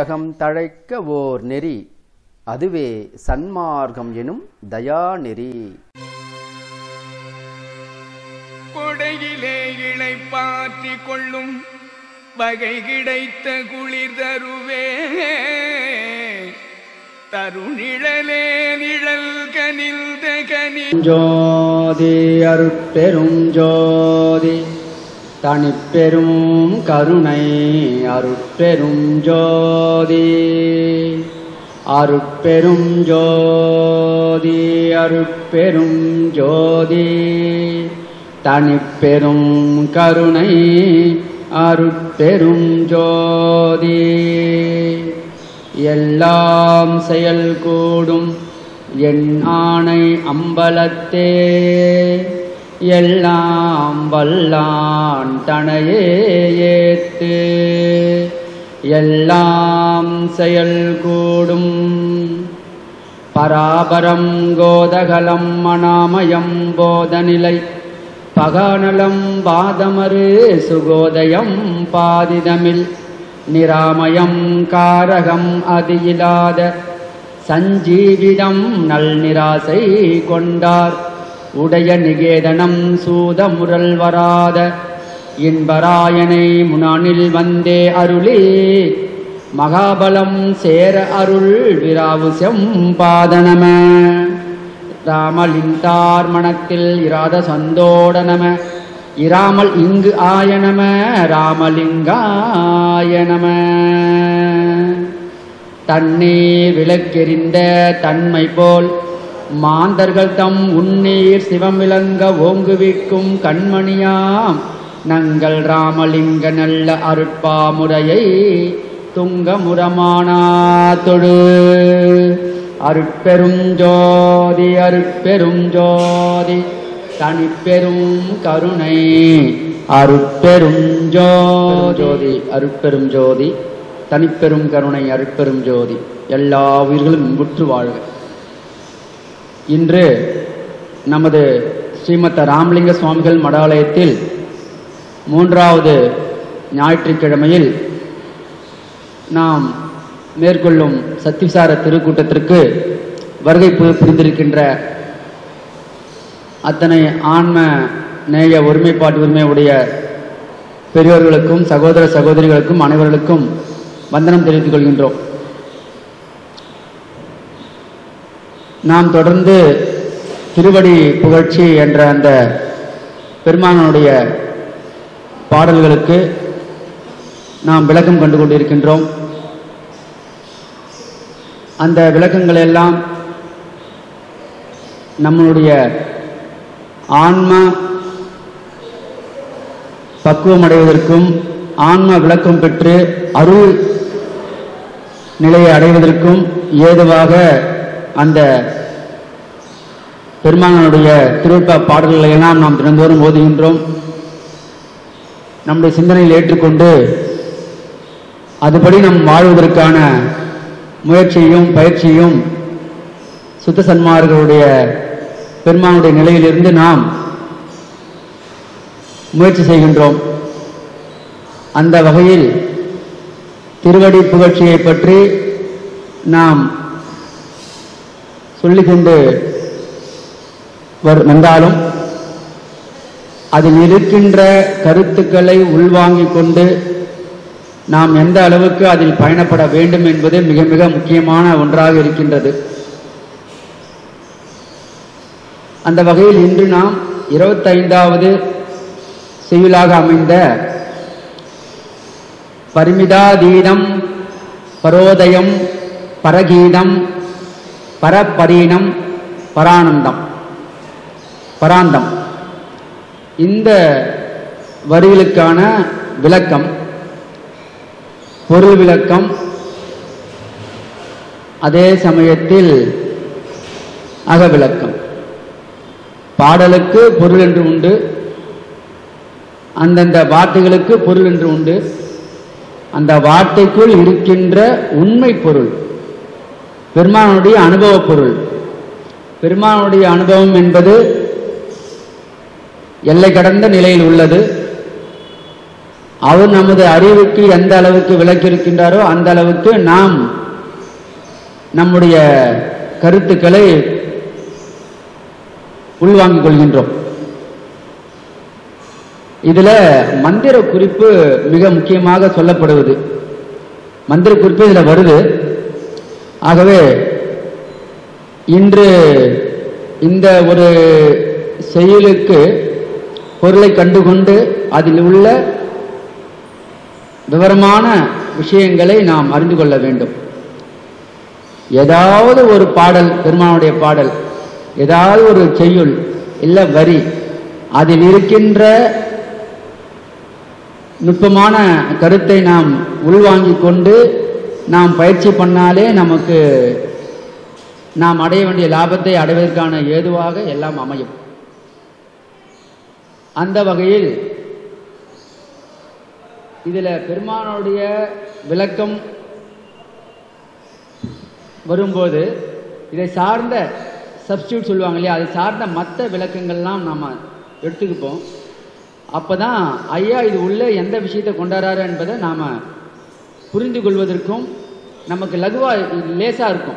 உலகம் தழைக்க ஓர் நெறி அதுவே சன்மார்க்கம் எனும் தயாநெறி கொடையிலே இளைப்பாற்றி கொள்ளும் வகை கிடைத்த குளிர் தருவே தருநிழலே நிழல் கனிந்த கனி ஜோதி அருட்பெரும் ஜோதி தனிப்பெரும் கருணை அருட்பெரும் ஜோதி அருட்பெரும் ஜோதி அருட்பெரும் ஜோதி தனிப்பெரும் கருணை அருட்பெரும் ஜோதி எல்லாம் செயல் கூடும் என் ஆணை அம்பலத்தே எல்லாம் வல்லான் தனையே ஏத்து எல்லாம் செயல் கூடும் பராபரம் கோதகலம் மணாமயம் போதநிலை பகானலம் பாதமரு சுகோதயம் பாதிதமில் நிராமயம் காரகம் அதியிலாத சஞ்சீவிதம் நல் நிராசை கொண்டார் உடைய நிகேதனம் சூத முரல் வராத இன்பராயனை முனானில் வந்தே அருளே மகாபலம் சேர அருள் விராவு செம்பாதனம ராமலிந்தார் மனத்தில் இராத சந்தோடனம இராமல் இங்கு ஆயனம ராமலிங்காயனம தன்னே விளக்கெறிந்த தன்மை போல் மாந்தர்கள் தம் உன்னீர் சிவம் விளங்க ஓங்குவிக்கும் கண்மணியாம் நங்கள் ராமலிங்க நல்ல அருட்பாமுறையை துங்கமுரமானா தொழு அருட்பெரும் ஜோதி அருட்பெரும் ஜோதி தனிப்பெரும் கருணை அருட்பெரும் ஜோதி அருட்பெரும் ஜோதி தனிப்பெரும் கருணை அருட்பெரும் ஜோதி எல்லா உயிர்களும் இன்புற்று வாழ்க இன்று நமது ஸ்ரீமத்த ராமலிங்க சுவாமிகள் மடாலயத்தில் மூன்றாவது ஞாயிற்றுக்கிழமையில் நாம் மேற்கொள்ளும் சத்திசார திருக்கூட்டத்திற்கு வருகை பு- புரிந்திருக்கின்ற அத்தனை ஆன்ம நேய ஒருமைப்பாட்டு உரிமை உடைய பெரியோர்களுக்கும் சகோதர சகோதரிகளுக்கும் அனைவர்களுக்கும் வந்தனம் தெரிவித்துக் கொள்கின்றோம் நாம் தொடர்ந்து திருவடி புகழ்ச்சி என்ற அந்த பெருமானுடைய பாடல்களுக்கு நாம் விளக்கம் கண்டு கொண்டிருக்கின்றோம் அந்த விளக்கங்கள் எல்லாம் நம்மளுடைய ஆன்ம பக்குவம் அடைவதற்கும் ஆன்ம விளக்கம் பெற்று அருள் நிலையை அடைவதற்கும் ஏதுவாக அந்த பெருமானுடைய திருவிழா பாடல்களை எல்லாம் நாம் தினந்தோறும் ஓதுகின்றோம் நம்முடைய சிந்தனையில் ஏற்றுக்கொண்டு அதுபடி நம் வாழ்வதற்கான முயற்சியையும் பயிற்சியையும் சுத்த சன்மார்களுடைய பெருமானுடைய நிலையிலிருந்து நாம் முயற்சி செய்கின்றோம் அந்த வகையில் திருவடி புகழ்ச்சியை பற்றி நாம் சொல்லிக்கொண்டு வர்- வந்தாலும் அதில் இருக்கின்ற கருத்துக்களை உள்வாங்கிக் கொண்டு நாம் எந்த அளவுக்கு அதில் பயணப்பட வேண்டும் என்பது மிக மிக முக்கியமான ஒன்றாக இருக்கின்றது அந்த வகையில் இன்று நாம் இருபத்தைந்தாவது செய்யுளாக அமைந்த பரிமிதாதீதம் பரோதயம் பரகீதம் பரப்பரீனம் பரானந்தம் பராந்தம் இந்த வரிகளுக்கான விளக்கம் பொருள் விளக்கம் அதே சமயத்தில் அகவிளக்கம் பாடலுக்கு பொருள் என்று உண்டு அந்தந்த வார்த்தைகளுக்கு பொருள் என்று உண்டு அந்த வார்த்தைக்குள் இருக்கின்ற உண்மை பொருள் பெருமானுடைய அனுபவ பொருள் பெருமானுடைய அனுபவம் என்பது எல்லை கடந்த நிலையில் உள்ளது அவர் நமது அறிவுக்கு எந்த அளவுக்கு விளக்கியிருக்கின்றாரோ அந்த அளவுக்கு நாம் நம்முடைய கருத்துக்களை உள்வாங்கிக் கொள்கின்றோம் இதுல மந்திர குறிப்பு மிக முக்கியமாக சொல்லப்படுவது மந்திர குறிப்பு இதுல வருது ஆகவே இன்று இந்த ஒரு செயலுக்கு பொருளை கண்டுகொண்டு அதில் உள்ள விவரமான விஷயங்களை நாம் அறிந்து கொள்ள வேண்டும் ஏதாவது ஒரு பாடல் பெருமானுடைய பாடல் ஏதாவது ஒரு செய்யுள் இல்ல வரி அதில் இருக்கின்ற நுட்பமான கருத்தை நாம் உள்வாங்கிக் கொண்டு நாம் பயிற்சி பண்ணாலே நமக்கு நாம் அடைய வேண்டிய லாபத்தை அடைவதற்கான ஏதுவாக எல்லாம் அமையும் அந்த வகையில் இதுல பெருமானுடைய விளக்கம் வரும்போது இதை சார்ந்த சப்ஸ்டியூட் சொல்லுவாங்க இல்லையா அதை சார்ந்த மற்ற விளக்கங்கள்லாம் நாம் எடுத்துக்குப்போம் அப்போ தான் ஐயா இது உள்ளே எந்த விஷயத்தை கொண்டாடுறாரு என்பதை நாம் புரிந்து கொள்வதற்கும் நமக்கு லகுவாக லேசாக இருக்கும்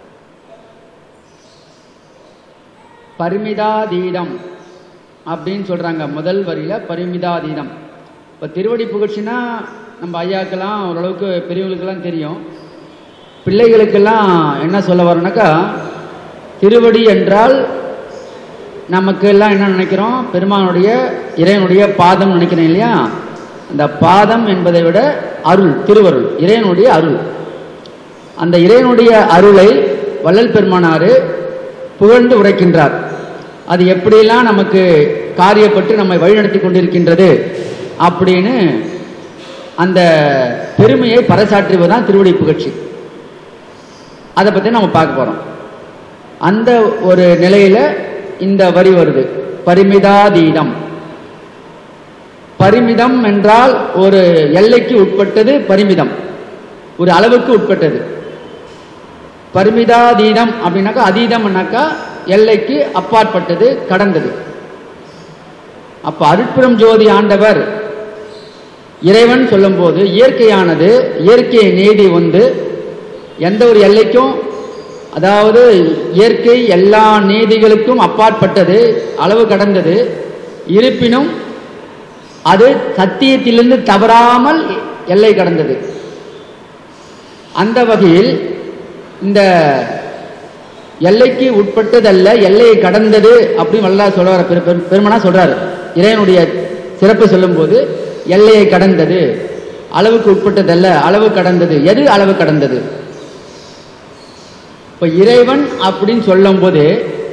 பரிமிதாதீதம் அப்படின்னு சொல்கிறாங்க முதல் வரியில் பரிமிதாதீதம் இப்போ திருவடி புகழ்ச்சினா நம்ம ஐயாக்கெல்லாம் ஓரளவுக்கு பெரியவங்களுக்கெல்லாம் தெரியும் பிள்ளைகளுக்கெல்லாம் என்ன சொல்ல வரோனாக்கா திருவடி என்றால் நமக்கு எல்லாம் என்ன நினைக்கிறோம் பெருமானுடைய இறைவனுடைய பாதம் நினைக்கிறேன் இல்லையா அந்த பாதம் என்பதை விட அருள் திருவருள் இறைவனுடைய அருள் அந்த இறைவனுடைய அருளை வள்ளல் பெருமானாரு புகழ்ந்து உரைக்கின்றார் அது எப்படியெல்லாம் நமக்கு காரியப்பட்டு நம்மை வழிநடத்தி கொண்டிருக்கின்றது அப்படின்னு அந்த பெருமையை பறைசாற்றுவதுதான் திருவடி புகழ்ச்சி அதை பற்றி நம்ம பார்க்க போகிறோம் அந்த ஒரு நிலையில இந்த வரி வருது பரிமிதாதீதம் பரிமிதம் என்றால் ஒரு எல்லைக்கு உட்பட்டது பரிமிதம் ஒரு அளவுக்கு உட்பட்டது பரிமிதாதீதம் அப்படின்னாக்கா அதீதம்னாக்கா எல்லைக்கு அப்பாற்பட்டது கடந்தது அப்ப அருட்புறம் ஜோதி ஆண்டவர் இறைவன் சொல்லும்போது இயற்கையானது இயற்கையை நீதி வந்து எந்த ஒரு எல்லைக்கும் அதாவது இயற்கை எல்லா நீதிகளுக்கும் அப்பாற்பட்டது அளவு கடந்தது இருப்பினும் அது சத்தியத்திலிருந்து தவறாமல் எல்லை கடந்தது அந்த வகையில் இந்த எல்லைக்கு உட்பட்டதல்ல எல்லையை கடந்தது அப்படின்னு வல்லா சொல்றாரு பெரு- பெரு- பெருமனா சொல்றாரு இறைவனுடைய சிறப்பு சொல்லும்போது எல்லையை கடந்தது அளவுக்கு உட்பட்டதல்ல அளவு கடந்தது எது அளவு கடந்தது இப்ப இறைவன் அப்படின்னு சொல்லும்போது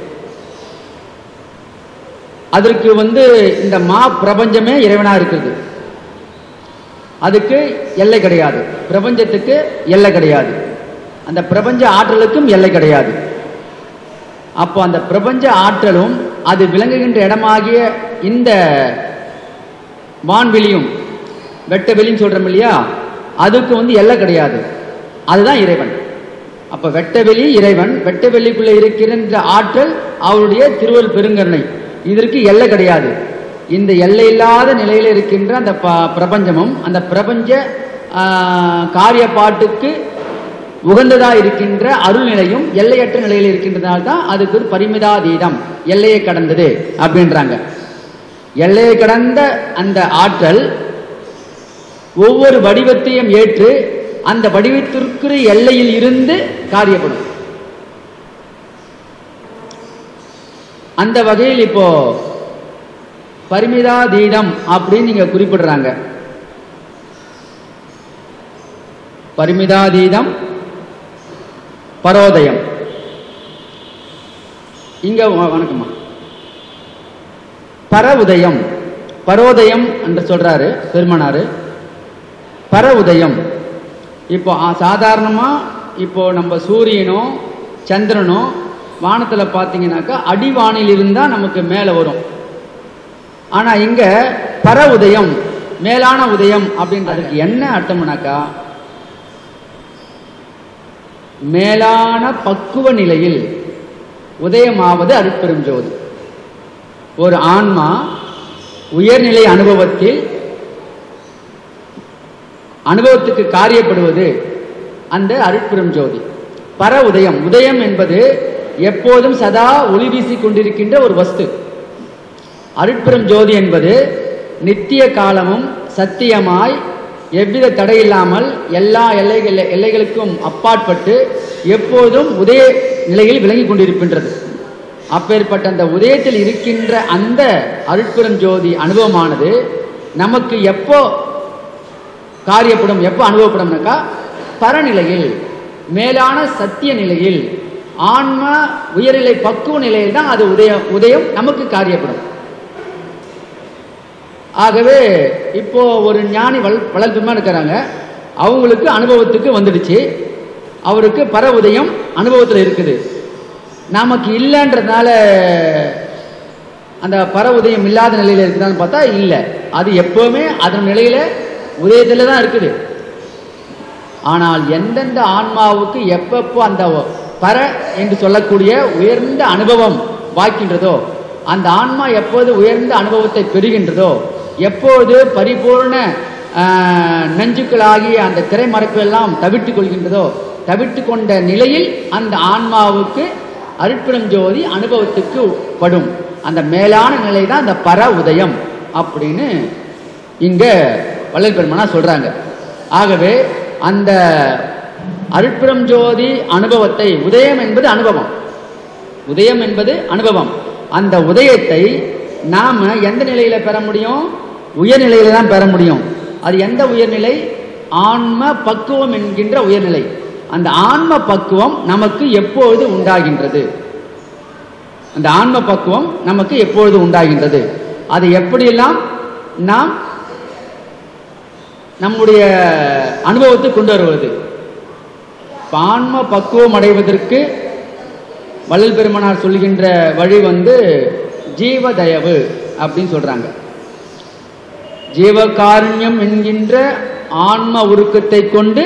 அதற்கு வந்து இந்த மா பிரபஞ்சமே இறைவனா இருக்குது அதுக்கு எல்லை கிடையாது பிரபஞ்சத்துக்கு எல்லை கிடையாது அந்த பிரபஞ்ச ஆற்றலுக்கும் எல்லை கிடையாது அப்போ அந்த பிரபஞ்ச ஆற்றலும் அது விளங்குகின்ற இடமாகிய இந்த வான்வெளியும் வெட்ட வெளின்னு சொல்றோம் இல்லையா அதுக்கு வந்து எல்லை கிடையாது அதுதான் இறைவன் அப்ப வெட்டவெளி இறைவன் வெட்டவெளிக்குள்ள இருக்கின்ற ஆற்றல் அவருடைய திருவள் பெருங்கருணை இதற்கு எல்லை கிடையாது இந்த எல்லையில்லாத நிலையில இருக்கின்ற அந்த ப- பிரபஞ்சமும் அந்த பிரபஞ்ச ஆ, காரியப்பாட்டுக்கு உகந்ததா இருக்கின்ற அருள்நிலையும் எல்லையற்ற நிலையில் இருக்கின்றதால் தான் அதுக்கு ஒரு பரிமிதாதீதம் எல்லையை கடந்தது அப்படின்றாங்க எல்லையை கடந்த அந்த ஆற்றல் ஒவ்வொரு வடிவத்தையும் ஏற்று அந்த வடிவத்திற்கு எல்லையில் இருந்து காரியப்படும் அந்த வகையில் இப்போ பரிமிதாதீதம் அப்படின்னு நீங்க குறிப்பிடுறாங்க பரிமிதாதீதம் பரோதயம் இங்க வ- வணக்கம்மா பர உதயம் பரோதயம் என்று சொல்றாரு பெருமனாரு பர உதயம் இப்போ ஆ, சாதாரணமா இப்போ நம்ம சூரியனோ சந்திரனோ வானத்துல பார்த்தீங்கன்னாக்கா அடிவானில் இருந்தா நமக்கு மேலே வரும் ஆனா இங்க பர உதயம் மேலான உதயம் அப்படின்றதுக்கு என்ன அர்த்தம்னாக்கா மேலான பக்குவ நிலையில் உதயமாவது அருட்பெரும் ஜோதி ஒரு ஆன்மா உயர்நிலை அனுபவத்தில் அனுபவத்துக்கு காரியப்படுவது அந்த அருட்பெரும் ஜோதி பர உதயம் உதயம் என்பது எப்போதும் சதா ஒளி வீசிக் கொண்டிருக்கின்ற ஒரு வஸ்து அருட்பெரும் ஜோதி என்பது நித்திய காலமும் சத்தியமாய் எவ்வித தடையில்லாமல் எல்லா எல்லைகள் எல்லைகளுக்கும் அப்பாற்பட்டு எப்போதும் உதய நிலையில் விளங்கிக் கொண்டிருக்கின்றது அப்பேற்பட்ட அந்த உதயத்தில் இருக்கின்ற அந்த அருட்பெரும் ஜோதி அனுபவமானது நமக்கு எப்போ காரியப்படும் எப்போ அனுபவப்படும்னாக்கா பரநிலையில் மேலான சத்திய நிலையில் ஆன்ம உயர்நிலை பக்குவ நிலையில் தான் அது உதயம் உதயம் நமக்கு காரியப்படும் ஆகவே இப்போ ஒரு ஞானி வள் வளர்ப்புமா இருக்கிறாங்க அவங்களுக்கு அனுபவத்துக்கு வந்துடுச்சு அவருக்கு பர உதயம் அனுபவத்தில் இருக்குது நமக்கு இல்லைன்றதுனால அந்த பர உதயம் இல்லாத நிலையில் இருக்குதான்னு பார்த்தா இல்லை அது எப்பவுமே அதன் நிலையில உதயத்தில் தான் இருக்குது ஆனால் எந்தெந்த ஆன்மாவுக்கு எப்பப்போ அந்த பர என்று சொல்லக்கூடிய உயர்ந்த அனுபவம் வாய்க்கின்றதோ அந்த ஆன்மா எப்போது உயர்ந்த அனுபவத்தை பெறுகின்றதோ எப்போது பரிபூர்ண ஆஹ், நெஞ்சுக்களாகிய அந்த திரைமறைப்பு எல்லாம் தவிர்த்து கொள்கின்றதோ தவிர்த்து கொண்ட நிலையில் அந்த ஆன்மாவுக்கு அருட்பெரும் ஜோதி அனுபவத்துக்கு படும் அந்த மேலான நிலை தான் அந்த பர உதயம் அப்படின்னு இங்க வள்ளல் பெருமனா சொல்றாங்க ஆகவே அந்த அருட்பெரும் ஜோதி அனுபவத்தை உதயம் என்பது அனுபவம் உதயம் என்பது அனுபவம் அந்த உதயத்தை நாம எந்த நிலையில பெற முடியும் உயர்நிலையில தான் பெற முடியும் அது எந்த உயர்நிலை ஆன்ம பக்குவம் என்கின்ற உயர்நிலை அந்த ஆன்ம பக்குவம் நமக்கு எப்பொழுது உண்டாகின்றது அந்த ஆன்ம பக்குவம் நமக்கு எப்பொழுது உண்டாகின்றது அது எப்படியெல்லாம் நாம் நம்முடைய அனுபவத்தை கொண்டு வருவது இப்ப ஆன்ம பக்குவம் அடைவதற்கு வள்ளல் பெருமனார் சொல்கின்ற வழி வந்து ஜீவதயவு அப்படின்னு சொல்றாங்க ஜீவகாருண்யம் என்கின்ற ஆன்ம உருக்கத்தை கொண்டு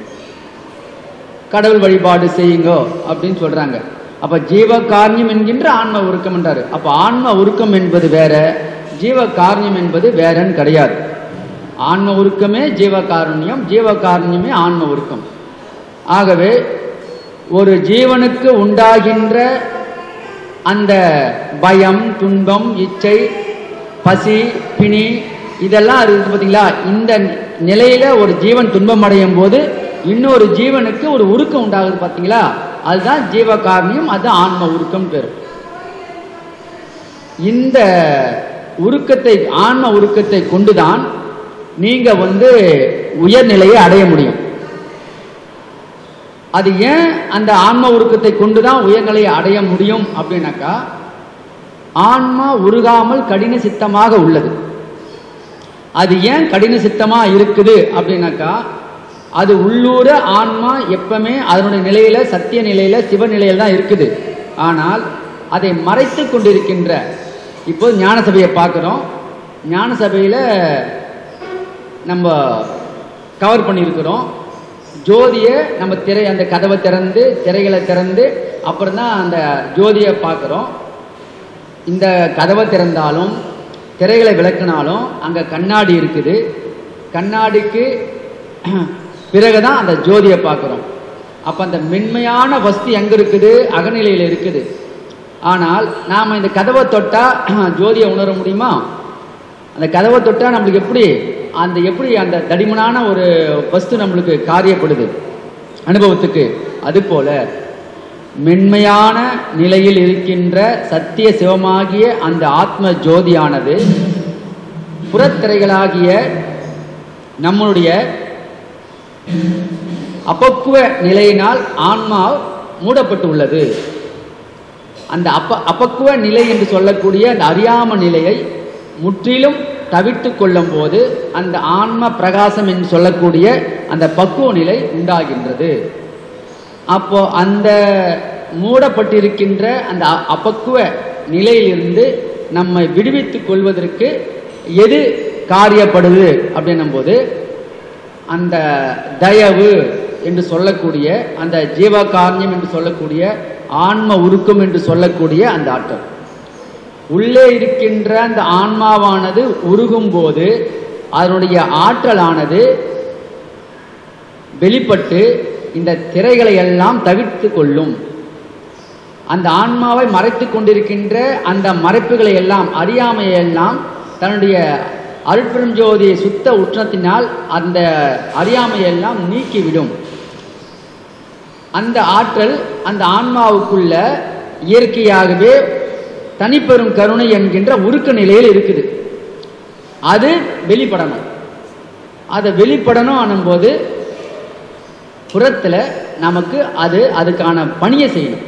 கடவுள் வழிபாடு செய்யுங்க அப்படின்னு சொல்றாங்க அப்ப ஜீவகாருண்யம் என்கின்ற ஆன்ம உருக்கம் என்றாரு அப்ப ஆன்ம உருக்கம் என்பது வேற ஜீவகாருண்யம் என்பது வேறன்னு கிடையாது ஆன்ம உருக்கமே ஜீவகாருண்யம் ஜீவகாருண்யமே ஆன்ம உருக்கம் ஆகவே ஒரு ஜீவனுக்கு உண்டாகின்ற அந்த பயம் துன்பம் இச்சை பசி பிணி இதெல்லாம் இருக்கு பார்த்தீங்களா இந்த நிலையில ஒரு ஜீவன் துன்பம் அடையும் போது இன்னொரு ஜீவனுக்கு ஒரு உருக்கம் உண்டாகுது பார்த்தீங்களா அதுதான் ஜீவகாரணியம் அது ஆன்ம உருக்கம் பேர் இந்த உருக்கத்தை ஆன்ம உருக்கத்தை கொண்டுதான் நீங்க வந்து உயர்நிலையை அடைய முடியும் அது ஏன் அந்த ஆன்ம உருக்கத்தை கொண்டுதான் உயர்நிலையை அடைய முடியும் அப்படின்னாக்கா ஆன்மா உருகாமல் கடின சித்தமாக உள்ளது அது ஏன் கடின சித்தமா இருக்குது அப்படின்னாக்கா அது உள்ளூர ஆன்மா எப்பவுமே அதனுடைய நிலையில சத்திய நிலையில சிவ நிலையில தான் இருக்குது ஆனால் அதை மறைத்து கொண்டிருக்கின்ற இப்போ ஞான சபையை பார்க்குறோம் ஞான சபையில் நம்ம கவர் பண்ணியிருக்கிறோம் ஜோதியை நம்ம திரை அந்த கதவை திறந்து திரைகளை திறந்து அப்புறம் தான் அந்த ஜோதியை பார்க்குறோம் இந்த கதவை திறந்தாலும் திரைகளை விளக்குனாலும் அங்கே கண்ணாடி இருக்குது கண்ணாடிக்கு பிறகு தான் அந்த ஜோதியை பார்க்குறோம் அப்போ அந்த மென்மையான வஸ்து எங்கே இருக்குது அகநிலையில் இருக்குது ஆனால் நாம் இந்த கதவை தொட்டால் ஜோதியை உணர முடியுமா அந்த கதவை தொட்டால் நம்மளுக்கு எப்படி அந்த எப்படி அந்த தடிமனான ஒரு வஸ்து நம்மளுக்கு காரியப்படுது அனுபவத்துக்கு அதுபோல மென்மையான நிலையில் இருக்கின்ற சத்திய சிவமாகிய அந்த ஆத்ம ஜோதியானது புறத்திரைகளாகிய நம்மளுடைய அப்பக்குவ நிலையினால் ஆன்மா மூடப்பட்டு உள்ளது அந்த அப்ப அப்பக்குவ நிலை என்று சொல்லக்கூடிய அந்த அறியாம நிலையை முற்றிலும் தவிர்த்து கொள்ளும் போது அந்த ஆன்ம பிரகாசம் என்று சொல்லக்கூடிய அந்த பக்குவ நிலை உண்டாகின்றது அப்போ அந்த மூடப்பட்டிருக்கின்ற அந்த அ- அப்பக்குவ நிலையிலிருந்து நம்மை விடுவித்துக் கொள்வதற்கு எது காரியப்படுது அப்படின்னும் போது அந்த தயவு என்று சொல்லக்கூடிய அந்த ஜீவகாரண்யம் என்று சொல்லக்கூடிய ஆன்ம உருக்கம் என்று சொல்லக்கூடிய அந்த ஆற்றல் உள்ளே இருக்கின்ற அந்த ஆன்மாவானது உருகும் போது அதனுடைய ஆற்றலானது வெளிப்பட்டு இந்த திரைகளை எல்லாம் தவிர்த்து கொள்ளும் அந்த ஆன்மாவை மறைத்து கொண்டிருக்கின்ற அந்த மறைப்புகளை எல்லாம் அறியாமையை எல்லாம் தன்னுடைய அருட்பெரும் ஜோதி சுத்த உஷ்ணத்தினால் அந்த அறியாமையை எல்லாம் நீக்கிவிடும் அந்த ஆற்றல் அந்த ஆன்மாவுக்குள்ள இயற்கையாகவே தனிப்பெரும் கருணை என்கின்ற உருக்க நிலையில் இருக்குது அது வெளிப்படணும் அதை வெளிப்படணும் ஆனும்போது புறத்தில் நமக்கு அது அதுக்கான பணியை செய்யணும்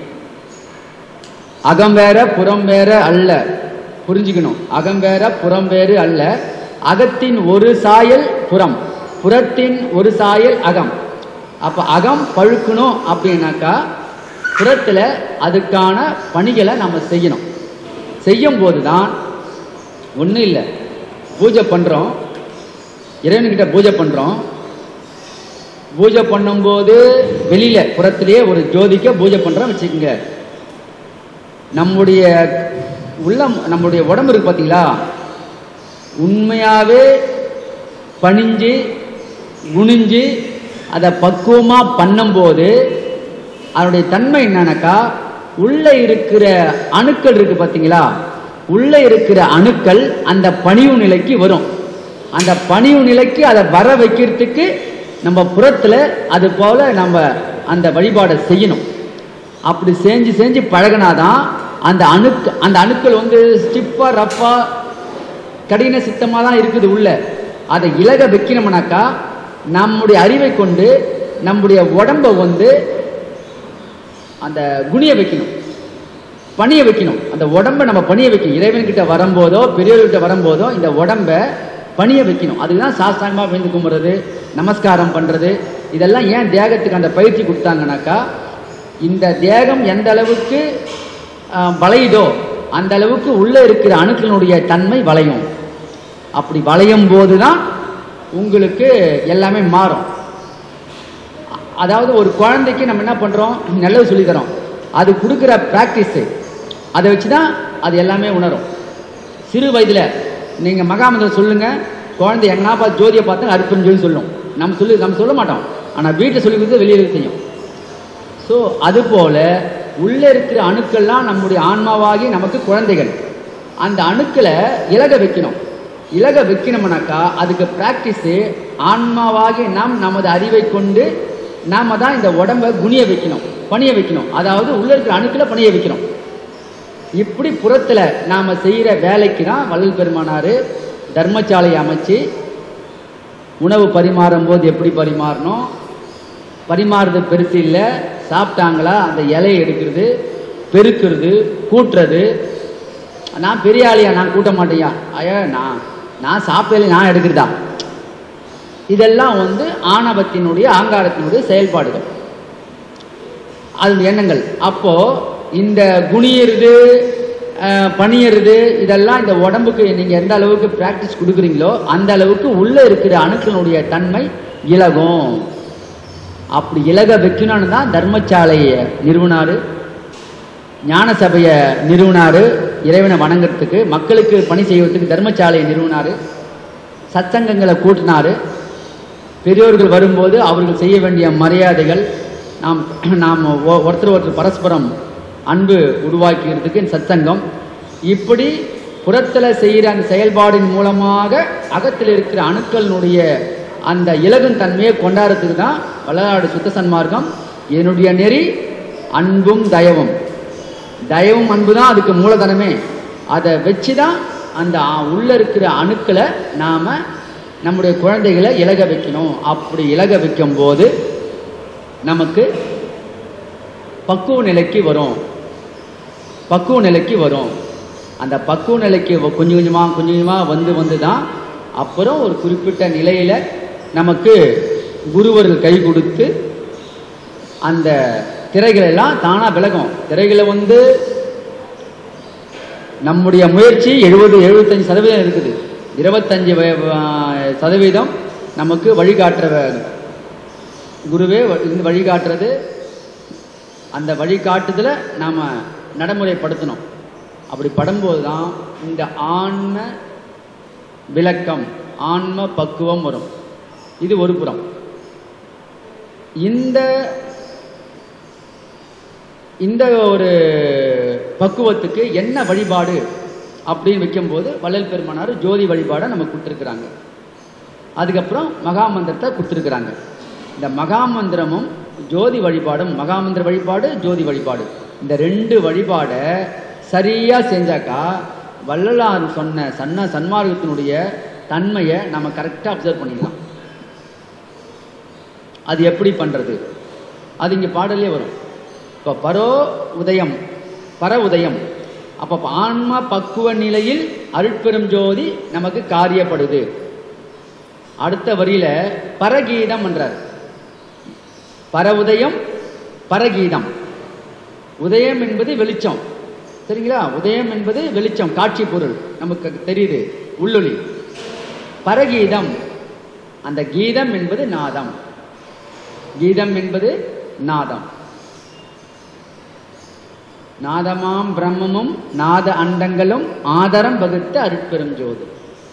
அகம் வேற புறம் வேற அல்ல புரிஞ்சுக்கணும் அகம் வேற புறம் வேறு அல்ல அகத்தின் ஒரு சாயல் புறம் புறத்தின் ஒரு சாயல் அகம் அப்போ அகம் பழுக்கணும் அப்படின்னாக்கா புறத்தில் அதுக்கான பணிகளை நம்ம செய்யணும் செய்யும் போது தான் ஒன்றும் இல்லை பூஜை பண்ணுறோம் இறைவன்கிட்ட பூஜை பண்ணுறோம் பூஜை பண்ணும்போது வெளியில் புறத்திலேயே ஒரு ஜோதிக்க பூஜை பண்ணுறோம் வச்சுக்கோங்க நம்முடைய உள்ளம் நம்முடைய உடம்பு இருக்கு பார்த்தீங்களா உண்மையாகவே பணிஞ்சு குனிஞ்சு அதை பக்குவமாக பண்ணும்போது அதனுடைய தன்மை என்னன்னாக்கா உள்ளே இருக்கிற அணுக்கள் இருக்கு பார்த்தீங்களா உள்ளே இருக்கிற அணுக்கள் அந்த பணிவு நிலைக்கு வரும் அந்த பணிவு நிலைக்கு அதை வர வைக்கிறதுக்கு நம்ம புறத்தில் அது போல நம்ம அந்த வழிபாடை செய்யணும் அப்படி செஞ்சு செஞ்சு பழகினாதான் அந்த அணுக்கு அந்த அணுக்கள் வந்து ஸ்டிப்பாக ரஃப்பாக கடின சித்தமாக தான் இருக்குது உள்ள அதை இலக வைக்கணும்னாக்கா நம்முடைய அறிவை கொண்டு நம்முடைய உடம்பை வந்து அந்த குணிய வைக்கணும் பணிய வைக்கணும் அந்த உடம்பை நம்ம பணிய வைக்கணும் இறைவன்கிட்ட வரும்போதோ பெரியவர்கிட்ட வரும்போதோ இந்த உடம்பை பணிய வைக்கணும் அதுதான் சாஸ்தாங்கமாக விழுந்து கும்பிட்றது நமஸ்காரம் பண்ணுறது இதெல்லாம் ஏன் தேகத்துக்கு அந்த பயிற்சி கொடுத்தாங்கனாக்கா இந்த தேகம் எந்த அளவுக்கு ஆஹ், வளையுதோ அந்த அளவுக்கு உள்ளே இருக்கிற அணுக்களினுடைய தன்மை வளையும் அப்படி வளையும் போது தான் உங்களுக்கு எல்லாமே மாறும் அதாவது ஒரு குழந்தைக்கு நம்ம என்ன பண்ணுறோம் நல்லது சொல்லித் தரோம் அது கொடுக்குற ப்ராக்டிஸு அதை வச்சு தான் அது எல்லாமே உணரும் சிறு வயதில் நீங்கள் மகாமந்திரம் சொல்லுங்கள் குழந்தை எங்கன்னா பார்த்து ஜோதியை பார்த்தா அர்ப்பணம் சொல்லி சொல்லும் நம்ம சொல்லி நம்ம சொல்ல மாட்டோம் ஆனால் வீட்டில் சொல்லி கொடுத்து வெளியில் செய்யும் ஸோ அதுபோல் உள்ளே இருக்கிற அணுக்கள்லாம் நம்முடைய ஆன்மாவாகி நமக்கு குழந்தைகள் அந்த அணுக்களை இலக வைக்கணும் இலக வைக்கணும்னாக்கா அதுக்கு ப்ராக்டிஸு ஆன்மாவாகி நாம் நமது அறிவை கொண்டு நாம தான் இந்த உடம்பை குனிய வைக்கணும் பணிய வைக்கணும் அதாவது உள்ளே இருக்கிற அணுக்களை பணிய வைக்கணும் இப்படி புறத்தில் நாம் செய்கிற வேலைக்கு தான் வள்ளல் பெருமானார் தர்மசாலை அமைச்சு உணவு பரிமாறும் போது எப்படி பரிமாறணும் பரிமாறுறது பெருசு இல்லை சாப்பிட்டாங்களா அந்த இலையை எடுக்கிறது பெருக்கிறது கூட்டுறது நான் பெரிய ஆளியா நான் கூட்ட மாட்டேயா ஐயா நான் நான் சாப்பிடல நான் எடுக்கிறதா இதெல்லாம் வந்து ஆணவத்தினுடைய ஆங்காரத்தினுடைய செயல்பாடுகள் அது எண்ணங்கள் அப்போ இந்த குனியறது அஹ், பணியறது இதெல்லாம் இந்த உடம்புக்கு நீங்க எந்த அளவுக்கு பிராக்டிஸ் கொடுக்குறீங்களோ அந்த அளவுக்கு உள்ள இருக்கிற அணுக்களுடைய தன்மை இலகும் அப்படி இலக வைக்கணும்னு தான் தர்மசாலையை நிறுவனாரு ஞான சபையை நிறுவனாரு இறைவனை வணங்குறதுக்கு மக்களுக்கு பணி செய்வதற்கு தர்மசாலையை நிறுவனாரு சத்சங்கங்களை கூட்டினாரு பெரியோர்கள் வரும்போது அவர்கள் செய்ய வேண்டிய மரியாதைகள் நாம் நாம் ஒ- ஒருத்தர் ஒருத்தர் பரஸ்பரம் அன்பு உருவாக்கிறதுக்கு சத்சங்கம் இப்படி புறத்தில் செய்கிற அந்த செயல்பாடின் மூலமாக அகத்தில் இருக்கிற அணுக்களினுடைய அந்த இலகும் தன்மையை கொண்டாடுறதுக்கு தான் வள்ளலாடு சுத்த சன்மார்க்கம் என்னுடைய நெறி அன்பும் தயவும் தயவும் அன்பு தான் அதுக்கு மூலதனமே அதை வச்சு தான் அந்த ஆ- உள்ள இருக்கிற அணுக்களை நாம் நம்முடைய குழந்தைகளை இலக வைக்கணும் அப்படி இலக வைக்கும்போது நமக்கு பக்குவ நிலைக்கு வரும் பக்குவ நிலைக்கு வரும் அந்த பக்குவ நிலைக்கு வ- கொஞ்சம் கொஞ்சமாக கொஞ்சம் கொஞ்சமாக வந்து வந்து தான் அப்புறம் ஒரு குறிப்பிட்ட நிலையில் நமக்கு குருவர்கள் கை கொடுத்து அந்த திரைகள் எல்லாம் தானாக விலகும் திரைகளை வந்து நம்முடைய முயற்சி எழுபது எழுபத்தஞ்சு சதவீதம் இருக்குது இருபத்தஞ்சு வ- வ- சதவீதம் நமக்கு வழிகாட்டுற குருவே வ- இந்த வழிகாட்டுறது அந்த வழிகாட்டுதலை நாம் நடைமுறைப்படுத்தணும் அப்படி படும்போது தான் இந்த ஆன்ம விளக்கம் ஆன்ம பக்குவம் வரும் இது ஒரு புறம் இந்த இந்த ஒரு பக்குவத்துக்கு என்ன வழிபாடு அப்படின்னு வைக்கும்போது வள்ளல் பெருமானார் ஜோதி வழிபாடை நமக்கு கொடுத்துருக்குறாங்க அதுக்கப்புறம் மகாமந்திரத்தை கொடுத்துருக்குறாங்க இந்த மகாமந்திரமும் ஜோதி வழிபாடும் மகாமந்திர வழிபாடு ஜோதி வழிபாடு இந்த ரெண்டு வழிபாடை சரியாக செஞ்சாக்கா வள்ளலார் சொன்ன சன்ன சன்மார்க்கத்தினுடைய தன்மையை நம்ம கரெக்டாக அப்சர்வ் பண்ணிடலாம் அது எப்படி பண்ணுறது அது இங்கே பாடலே வரும் இப்போ பரோ உதயம் பர உதயம் அப்போ ஆன்ம பக்குவ நிலையில் அருட்பெரும் ஜோதி நமக்கு காரியப்படுது அடுத்த வரியில பரகீதம் என்றார் பர உதயம் பரகீதம் உதயம் என்பது வெளிச்சம் சரிங்களா உதயம் என்பது வெளிச்சம் காட்சி பொருள் நமக்கு தெரியுது உள்ளொளி பரகீதம் அந்த கீதம் என்பது நாதம் கீதம் என்பது நாதம் நாதமாம் பிரம்மமும் நாத அண்டங்களும் ஆதரம் வகுத்த அருட்பெரும் ஜோதி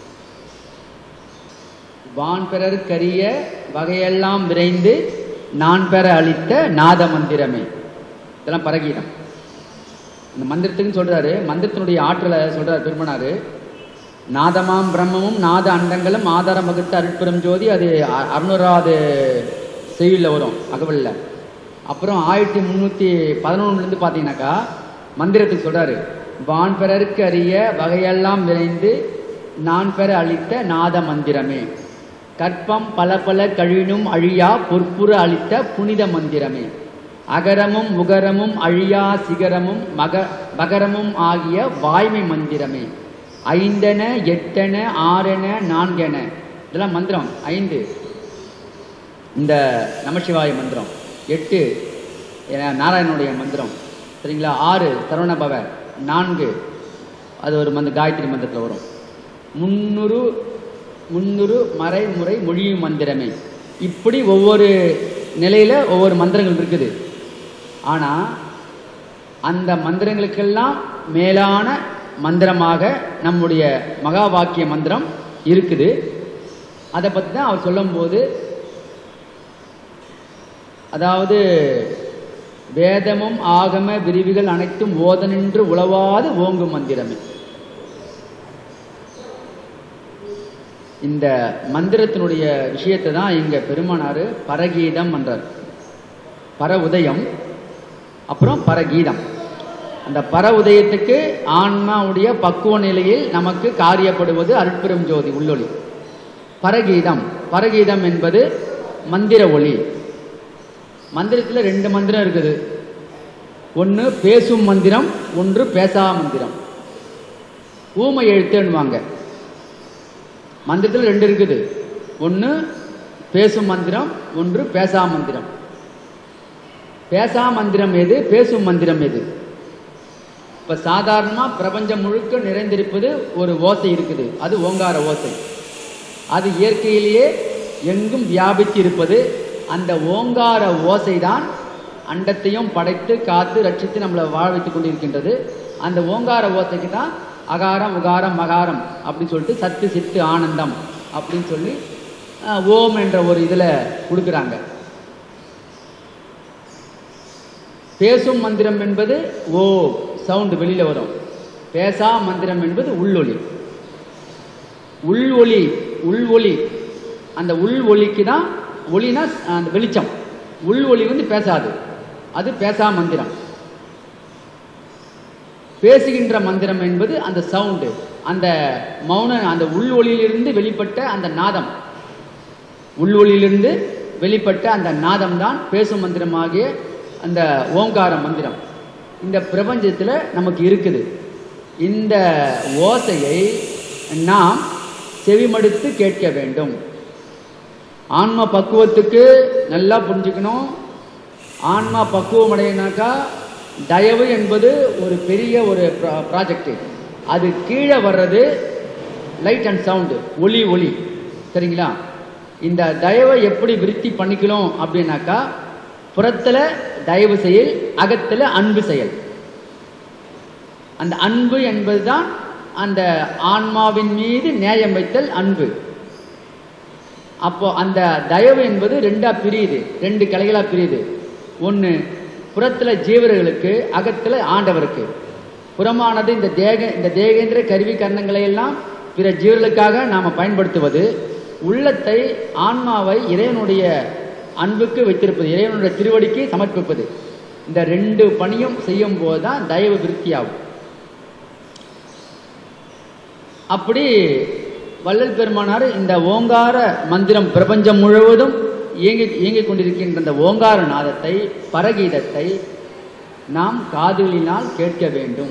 வான் பெறற்கரிய வகையெல்லாம் விரைந்து நான் பெற அளித்த நாத மந்திரமே இதெல்லாம் பரகீதம் இந்த மந்திரத்துக்குன்னு சொல்றாரு மந்திரத்தினுடைய ஆற்றலை சொல்றாரு பெருமனாரு நாதமாம் பிரம்மமும் நாத அண்டங்களும் ஆதாரம் வகுத்த அருட்பெரும் ஜோதி அது அ- அறுநூறாவது செய்யுளில் வரும் அகவல்ல அப்புறம் ஆயிரத்தி முந்நூற்றி பதினொன்றுலேருந்து பார்த்தீங்கன்னாக்கா மந்திரத்துக்கு சொல்றாரு வான் பெறற்கு அறிய வகையெல்லாம் விரைந்து நான் பெற அளித்த நாத மந்திரமே கற்பம் பல பல கழினும் அழியா பொற்புற அளித்த புனித மந்திரமே அகரமும் உகரமும் அழியா சிகரமும் மக மகரமும் ஆகிய வாய்மை மந்திரமே ஐந்தென எட்டென ஆறென நான்கென இதெல்லாம் மந்திரம் ஐந்து இந்த நமசிவாய மந்திரம் எட்டு எ- நாராயணனுடைய மந்திரம் சரிங்களா ஆறு சரவணபவ நான்கு அது ஒரு மந்த காயத்ரி மந்திரத்தில் வரும் முன்னூறு முன்னூறு மறைமுறை மொழியும் மந்திரமே இப்படி ஒவ்வொரு நிலையில ஒவ்வொரு மந்திரங்கள் இருக்குது ஆனா அந்த மந்திரங்களுக்கெல்லாம் மேலான மந்திரமாக நம்முடைய மகா வாக்கிய மந்திரம் இருக்குது அதை பற்றி தான் அவர் சொல்லும்போது அதாவது வேதமும் ஆகம விரிவுகள் அனைத்தும் ஓதனின்று உளவாது ஓங்கும் மந்திரமே இந்த மந்திரத்தினுடைய விஷயத்தை தான் இங்க பெருமானாரு பரகீதம் என்றார் பர உதயம் அப்புறம் பரகீதம் அந்த பர உதயத்துக்கு ஆன்மாவுடைய பக்குவ நிலையில் நமக்கு காரியப்படுவது அருட்பெரும் ஜோதி உள்ளொளி பரகீதம் பரகீதம் என்பது மந்திர ஒளி மந்திரத்தில் ரெண்டு மந்திரம் இருக்குது ஒன்று பேசும் மந்திரம் ஒன்று பேசா மந்திரம் ஊமை எழுத்துன்னுவாங்க மந்திரத்தில் ரெண்டு இருக்குது ஒன்று பேசும் மந்திரம் ஒன்று பேசா மந்திரம் பேசா மந்திரம் எது பேசும் மந்திரம் எது இப்போ சாதாரணமாக பிரபஞ்சம் முழுக்க நிறைந்திருப்பது ஒரு ஓசை இருக்குது அது ஓங்கார ஓசை அது இயற்கையிலேயே எங்கும் வியாபித்து இருப்பது அந்த ஓங்கார ஓசை தான் அண்டத்தையும் படைத்து காத்து ரட்சித்து நம்மளை வாழ வைத்துக் கொண்டிருக்கின்றது அந்த ஓங்கார ஓசைக்கு தான் அகாரம் உகாரம் மகாரம் அப்படின்னு சொல்லிட்டு சத்து சித்து ஆனந்தம் அப்படின்னு சொல்லி அஹ், ஓம் என்ற ஒரு இதில் கொடுக்குறாங்க பேசும் மந்திரம் என்பது ஓ சவுண்டு வெளியில வரும் பேசா மந்திரம் என்பது உள்ளொளி உள் ஒளி உள் ஒளி அந்த உள் ஒளிக்கு தான் ஒளினா அந்த வெளிச்சம் உள் ஒளி வந்து பேசாது அது பேசா மந்திரம் பேசுகின்ற மந்திரம் என்பது அந்த சவுண்டு அந்த மௌன அந்த உள் ஒளியிலிருந்து வெளிப்பட்ட அந்த நாதம் உள் ஒளியிலிருந்து வெளிப்பட்ட அந்த நாதம் தான் பேசும் மந்திரமாகிய அந்த ஓங்கார மந்திரம் இந்த பிரபஞ்சத்தில் நமக்கு இருக்குது இந்த ஓசையை நாம் செவிமடுத்து கேட்க வேண்டும் ஆன்ம பக்குவத்துக்கு நல்லா புரிஞ்சுக்கணும் ஆன்மா பக்குவம் அடையினாக்கா தயவு என்பது ஒரு பெரிய ஒரு ப்ராஜெக்ட் அது கீழே வர்றது லைட் அண்ட் சவுண்டு ஒளி ஒளி சரிங்களா இந்த தயவை எப்படி விருத்தி பண்ணிக்கணும் அப்படின்னாக்கா புறத்துல தயவு செயல் அகத்துல அன்பு செயல் அந்த அன்பு என்பதுதான் அந்த ஆன்மாவின் மீது நேயம் வைத்தல் அன்பு அப்போ அந்த தயவு என்பது ரெண்டா பிரியுது ரெண்டு கிளைகளா பிரியுது ஒன்று புறத்துல ஜீவர்களுக்கு அகத்துல ஆண்டவருக்கு புறமானது இந்த தேக இந்த தேகேந்திர கருவி கரணங்களை எல்லாம் பிற ஜீவர்களுக்காக நாம பயன்படுத்துவது உள்ளத்தை ஆன்மாவை இறைவனுடைய அன்புக்கு வைத்திருப்பது இறைவனுடைய திருவடிக்கு சமர்ப்பிப்பது இந்த ரெண்டு பணியும் செய்யும் போது தான் தயவு விருத்தியாகும் அப்படி வள்ளல் பெருமானார் இந்த ஓங்கார மந்திரம் பிரபஞ்சம் முழுவதும் இயங்கி இயங்கிக் கொண்டிருக்கின்ற இந்த ஓங்கார நாதத்தை பரகீதத்தை நாம் காதுகளினால் கேட்க வேண்டும்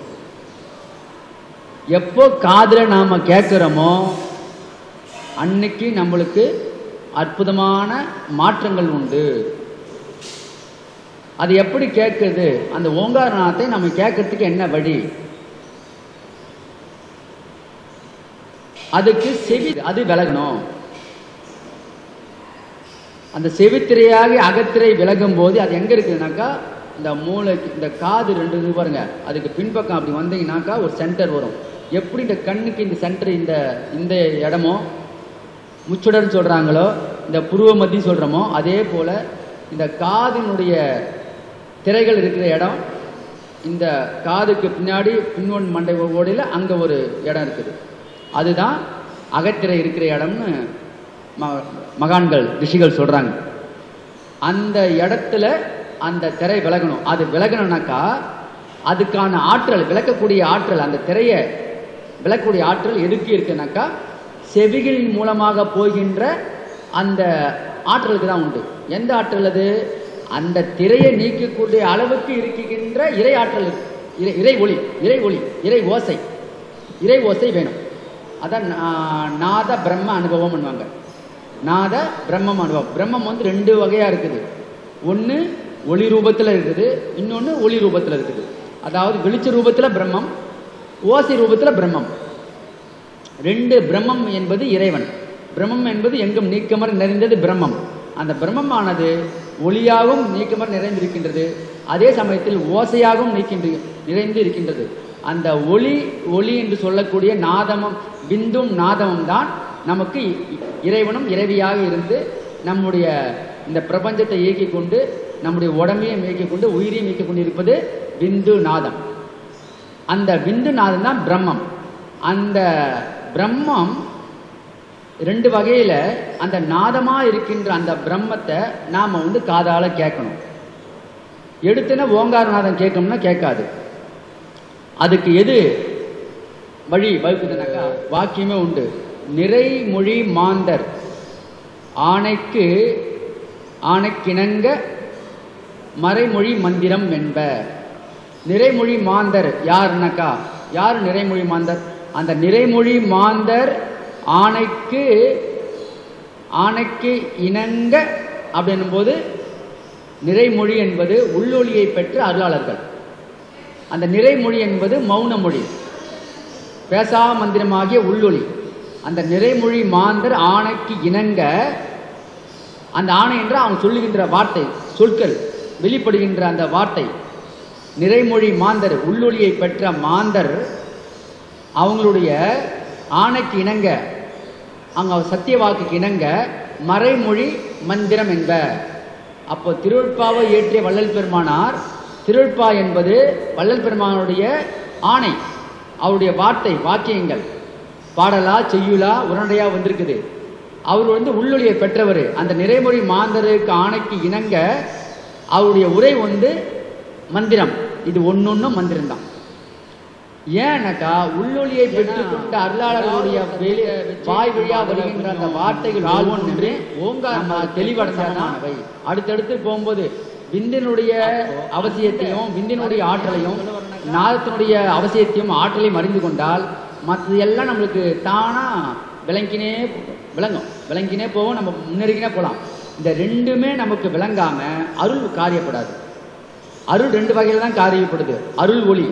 எப்போ காதுல நாம கேட்கிறோமோ அன்னைக்கு நம்மளுக்கு அற்புதமான மாற்றங்கள் உண்டு அது எப்படி கேட்குது அந்த ஓங்கார நாதத்தை நம்ம கேட்கறதுக்கு என்ன வழி அதுக்கு செவி அது விலகணும் அந்த செவித்திரையாகி அகத்திரை விலகும் போது அது எங்க இருக்குதுனாக்கா இந்த மூளைக்கு இந்த காது ரெண்டு இது பாருங்க அதுக்கு பின்பக்கம் அப்படி வந்தீங்கன்னாக்கா ஒரு சென்டர் வரும் எப்படி இந்த கண்ணுக்கு இந்த சென்டர் இந்த இந்த இடமோ முச்சுடர்னு சொல்றாங்களோ இந்த புருவ மத்தி சொல்றோமோ அதே போல இந்த காதினுடைய திரைகள் இருக்கிற இடம் இந்த காதுக்கு பின்னாடி பின்னோன் மண்டை ஓடையில் அங்க ஒரு இடம் இருக்குது அதுதான் அகத்திரை இருக்கிற இடம்னு ம- மகான்கள் ரிஷிகள் சொல்றாங்க அந்த இடத்துல அந்த திரை விலகணும் அது விலகணும்னாக்கா அதுக்கான ஆற்றல் விளக்கக்கூடிய ஆற்றல் அந்த திரையை விளக்கக்கூடிய ஆற்றல் எதுக்கு இருக்குனாக்கா செவிகளின் மூலமாக போகின்ற அந்த ஆற்றலுக்கு தான் உண்டு எந்த ஆற்றல் அது அந்த திரையை நீக்கக்கூடிய அளவுக்கு இருக்கின்ற இறை ஆற்றல் இருக்கு. இறை இறை ஒளி இறை ஒளி இறை ஓசை இறை ஓசை வேணும் அதான் நா- நாத பிரம்ம அனுபவம் பண்ணுவாங்க நாத பிரம்மம் அனுபவம் பிரம்மம் வந்து ரெண்டு வகையா இருக்குது ஒன்று ஒளி ரூபத்தில் இருக்குது இன்னொன்று ஒளி ரூபத்தில் இருக்குது அதாவது வெளிச்ச ரூபத்தில் பிரம்மம் ஓசை ரூபத்தில் பிரம்மம் ரெண்டு பிரம்மம் என்பது இறைவன் பிரம்மம் என்பது எங்கும் நீக்கமர நிறைந்தது பிரம்மம் அந்த பிரம்மமானது ஒளியாகவும் நீக்கமர நிறைந்திருக்கின்றது அதே சமயத்தில் ஓசையாகவும் நீக்கின்ற நிறைந்து இருக்கின்றது அந்த ஒளி ஒளி என்று சொல்லக்கூடிய நாதமும் விந்தும் நாதமும் தான் நமக்கு இ- இ- இறைவனும் இறைவியாக இருந்து நம்முடைய இந்த பிரபஞ்சத்தை இயக்கிக் கொண்டு நம்முடைய உடம்பையும் இயக்கிக் கொண்டு உயிரையும் இயக்கிக் கொண்டிருப்பது விந்து நாதம் அந்த விந்து நாதம் தான் பிரம்மம் அந்த பிரம்மம் ரெண்டு வகையில அந்த நாதமா இருக்கின்ற அந்த பிரம்மத்தை நாம வந்து காதால கேட்கணும் எடுத்துன ஓங்காரநாதம் கேட்கணும்னா கேட்காது அதுக்கு எது வழி வகுக்குதுனாக்கா வாக்கியமே உண்டு நிறைமொழி மாந்தர் ஆணைக்கு ஆணைக்கிணங்க மறைமொழி மந்திரம் என்ப நிறைமொழி மாந்தர் யாருனாக்கா யார் நிறைமொழி மாந்தர் அந்த நிறைமொழி மாந்தர் ஆணைக்கு ஆணைக்கு இணங்க அப்படின்னும் போது நிறைமொழி என்பது உள்ளொளியை பெற்ற அருளாளர்கள் அந்த நிறைமொழி என்பது மௌன மொழி பேசா மந்திரமாகிய உள்ளொளி அந்த நிறைமொழி மாந்தர் ஆணைக்கு இணங்க அந்த ஆணை என்று அவன் சொல்லுகின்ற வார்த்தை சொற்கள் வெளிப்படுகின்ற அந்த வார்த்தை நிறைமொழி மாந்தர் உள்ளொளியை பெற்ற மாந்தர் அவங்களுடைய ஆணைக்கு இணங்க அங்க சத்திய வாக்குக்கு இணங்க மறைமொழி மந்திரம் என்ப அப்போ திருவள்பாவை இயற்றிய வள்ளல் பெருமானார் திருவள்பா என்பது வள்ளல் பெருமானுடைய ஆணை அவருடைய வார்த்தை வாக்கியங்கள் பாடலா செய்யுளா உடனடியா வந்திருக்குது அவர் வந்து உள்ளொளியை பெற்றவர் அந்த நிறைமொழி மாந்தருக்கு ஆணைக்கு இணங்க அவருடைய உரை வந்து மந்திரம் இது ஒன்னொன்னும் மந்திரம் தான் ஏன்னாக்கா உள்ளொளியை பெற்றுக்கொண்ட அருளாளர்களுடைய வெளி- வாய் வழியா வருகின்ற அந்த வார்த்தைகள் ஒவ்வொன்று ஓங்கார தெளிவடைந்தவை அடுத்தடுத்து போகும்போது விந்தினுடைய அவசியத்தையும் விந்தினுடைய ஆற்றலையும் நாதத்தினுடைய அவசியத்தையும் ஆற்றலையும் அறிந்து கொண்டால் மற்றது எல்லாம் நம்மளுக்கு தானா விளங்கினே விளங்கும் விளங்கினே போவோம் நம்ம முன்னேறிக்கினே போகலாம் இந்த ரெண்டுமே நமக்கு விளங்காம அருள் காரியப்படாது அருள் ரெண்டு வகையில் தான் காரியப்படுது அருள் ஒளி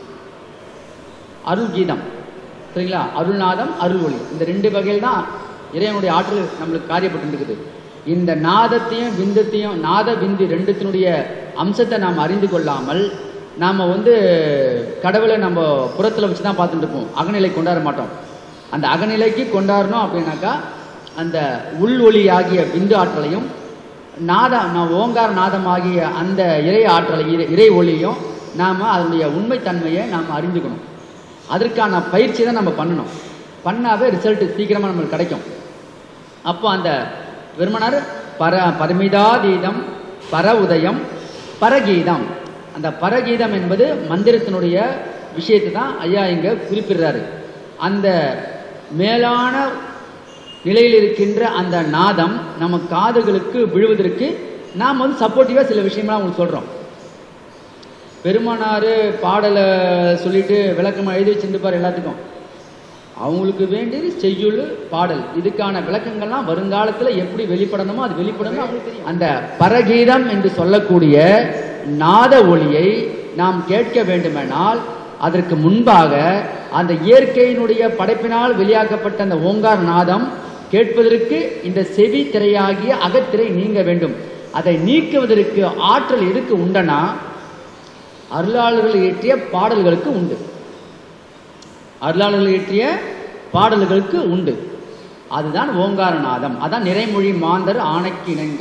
அருள் கீதம் சரிங்களா அருள்நாதம் அருள் ஒளி இந்த ரெண்டு வகையில் தான் இறைவனுடைய ஆற்றல் நம்மளுக்கு காரியப்பட்டு இருக்குது இந்த நாதத்தையும் விந்தத்தையும் நாத விந்து ரெண்டுத்தினுடைய அம்சத்தை நாம் அறிந்து கொள்ளாமல் நாம் வந்து கடவுளை நம்ம புறத்தில் வச்சு தான் பார்த்துட்டு இருப்போம் அகநிலை கொண்டாட மாட்டோம் அந்த அகநிலைக்கு கொண்டாடணும் அப்படின்னாக்கா அந்த உள் ஒளி ஆகிய பிந்து ஆற்றலையும் நாத நான் ஓங்கார நாதமாகிய அந்த இறை ஆற்றலை இறை- இறை ஒளியும் நாம் அதனுடைய உண்மைத்தன்மையை நாம் அறிஞ்சுக்கணும் அதற்கான பயிற்சி தான் நம்ம பண்ணணும் பண்ணாவே ரிசல்ட் சீக்கிரமாக நம்மளுக்கு கிடைக்கும் அப்போ அந்த பெருமனார் பர பரமிதாதீதம் பர உதயம் பரகீதம் அந்த பரகீதம் என்பது மந்திரத்தினுடைய விஷயத்தை தான் ஐயா இங்க குறிப்பிடுறாரு அந்த மேலான நிலையில் இருக்கின்ற அந்த நாதம் நம்ம காதுகளுக்கு விழுவதற்கு நாம் வந்து சப்போர்ட்டிவாக சில விஷயங்கள்லாம் உங்களுக்கு சொல்கிறோம் பெருமானார் பாடலை சொல்லிட்டு விளக்கமாக எழுதி வச்சிருந்துப்பார் எல்லாத்துக்கும் அவங்களுக்கு வேண்டியது செய்யுள் பாடல் இதுக்கான விளக்கங்கள்லாம் வருங்காலத்துல எப்படி வெளிப்படணுமோ அது வெளிப்படணும் அவங்களுக்கு தெரியும் அந்த பரகீதம் என்று சொல்லக்கூடிய நாத ஒளியை நாம் கேட்க வேண்டுமெனால் அதற்கு முன்பாக அந்த இயற்கையினுடைய படைப்பினால் வெளியாக்கப்பட்ட அந்த ஓங்கார நாதம் கேட்பதற்கு இந்த செவி திரையாகிய அகத்திரை நீங்க வேண்டும் அதை நீக்குவதற்கு ஆற்றல் எதுக்கு உண்டனா அருளாளர்கள் இயற்றிய பாடல்களுக்கு உண்டு அருளாளர்கள் இயற்றிய பாடல்களுக்கு உண்டு அதுதான் ஓங்காரநாதம் அதான் நிறைமொழி மாந்தர் ஆணைக்கு இணங்க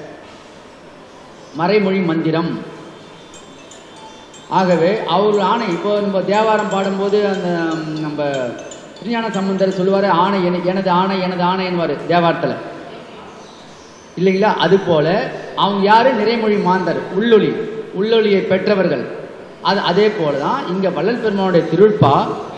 மறைமொழி மந்திரம் ஆகவே அவர் ஆணை இப்போ நம்ம தேவாரம் பாடும்போது அந்த ம், நம்ம திருஞான சம்பந்தர் சொல்லுவார் ஆணை என- எனது ஆணை எனது ஆணை என்பார் தேவாரத்தில் இல்லைங்களா அது போல அவங்க யாரு நிறைமொழி மாந்தர் உள்ளொளி உள்ளொளியை பெற்றவர்கள் அது அதே போல தான் இங்க வள்ளல் பெருமானுடைய திருப்பா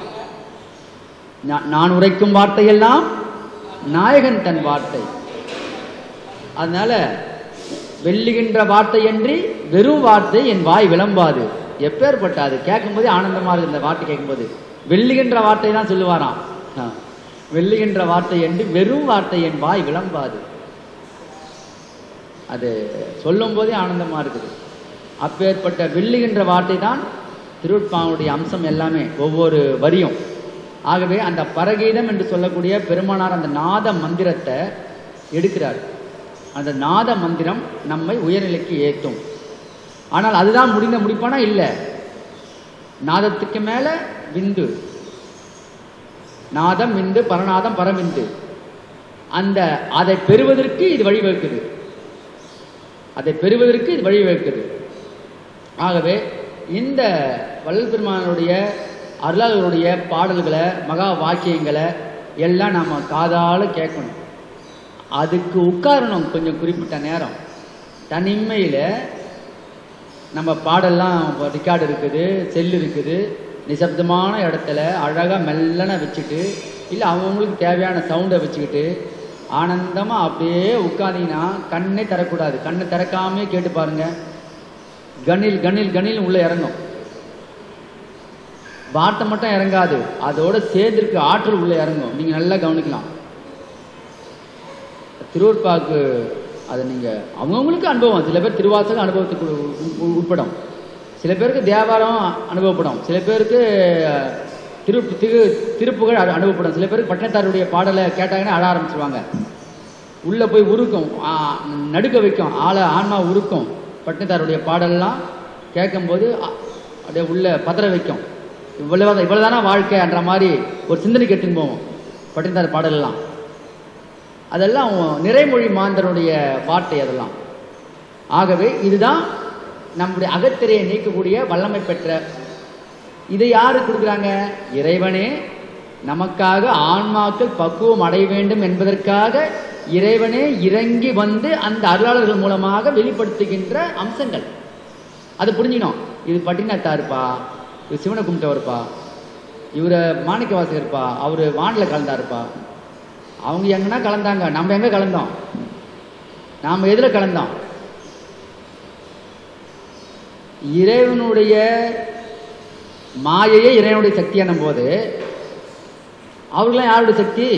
நான் உரைக்கும் வார்த்தையெல்லாம் நாயகன் தன் வார்த்தை அதனால வெல்லுகின்ற வார்த்தையன்றி வெறும் வார்த்தை என் வாய் விளம்பாது எப்பேற்பட்ட அது கேட்கும்போதே ஆனந்தமா இருக்கு இந்த வார்த்தை கேட்கும்போது வெல்லுகின்ற வார்த்தை தான் சொல்லுவாராம் ஆ. வெல்லுகின்ற வார்த்தை என்று வெறும் வார்த்தை என் வாய் விளம்பாது அது சொல்லும் போதே ஆனந்தமா இருக்குது அப்பேற்பட்ட வெல்லுகின்ற வார்த்தை தான் திருட்பாவுடைய அம்சம் எல்லாமே ஒவ்வொரு வரியும் ஆகவே அந்த பரகீதம் என்று சொல்லக்கூடிய பெருமானார் அந்த நாத மந்திரத்தை எடுக்கிறார் அந்த நாத மந்திரம் நம்மை உயர்நிலைக்கு ஏற்றும் ஆனால் அதுதான் முடிந்த முடிப்பானா இல்லை நாதத்துக்கு மேல விந்து நாதம் விந்து பரநாதம் பரவிந்து அந்த அதை பெறுவதற்கு இது வழிவகுக்குது அதை பெறுவதற்கு இது வழிவகுக்குது ஆகவே இந்த வள்ளல் பெருமானுடைய அருளாளருடைய பாடல்களை மகா வாக்கியங்களை எல்லாம் நாம காதால கேட்கணும் அதுக்கு உட்காரணும் கொஞ்சம் குறிப்பிட்ட நேரம் தனிமையில் நம்ம பாடெல்லாம் ரெக்கார்டு இருக்குது செல் இருக்குது நிசப்தமான இடத்துல அழகாக மெல்லனை வச்சுட்டு இல்லை அவங்கவுங்களுக்கு தேவையான சவுண்டை வச்சுக்கிட்டு ஆனந்தமாக அப்படியே உட்காந்தீங்கன்னா கண்ணே தரக்கூடாது கண்ணை திறக்காமே கேட்டு பாருங்க கணில் கணில் கணில் உள்ள இறங்கும் வார்த்தை மட்டும் இறங்காது அதோட சேர்ந்திருக்க ஆற்றல் உள்ள இறங்கும் நீங்க நல்லா கவனிக்கலாம் திருவற்பாக்கு அதை நீங்க அவங்கவுங்களுக்கு அனுபவம் சில பேர் திருவாசக அனுபவத்துக்கு உ- உ- உட்படும் சில பேருக்கு தேவாரம் அனுபவப்படும் சில பேருக்கு திரு திரு திருப்புகழ் அனு- அனுபவப்படும் சில பேருக்கு பட்டினத்தாருடைய பாடலை கேட்டாங்கன்னா அழ ஆரம்பிச்சிருவாங்க உள்ள போய் உருக்கும் ஆ, நடுக்க வைக்கும் ஆளை ஆன்மா உருக்கும் பட்டினத்தாருடைய பாடல்லாம் கேட்கும்போது அ- அப்படியே உள்ள பதற வைக்கும் இவ்வளவு இவ்வளவுதானா வாழ்க்கைன்ற மாதிரி ஒரு சிந்தனைக்கு எடுத்துன்னு போவோம் பட்டினத்தார் பாடல்லாம் அதெல்லாம் நிறைமொழி மாந்தருடைய வார்த்தை அதெல்லாம் ஆகவே இதுதான் நம்முடைய அகத்திரையை நீக்கக்கூடிய வல்லமை பெற்ற இதை யாரு கொடுக்குறாங்க இறைவனே நமக்காக ஆன்மாக்கள் பக்குவம் அடைய வேண்டும் என்பதற்காக இறைவனே இறங்கி வந்து அந்த அருளாளர்கள் மூலமாக வெளிப்படுத்துகின்ற அம்சங்கள் அது புரிஞ்சுக்கணும் இது பட்டினத்தாருப்பா இது சிவனை கும்பிட்டவர்ப்பா இவரை மாணிக்க வாசகர்ப்பா அவர் வானில் கலந்தாருப்பா அவங்க எங்கன்னா கலந்தாங்க நம்ம எங்க கலந்தோம் நாம எதுல கலந்தோம் இறைவனுடைய மாயையே இறைவனுடைய சக்தியான போது அவர்களாம் யாருடைய சக்தி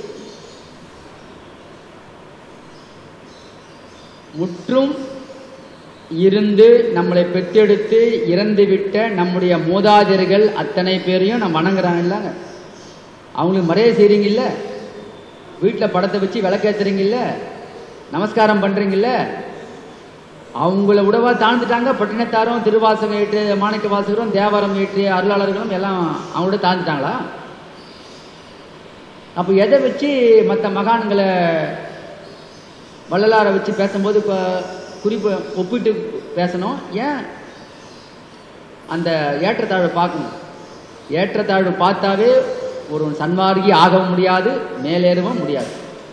முற்றும் இருந்து நம்மளை பெற்றெடுத்து இறந்துவிட்ட நம்முடைய மூதாதையர்கள் அத்தனை பேரையும் நம்ம வணங்குறாங்க இல்லைங்க அவங்களுக்கு மரியாதை செய்றீங்கல்ல வீட்டில் படத்தை வச்சு விளக்கேத்துறீங்கல்ல நமஸ்காரம் பண்றீங்கல்ல அவங்கள விடவா தாழ்ந்துட்டாங்க பட்டினத்தாரும் திருவாசகம் ஏற்று மாணிக்க வாசகரும் தேவாரம் ஏற்று அருளாளர்களும் எல்லாம் அவங்களோட தாழ்ந்துட்டாங்களா அப்போ எதை வச்சு மற்ற மகான்களை வள்ளலாரை வச்சு பேசும்போது இப்போ குறிப்பு ஒப்பிட்டு பேசணும் ஏன் அந்த ஏற்றத்தாழ்வை பார்க்கணும் ஏற்றத்தாழ்வு பார்த்தாவே ஒரு சன்மார்கி ஆகவும் முடியாது மேலேறவும் முடியாது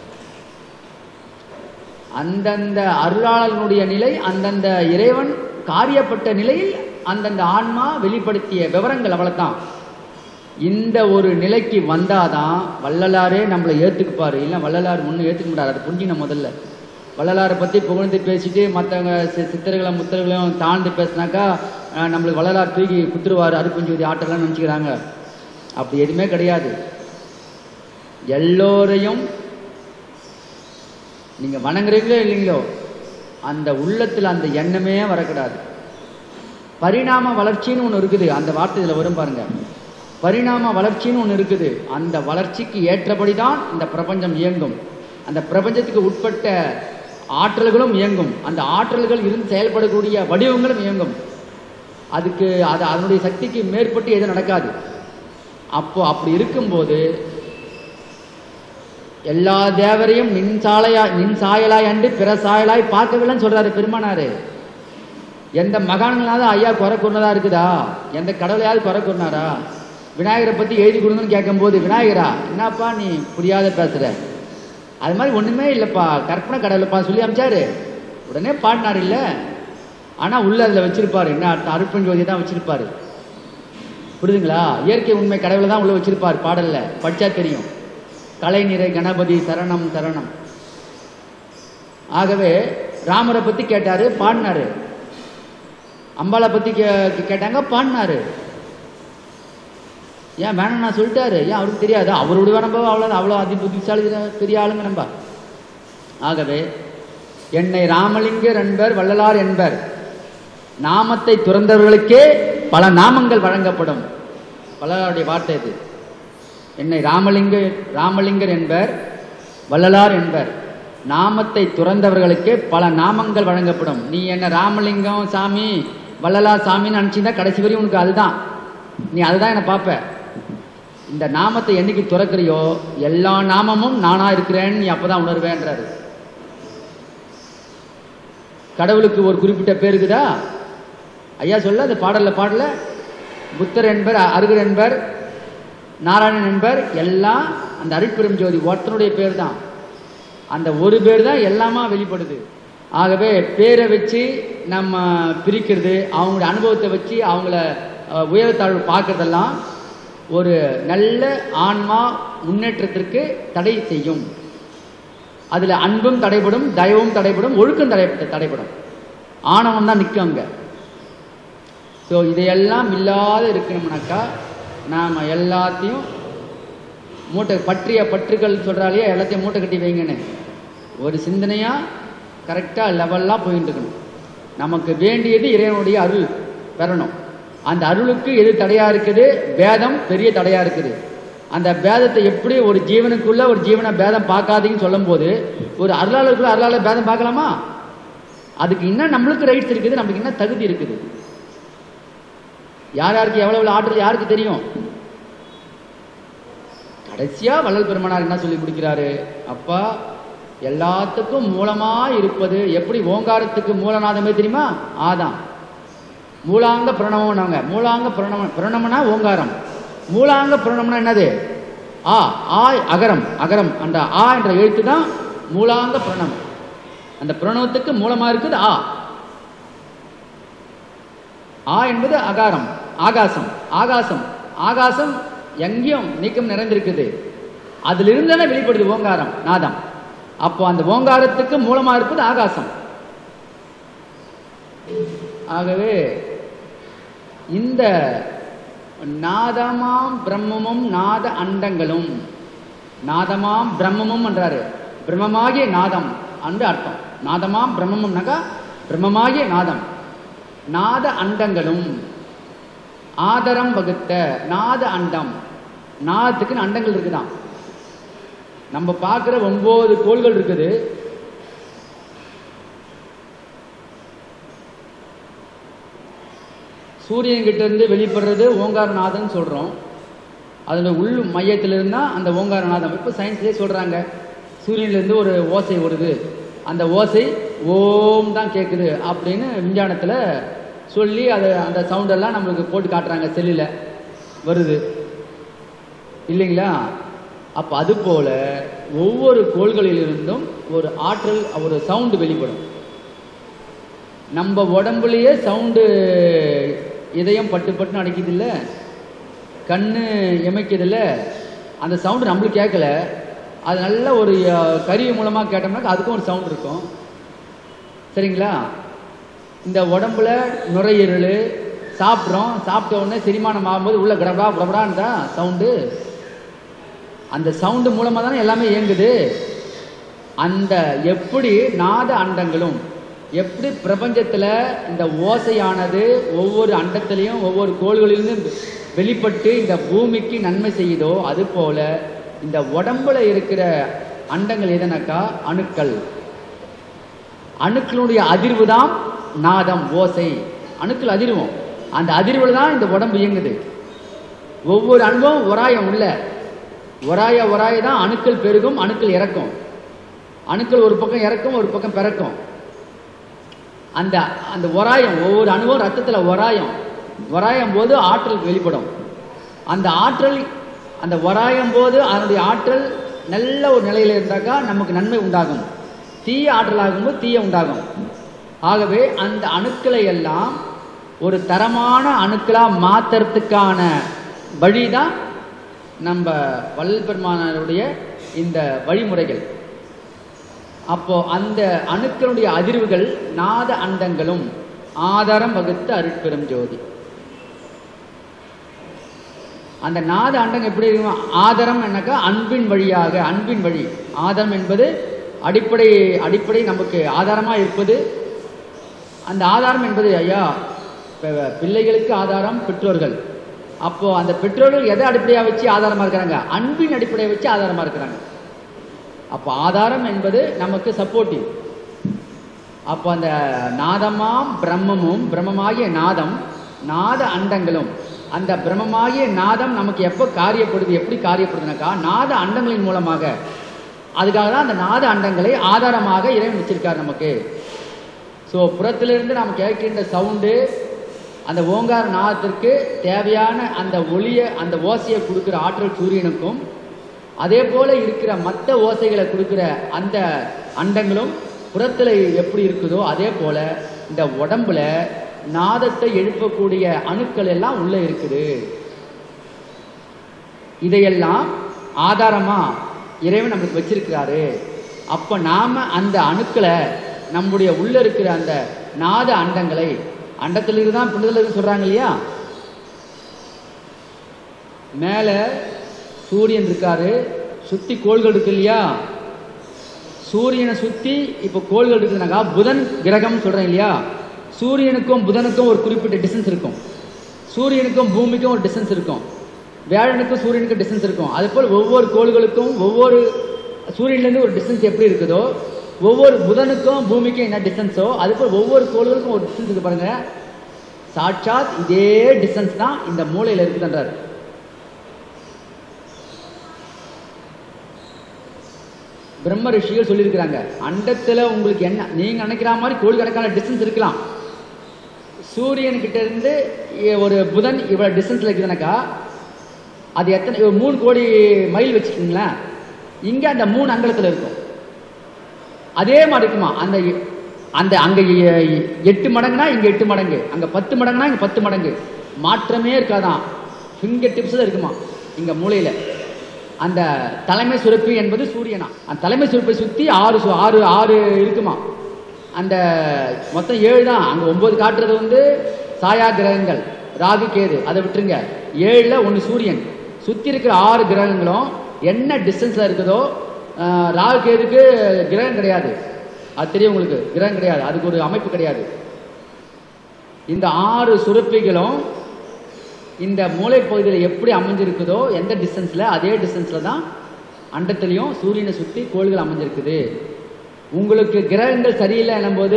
அந்தந்த அருளாளனுடைய நிலை அந்தந்த இறைவன் காரியப்பட்ட நிலையில் அந்தந்த ஆன்மா வெளிப்படுத்திய விவரங்கள் அவ்வளவுதான் இந்த ஒரு நிலைக்கு வந்தாதான் வள்ளலாரே நம்மளை ஏத்துக்குப்பாரு இல்லை வள்ளலார் முன்னும் ஏத்துக்க முடியாது அதை புரிஞ்சிக்கணும் முதல்ல வள்ளலாரை பத்தி புகழ்ந்து பேசிட்டு மற்றவங்க சித்தர்களை முத்தர்களையும் தாழ்ந்து பேசினாக்கா அஹ், நம்மளுக்கு வள்ளலார் தூக்கி குத்துருவார் அருப்பஞ்சூதி ஆட்டெல்லாம் நினச்சிக்கிறாங்க அப்படி எதுவுமே கிடையாது எல்லோரையும் நீங்க வணங்குறீங்களோ இல்லைங்களோ அந்த உள்ளத்துல அந்த எண்ணமே வரக்கூடாது பரிணாம வளர்ச்சின்னு ஒன்று இருக்குது அந்த வார்த்தை இதுல வரும் பாருங்க பரிணாம வளர்ச்சின்னு ஒன்று இருக்குது அந்த வளர்ச்சிக்கு ஏற்றபடி தான் இந்த பிரபஞ்சம் இயங்கும் அந்த பிரபஞ்சத்துக்கு உட்பட்ட ஆற்றல்களும் இயங்கும் அந்த ஆற்றல்கள் இருந்து செயல்படக்கூடிய வடிவங்களும் இயங்கும் அதுக்கு அது அதனுடைய சக்திக்கு மேற்பட்டு எதுவும் நடக்காது அப்போ அப்படி இருக்கும்போது எல்லா தேவரையும் நின் சாலையா நின் சாயலாய் அன்று பிற சாயலாய் பார்க்கவில்லைன்னு சொல்றாரு பெருமானாரு எந்த மகான்களாவது ஐயா குறை கூறினதா இருக்குதா எந்த கடவுளையாவது குறை கூறினாரா விநாயகரை பத்தி எழுதி கொடுங்கன்னு கேட்கும்போது விநாயகரா என்னப்பா நீ புரியாத பேசுற அது மாதிரி ஒண்ணுமே இல்லப்பா கற்பனை கடவுளப்பா சொல்லி அமிச்சாரு உடனே பாடினார் இல்ல ஆனா உள்ள அதுல வச்சிருப்பாரு என்ன அர்த்தம் அருப்பன் ஜோதி தான் வச்சிருப்பாரு புரியுதுங்களா இயற்கை உண்மை கடவுளை தான் உள்ள வச்சிருப்பார் பாடல்ல படிச்சா தெரியும் கலை நிறை கணபதி சரணம் சரணம் ஆகவே ராமரை பத்தி கேட்டாரு பாடினாரு அம்பாளை பத்தி கே- கேட்டாங்க பாடினாரு ஏன் வேணாம் நான் சொல்லிட்டாரு ஏன் அவருக்கு தெரியாது அவருடைய நம்ம அவ்வளோ அவ்வளோ அதி புத்திசாலி பெரிய ஆளுங்க நம்ம ஆகவே என்னை ராமலிங்கர் என்பர் வள்ளலார் என்பர் நாமத்தை துறந்தவர்களுக்கே பல நாமங்கள் வழங்கப்படும் வள்ளலாருடைய வார்த்தை இது என்னை ராமலிங்க ராமலிங்கர் என்பர் வள்ளலார் என்பர் நாமத்தை துறந்தவர்களுக்கே பல நாமங்கள் வழங்கப்படும் நீ என்ன ராமலிங்கம் சாமி வள்ளலார் சாமின்னு நினச்சிருந்தா கடைசி வரையும் உனக்கு அதுதான் நீ அதுதான் என்னை பார்ப்ப இந்த நாமத்தை என்னைக்கு துறக்கிறியோ எல்லா நாமமும் நானா இருக்கிறேன்னு நீ அப்பதான் உணர்வேன்றாரு கடவுளுக்கு ஒரு குறிப்பிட்ட பேர் இருக்குதா ஐயா சொல்ல அந்த பாடல்ல பாடல புத்தர் என்பர் அருகர் என்பர் நாராயணன் என்பர் எல்லாம் அந்த அருட்பெரும் ஜோதி ஒருத்தனுடைய பேர் தான் அந்த ஒரு பேர் தான் எல்லாமா வெளிப்படுது ஆகவே பேரை வச்சு நம்ம பிரிக்கிறது அவங்களுடைய அனுபவத்தை வச்சு அவங்கள அஹ், உயரத்தாழ்வு பார்க்கறதெல்லாம் ஒரு நல்ல ஆன்மா முன்னேற்றத்திற்கு தடை செய்யும் அதுல அன்பும் தடைபடும் தயவும் தடைபடும் ஒழுக்கம் தடை தடைபடும் ஆணவம் தான் நிற்கும் அங்க ஸோ இதையெல்லாம் இல்லாத இருக்கணும்னாக்கா நாம் எல்லாத்தையும் மூட்டை பற்றிய பற்றுகள் சொல்கிறாலே எல்லாத்தையும் மூட்டை கட்டி வைங்கன்னு ஒரு சிந்தனையாக கரெக்டாக லெவலாக போயிட்டு இருக்கணும் நமக்கு வேண்டியது இறைவனுடைய அருள் பெறணும் அந்த அருளுக்கு எது தடையாக இருக்குது பேதம் பெரிய தடையாக இருக்குது அந்த பேதத்தை எப்படி ஒரு ஜீவனுக்குள்ள ஒரு ஜீவனை பேதம் பார்க்காதீங்கன்னு சொல்லும்போது ஒரு அருளாளருக்குள்ள அருளாளர் பேதம் பார்க்கலாமா அதுக்கு இன்னும் நம்மளுக்கு ரைட்ஸ் இருக்குது நம்மளுக்கு என்ன தகுதி இருக்குது யார் யாருக்கு எவ்வளவு எவ்வளவு ஆற்றல் யாருக்கு தெரியும் கடைசியா வள்ளல் பெருமனார் என்ன சொல்லி முடிக்கிறாரு அப்பா எல்லாத்துக்கும் மூலமா இருப்பது எப்படி ஓங்காரத்துக்கு மூலநாதமே தெரியுமா ஆதான் மூலாங்க பிரணவம் நாங்க மூலாங்க பிரணவம் பிரணவம்னா ஓங்காரம் மூலாங்க பிரணவம்னா என்னது ஆ ஆ அகரம் அகரம் அந்த ஆ என்ற எழுத்து தான் மூலாங்க பிரணவம் அந்த பிரணவத்துக்கு மூலமா இருக்குது ஆ ஆ என்பது அகாரம் ஆகாசம் ஆகாசம் ஆகாசம் எங்கேயும் நீக்கம் நிறைந்திருக்குது அதிலிருந்து தானே வெளிப்படுது ஓங்காரம் நாதம் அப்போ அந்த ஓங்காரத்துக்கு மூலமா இருப்பது ஆகாசம் ஆகவே இந்த நாதமாம் பிரம்மமும் நாத அண்டங்களும் நாதமாம் பிரம்மமும் என்றாரு பிரம்மமாகிய நாதம் என்று அர்த்தம் நாதமாம் பிரம்மமும்னாக்கா பிரம்மமாகிய நாதம் நாத அண்டங்களும் ஆதரம் வகுத்த நாத அண்டம் நாதத்துக்கு அண்டங்கள் இருக்குதாம் நம்ம பார்க்குற ஒன்பது கோள்கள் இருக்குது சூரியன் கிட்ட இருந்து வெளிப்படுறது ஓங்காரநாதன் சொல்றோம் அதோட உள் மையத்தில் இருந்தால் அந்த ஓங்காரநாதம் இப்போ சயின்ஸ்லேயே சொல்கிறாங்க சூரியன்லேருந்து ஒரு ஓசை வருது அந்த ஓசை ஓம் தான் கேட்குது அப்படின்னு விஞ்ஞானத்தில் சொல்லி அதை அந்த சவுண்டெல்லாம் நம்மளுக்கு போட்டு காட்டுறாங்க செல்லில் வருது இல்லைங்களா அப்போ அது போல ஒவ்வொரு கோள்களிலிருந்தும் ஒரு ஆற்றல் ஒரு சவுண்டு வெளிப்படும் நம்ம உடம்புலயே சவுண்டு இதயம் பட்டு பட்டுன்னு அடைக்குது இல்ல கண்ணு இமைக்குது இல்ல அந்த சவுண்டு நம்மளுக்கு கேட்கல அது நல்ல ஒரு அஹ், கருவி மூலமா கேட்டோம்னா அதுக்கும் ஒரு சவுண்ட் இருக்கும் சரிங்களா இந்த உடம்புல நுரையீரல் சாப்பிட்றோம் சாப்பிட்ட உடனே செரிமானம் ஆகும்போது உள்ள கடபடா கடபடான்னு தான் சவுண்டு அந்த சவுண்டு மூலமாக தானே எல்லாமே இயங்குது அந்த எப்படி நாத அண்டங்களும் எப்படி பிரபஞ்சத்தில் இந்த ஓசையானது ஒவ்வொரு அண்டத்திலையும் ஒவ்வொரு கோள்களிலிருந்து வெளிப்பட்டு இந்த பூமிக்கு நன்மை செய்யுதோ அது போல இந்த உடம்புல இருக்கிற அண்டங்கள் எதுனாக்கா அணுக்கள் அணுக்களுடைய அதிர்வு தான் நாதம் ஓசை அணுக்கள் அதிர்வும் அந்த அதிர்வுல தான் இந்த உடம்பு இயங்குது ஒவ்வொரு அணுவும் ஒராயம் உள்ள ஒராய ஒராய தான் அணுக்கள் பெருகும் அணுக்கள் இறக்கும் அணுக்கள் ஒரு பக்கம் இறக்கும் ஒரு பக்கம் பிறக்கும் அந்த அந்த ஒராயம் ஒவ்வொரு அணுவும் ரத்தத்தில் ஒராயம் ஒராயம் போது ஆற்றல் வெளிப்படும் அந்த ஆற்றல் அந்த ஒராயம் போது அதனுடைய ஆற்றல் நல்ல ஒரு நிலையில் இருந்தாக்கா நமக்கு நன்மை உண்டாகும் தீய ஆற்றல் ஆகும்போது தீய உண்டாகும் ஆகவே அந்த அணுக்களை எல்லாம் ஒரு தரமான அணுக்களா மாத்துறதுக்கான வழிதான் நம்ம வள்ளல் பெருமானாருடைய இந்த வழிமுறைகள் அப்போ அந்த அணுக்களுடைய அதிர்வுகள் நாத அண்டங்களும் ஆதாரம் வகுத்த அருட்பெரும் ஜோதி அந்த நாத அண்டங்கள் எப்படி இருக்கும் ஆதாரம் என்னக்கா அன்பின் வழியாக அன்பின் வழி ஆதாரம் என்பது அடிப்படை அடிப்படை நமக்கு ஆதாரமா இருப்பது அந்த ஆதாரம் என்பது ஐயா ப- பிள்ளைகளுக்கு ஆதாரம் பெற்றோர்கள் அப்போ அந்த பெற்றோர்கள் எதை அடிப்படையாக வச்சு ஆதாரமா இருக்கிறாங்க அன்பின் அடிப்படையை வச்சு ஆதாரமா இருக்கிறாங்க அப்போ ஆதாரம் என்பது நமக்கு சப்போர்ட்டிவ் அப்போ அந்த நாதமாம் பிரம்மமும் பிரம்மமாகிய நாதம் நாத அண்டங்களும் அந்த பிரம்மமாகிய நாதம் நமக்கு எப்போ காரியப்படுது எப்படி காரியப்படுதுனாக்கா நாத அண்டங்களின் மூலமாக அதுக்காக தான் அந்த நாத அண்டங்களை ஆதாரமாக இறைவன் வச்சிருக்கார் நமக்கு ஸோ புறத்திலிருந்து நாம் கேட்கின்ற சவுண்டு அந்த ஓங்கார நாதத்திற்கு தேவையான அந்த ஒளியை அந்த ஓசையை கொடுக்குற ஆற்றல் சூரியனுக்கும் அதே போல இருக்கிற மற்ற ஓசைகளை கொடுக்குற அந்த அண்டங்களும் புறத்தில் எப்படி இருக்குதோ அதே போல இந்த உடம்புல நாதத்தை எழுப்பக்கூடிய அணுக்கள் எல்லாம் உள்ள இருக்குது இதையெல்லாம் ஆதாரமா இறைவன் நமக்கு வச்சிருக்கிறாரு அப்ப நாம அந்த அணுக்களை நம்முடைய உள்ள இருக்கிற அந்த நாத அண்டங்களை அண்டத்திலிருந்து தான் பின்னதிலிருந்து சொல்றாங்க இல்லையா மேல சூரியன் இருக்காரு சுத்தி கோள்கள் இருக்கு இல்லையா சூரியனை சுத்தி இப்ப கோள்கள் இருக்குதுனாக்கா புதன் கிரகம் சொல்றேன் இல்லையா சூரியனுக்கும் புதனுக்கும் ஒரு குறிப்பிட்ட டிஸ்டன்ஸ் இருக்கும் சூரியனுக்கும் பூமிக்கும் ஒரு டிஸ்டன்ஸ் இருக்கும் வியாழனுக்கும் சூரியனுக்கும் டிஸ்டன்ஸ் இருக்கும் அதே போல் ஒவ்வொரு கோள்களுக்கும் ஒவ்வொரு சூரியன்லேருந்து ஒரு டிஸ்டன்ஸ் எப்படி இருக்குதோ ஒவ்வொரு புதனுக்கும் பூமிக்கும் என்ன டிஸ்டன்ஸோ அது போல் ஒவ்வொரு கோள்களுக்கும் ஒரு டிஸ்டன்ஸ் இருக்கு பாருங்க சாட்சாத் இதே டிஸ்டன்ஸ் தான் இந்த மூலையில் இருக்குதுன்றார் பிரம்ம ரிஷிகள் சொல்லியிருக்கிறாங்க அண்டத்துல உங்களுக்கு என்ன நீங்க நினைக்கிற மாதிரி கோடிக்கணக்கான டிஸ்டன்ஸ் இருக்கலாம் சூரியன் கிட்ட இருந்து இ- ஒரு புதன் இவ்வளவு டிஸ்டன்ஸ்ல இருக்குதுனாக்கா அது எத்தனை ஒரு மூணு கோடி மைல் வச்சுக்கோங்களேன் இங்க அந்த மூணு அங்கலத்துல இருக்கும் அதே மாதிரி இருக்குமா அந்த எ- அந்த அங்க எ- எ- எட்டு மடங்குனா இங்க எட்டு மடங்கு அங்க பத்து மடங்குனா இங்க பத்து மடங்கு மாற்றமே இருக்காதான் ஃபிங்கர் டிப்ஸ் தான் இருக்குமா இங்க மூலையில அந்த தலைமை சுரப்பி என்பது சூரியனா அந்த தலைமை சுரப்பை சுத்தி ஆறு சு- ஆறு ஆறு இருக்குமா அந்த மொத்தம் ஏழு தான் அங்க ஒன்பது காட்டுறது வந்து சாயா கிரகங்கள் ராகு கேது அதை விட்டுருங்க ஏழுல ஒன்று சூரியன் சுத்தி இருக்கிற ஆறு கிரகங்களும் என்ன டிஸ்டன்ஸ்ல இருக்குதோ ஆஹ், ராகு கேதுக்கு கிரகம் கிடையாது அது தெரியும் உங்களுக்கு கிரகம் கிடையாது அதுக்கு ஒரு அமைப்பு கிடையாது இந்த ஆறு சுரப்பிகளும் இந்த மூளைப்பகுதியில் எப்படி அமைஞ்சிருக்குதோ எந்த டிஸ்டன்ஸில் அதே டிஸ்டன்ஸில் தான் அண்டத்துலேயும் சூரியனை சுற்றி கோள்கள் அமைஞ்சிருக்குது உங்களுக்கு கிரகங்கள் சரியில்லை என்னும்போது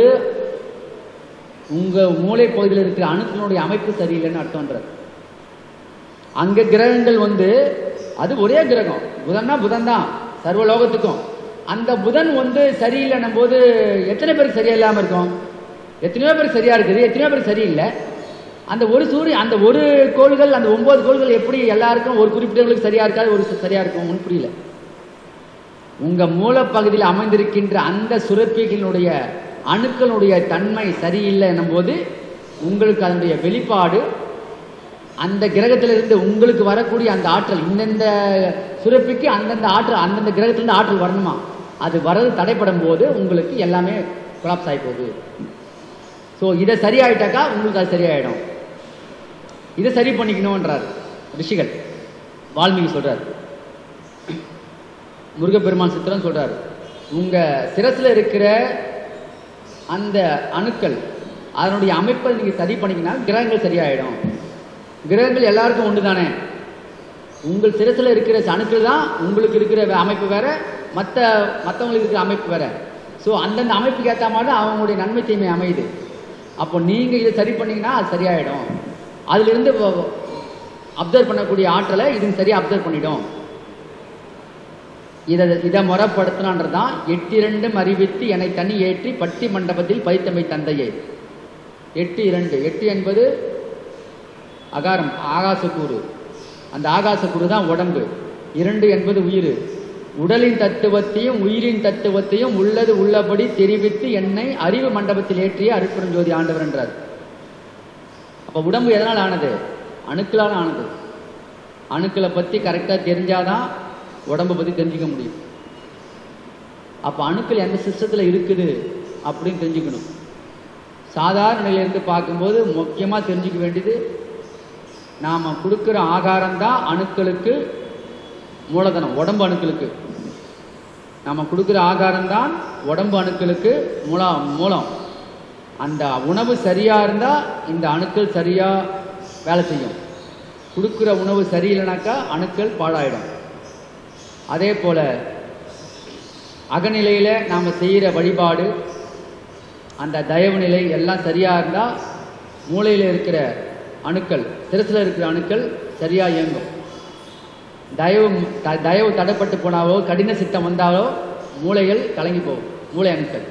உங்கள் மூளைப்பகுதியில் இருக்கிற அணுக்களுடைய அமைப்பு சரியில்லைன்னு அர்த்தம்ன்றார் அங்க கிரகங்கள் வந்து அது ஒரே கிரகம் புதன்னா புதன் தான் சர்வலோகத்துக்கும் அந்த புதன் வந்து சரியில்லைன்னும் போது எத்தனை பேருக்கு சரியா இல்லாம இருக்கும் எத்தனையோ பேருக்கு சரியா இருக்குது எத்தனையோ பேருக்கு சரியில்லை அந்த ஒரு சூரியன் அந்த ஒரு கோள்கள் அந்த ஒன்பது கோள்கள் எப்படி எல்லாருக்கும் ஒரு குறிப்பிட்டவர்களுக்கு சரியா இருக்காது ஒரு சரியா இருக்கும் ஒன்றும் புரியல உங்க மூலப்பகுதியில் அமைந்திருக்கின்ற அந்த சுரப்பிகளினுடைய அணுக்களுடைய தன்மை சரியில்லை போது உங்களுக்கு அதனுடைய வெளிப்பாடு அந்த கிரகத்திலிருந்து உங்களுக்கு வரக்கூடிய அந்த ஆற்றல் இந்தந்த சுரப்பிக்கு அந்தந்த ஆற்றல் அந்தந்த கிரகத்திலிருந்து ஆற்றல் வரணுமா அது வரது தடைப்படும் போது உங்களுக்கு எல்லாமே கொலாப்ஸ் ஆகி போகுது ஸோ இதை சரியாயிட்டாக்கா உங்களுக்கு அது சரியாயிடும் இதை சரி பண்ணிக்கணும்ன்றார் ரிஷிகள் வால்மீகி சொல்றார் முருகப்பெருமான் சித்திரம் சொல்றாரு உங்க சிரசுல இருக்கிற அந்த அணுக்கள் அதனுடைய அமைப்பை நீங்க சரி பண்ணீங்கன்னா கிரகங்கள் சரியாயிடும் கிரகங்கள் எல்லாருக்கும் ஒன்று தானே உங்கள் சிரசுல இருக்கிற அணுக்கள் தான் உங்களுக்கு இருக்கிற வே- அமைப்பு வேற மற்ற மற்றவங்களுக்கு இருக்கிற அமைப்பு வேற ஸோ அந்தந்த அமைப்புக்கு ஏற்ற மாதிரி தான் அவங்களுடைய நன்மை தீமை அமையுது அப்போ நீங்க இதை சரி பண்ணீங்கன்னா அது சரியாயிடும் அதிலிருந்து அப்சர்வ் பண்ணக்கூடிய ஆற்றலை இது சரியா அப்சர்வ் பண்ணிடும் இதை இதை முறைப்படுத்தினான்றதான் எட்டிரண்டும் அறிவித்து என்னை தனி ஏற்றி பட்டி மண்டபத்தில் பைத்தமை தந்தையே எட்டு இரண்டு எட்டு என்பது அகாரம் ஆகாசக்கூறு அந்த ஆகாசக்கூறு தான் உடம்பு இரண்டு என்பது உயிர் உடலின் தத்துவத்தையும் உயிரின் தத்துவத்தையும் உள்ளது உள்ளபடி தெரிவித்து என்னை அறிவு மண்டபத்தில் ஏற்றிய அருட்பெருஞ்சோதி ஆண்டவர் என்றார் அப்ப உடம்பு எதனால் ஆனது அணுக்களால் ஆனது அணுக்களை பத்தி கரெக்டா தெரிஞ்சாதான் உடம்பை பத்தி தெரிஞ்சுக்க முடியும் அப்ப அணுக்கள் எந்த சிஸ்டத்துல இருக்குது அப்படின்னு தெரிஞ்சுக்கணும் சாதாரண நிலையிலிருந்து பார்க்கும்போது முக்கியமா தெரிஞ்சுக்க வேண்டியது நாம கொடுக்கிற ஆகாரம் தான் அணுக்களுக்கு மூலதனம் உடம்பு அணுக்களுக்கு நாம கொடுக்கிற ஆகாரம் தான் உடம்பு அணுக்களுக்கு மூல மூலம் அந்த உணவு சரியா இருந்தா இந்த அணுக்கள் சரியா வேலை செய்யும் கொடுக்கிற உணவு சரியில்லைனாக்கா அணுக்கள் பாழாயிடும் அதே போல அகநிலையில நாம செய்யற வழிபாடு அந்த தயவு நிலை எல்லாம் சரியா இருந்தா மூளையில இருக்கிற அணுக்கள் சிரசுல இருக்கிற அணுக்கள் சரியா இயங்கும் தயவு த- தயவு தடைப்பட்டு போனாவோ கடின சித்தம் வந்தாலோ மூளைகள் கலங்கி போகும் மூளை அணுக்கள்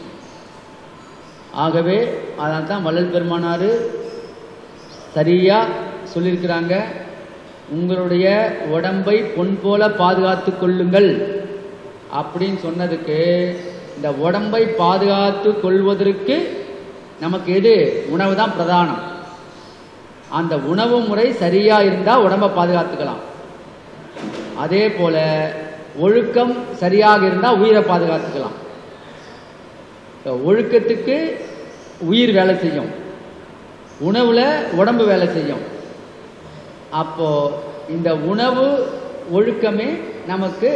ஆகவே அதனால தான் வள்ளல் பெருமானாரு சரியா சொல்லியிருக்கிறாங்க உங்களுடைய உடம்பை பொன் போல பாதுகாத்து கொள்ளுங்கள் அப்படின்னு சொன்னதுக்கு இந்த உடம்பை பாதுகாத்து கொள்வதற்கு நமக்கு எது உணவு தான் பிரதானம் அந்த உணவு முறை சரியா இருந்தா உடம்பை பாதுகாத்துக்கலாம் அதே போல ஒழுக்கம் சரியாக இருந்தா உயிரை பாதுகாத்துக்கலாம் இப்ப ஒழுக்கத்துக்கு உயிர் வேலை செய்யும் உணவுல உடம்பு வேலை செய்யும் அப்போ இந்த உணவு ஒழுக்கமே நமக்கு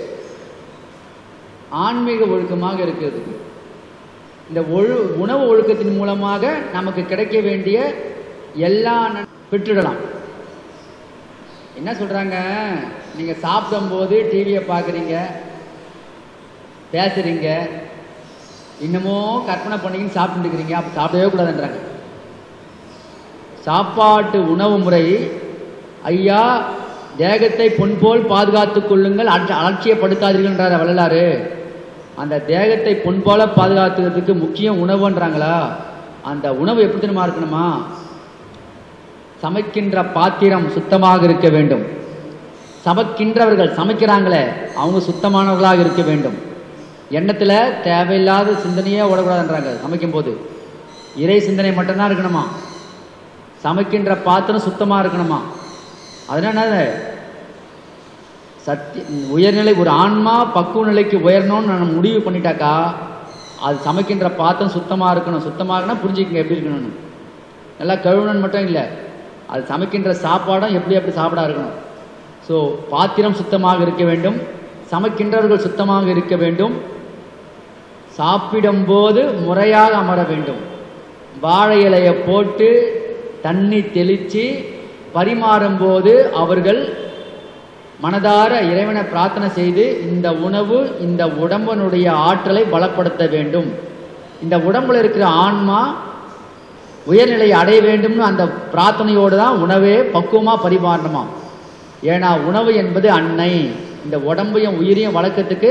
ஆன்மீக ஒழுக்கமாக இருக்குது இந்த ஒழு உணவு ஒழுக்கத்தின் மூலமாக நமக்கு கிடைக்க வேண்டிய எல்லா நன்- பெற்றுடலாம் என்ன சொல்றாங்க நீங்க சாப்பிடும்போது டிவியை பார்க்குறீங்க பேசுறீங்க இன்னமோ கற்பனை பண்ணிக்கின்னு சாப்பிட்டு இருக்கிறீங்க அப்போ சாப்பிடவே கூடாதுன்றாங்க சாப்பாட்டு உணவு முறை ஐயா தேகத்தை பொன் போல் பாதுகாத்துக் கொள்ளுங்கள் அலட்சி- அலட்சியப்படுத்தாதீர்கள்ன்றார் வள்ளலாறு அந்த தேகத்தை பொன் போல பாதுகாத்துக்கிறதுக்கு முக்கியம் உணவுன்றாங்களா அந்த உணவு எப்படி தெரியுமா இருக்கணுமா சமைக்கின்ற பாத்திரம் சுத்தமாக இருக்க வேண்டும் சமைக்கின்றவர்கள் சமைக்கிறாங்களே அவங்க சுத்தமானவர்களாக இருக்க வேண்டும் எண்ணத்துல தேவையில்லாத சிந்தனையே ஓடக்கூடாதுன்றாங்க சமைக்கும் போது இறை சிந்தனை மட்டும்தான் இருக்கணுமா சமைக்கின்ற பாத்திரம் சுத்தமா இருக்கணுமா அதனால என்ன சத்திய உயர்நிலை ஒரு ஆன்மா பக்குவ நிலைக்கு உயரணும்னு நான் முடிவு பண்ணிட்டாக்கா அது சமைக்கின்ற பாத்திரம் சுத்தமா இருக்கணும் சுத்தமா இருக்கணும் புரிஞ்சுக்கங்க எப்படி இருக்கணும்னு நல்லா கழுவணும்னு மட்டும் இல்லை அது சமைக்கின்ற சாப்பாடும் எப்படி எப்படி சாப்பிடா இருக்கணும் ஸோ பாத்திரம் சுத்தமாக இருக்க வேண்டும் சமைக்கின்றவர்கள் சுத்தமாக இருக்க வேண்டும் சாப்பிடும்போது முறையாக அமர வேண்டும் வாழை இலையை போட்டு தண்ணி தெளித்து பரிமாறும்போது அவர்கள் மனதார இறைவனை பிரார்த்தனை செய்து இந்த உணவு இந்த உடம்பனுடைய ஆற்றலை பலப்படுத்த வேண்டும் இந்த உடம்புல இருக்கிற ஆன்மா உயர்நிலையை அடைய வேண்டும்னு அந்த பிரார்த்தனையோடு தான் உணவே பக்குவமாக பரிமாறணுமா ஏன்னா உணவு என்பது அன்னை இந்த உடம்பையும் உயிரையும் வளர்க்கறதுக்கு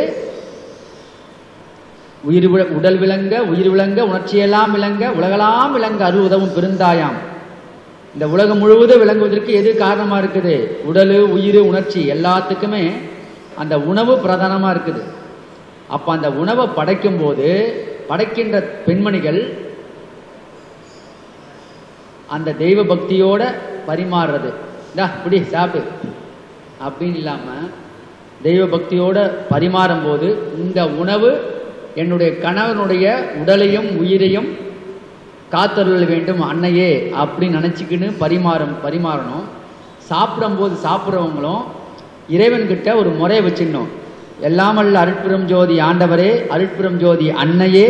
உயிர் விள- உடல் விளங்க உயிர் விளங்க உணர்ச்சியெல்லாம் விளங்க உலகெல்லாம் விளங்க அருள் உதவும் பெருந்தாயாம் இந்த உலகம் முழுவதும் விளங்குவதற்கு எது காரணமா இருக்குது உடல் உயிர் உணர்ச்சி எல்லாத்துக்குமே அந்த உணவு பிரதானமா இருக்குது அப்ப அந்த உணவை படைக்கும் போது படைக்கின்ற பெண்மணிகள் அந்த தெய்வ பக்தியோட பரிமாறுறது இந்தா இப்படி சாப்பிடு அப்படின்னு இல்லாம தெய்வ பக்தியோட பரிமாறும் போது இந்த உணவு என்னுடைய கணவனுடைய உடலையும் உயிரையும் காத்தருள வேண்டும் அன்னையே அப்படின்னு நினச்சிக்கின்னு பரிமாறும் பரிமாறணும் சாப்பிடும்போது சாப்பிட்றவங்களும் இறைவன்கிட்ட ஒரு முறையை வச்சிடணும் எல்லாமல்ல அருட்பெரும் ஜோதி ஆண்டவரே அருட்பெரும் ஜோதி அன்னையே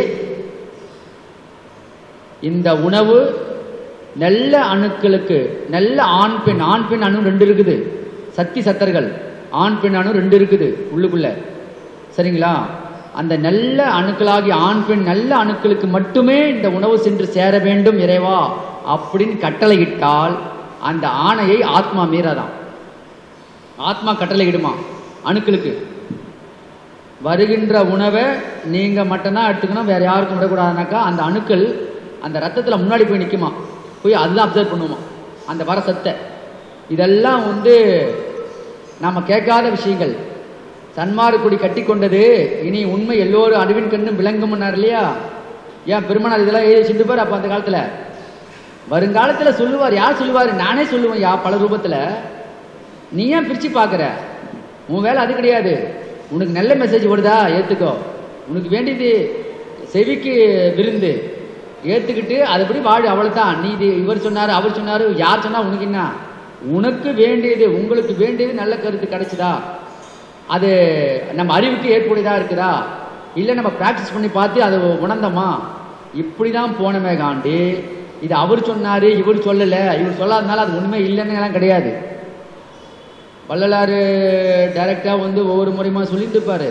இந்த உணவு நல்ல அணுக்களுக்கு நல்ல ஆண் பெண் ஆண் பெண் அணு ரெண்டு இருக்குது சக்தி சத்தர்கள் ஆண் பெண் அணு ரெண்டு இருக்குது உள்ளுக்குள்ள சரிங்களா அந்த நல்ல அணுக்களாகி ஆண் பெண் நல்ல அணுக்களுக்கு மட்டுமே இந்த உணவு சென்று சேர வேண்டும் இறைவா அப்படின்னு கட்டளையிட்டால் அந்த ஆணையை ஆத்மா மீறாதான் ஆத்மா கட்டளையிடுமா அணுக்களுக்கு வருகின்ற உணவை நீங்க மட்டும்தான் எடுத்துக்கணும் வேற யாருக்கும் விடக்கூடாதுனாக்கா அந்த அணுக்கள் அந்த ரத்தத்துல முன்னாடி போய் நிக்குமா போய் அதுதான் அப்சர்வ் பண்ணுவோமா அந்த வர சத்தை இதெல்லாம் வந்து நாம கேட்காத விஷயங்கள் சன்மார்க்க கொடி கட்டி கொண்டது இனி உண்மை எல்லோரும் அறிவின் கண்ணும் விளங்கும்னார் இல்லையா ஏன் பெருமனார் இதெல்லாம் எழுதி வச்சுட்டு பாரு அப்ப அந்த காலத்துல வருங்காலத்துல சொல்லுவார் யார் சொல்லுவார் நானே சொல்லுவேன் யா பல ரூபத்துல நீ ஏன் பிரிச்சு பார்க்குற உன் வேலை அது கிடையாது உனக்கு நல்ல மெசேஜ் வருதா ஏத்துக்கோ உனக்கு வேண்டியது செவிக்கு விருந்து ஏத்துக்கிட்டு அதுபடி வாழு அவ்வளவுதான் நீ இது இவர் சொன்னாரு அவர் சொன்னாரு யார் சொன்னா உனக்கு என்ன உனக்கு வேண்டியது உங்களுக்கு வேண்டியது நல்ல கருத்து கிடைச்சுதா அது நம்ம அறிவுக்கு ஏற்புடையதா இருக்குதா இல்லை நம்ம ப்ராக்டிஸ் பண்ணி பார்த்து அதை உணர்ந்தோமா இப்படி தான் போனமே காண்டி இது அவர் சொன்னாரு இவர் சொல்லலை இவர் சொல்லாதனால அது உண்மை இல்லைன்னு எல்லாம் கிடையாது வள்ளலார் டைரக்டாக வந்து ஒவ்வொரு முறையுமா சொல்லிட்டு இருப்பாரு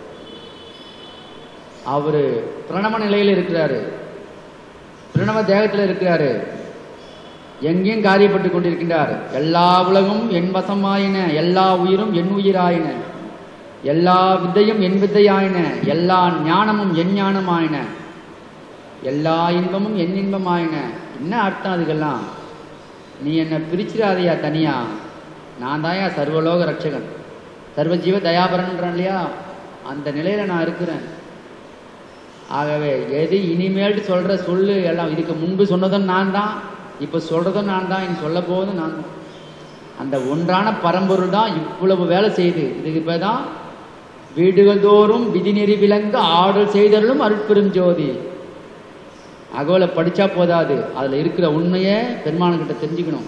அவர் பிரணவ நிலையில் இருக்கிறாரு பிரணவ தேகத்தில் இருக்கிறாரு எங்கேயும் காரியப்பட்டு கொண்டிருக்கின்றார் எல்லா உலகும் என் வசமாயின எல்லா உயிரும் என் உயிராயின எல்லா வித்தையும் என் வித்தையாயின எல்லா ஞானமும் என் ஞானமாயின எல்லா இன்பமும் என் இன்பமாயின என்ன அர்த்தம் அதுக்கெல்லாம் நீ என்னை பிரிச்சிடாதையா தனியா நான் தான்யா சர்வலோக ரட்சகன் சர்வஜீவ தயாபரன்றான் இல்லையா அந்த நிலையில நான் இருக்கிறேன் ஆகவே எது இனிமேல் சொல்ற சொல்லு எல்லாம் இதுக்கு முன்பு சொன்னதும் நான் தான் இப்ப சொல்றதும் நான் தான் இனி சொல்ல போவதும் நான் தான் அந்த ஒன்றான பரம்பொருள் தான் இவ்வளவு வேலை செய்யுது இதுக்கு இப்பதான் வீடுகள் தோறும் விதிநெறி விளங்க ஆடல் செய்தருளும் அருட்பெரும் ஜோதி அகோல படிச்சா போதாது அதுல இருக்கிற உண்மையை பெருமான்கிட்ட தெரிஞ்சுக்கணும்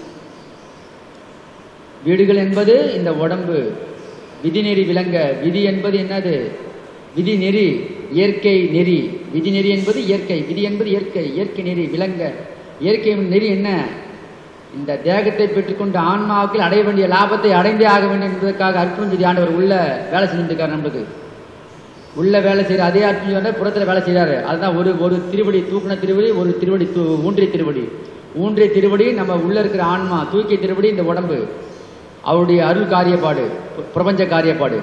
வீடுகள் என்பது இந்த உடம்பு விதிநெறி விளங்க விதி என்பது என்னது விதி நெறி இயற்கை நெறி விதி நெறி என்பது இயற்கை விதி என்பது இயற்கை இயற்கை நெறி விளங்க இயற்கை நெறி என்ன இந்த தேகத்தை பெற்றுக்கொண்டு ஆன்மாவுக்கு அடைய வேண்டிய லாபத்தை அடைந்தே ஆக வேண்டும் என்பதற்காக அற்புதம் ஆண்டவர் உள்ள வேலை செஞ்சுருக்கார் நம்மளுக்கு உள்ள வேலை செய்யற அதே அற்புதம் புறத்துல வேலை செய்யறாரு அதுதான் ஒரு ஒரு திருவடி தூக்குன திருவடி ஒரு திருவடி தூ ஊன்றிய திருவடி ஊன்றிய திருவடி நம்ம உள்ள இருக்கிற ஆன்மா தூக்கிய திருவடி இந்த உடம்பு அவருடைய அருள் காரியப்பாடு பிர- பிரபஞ்ச காரியப்பாடு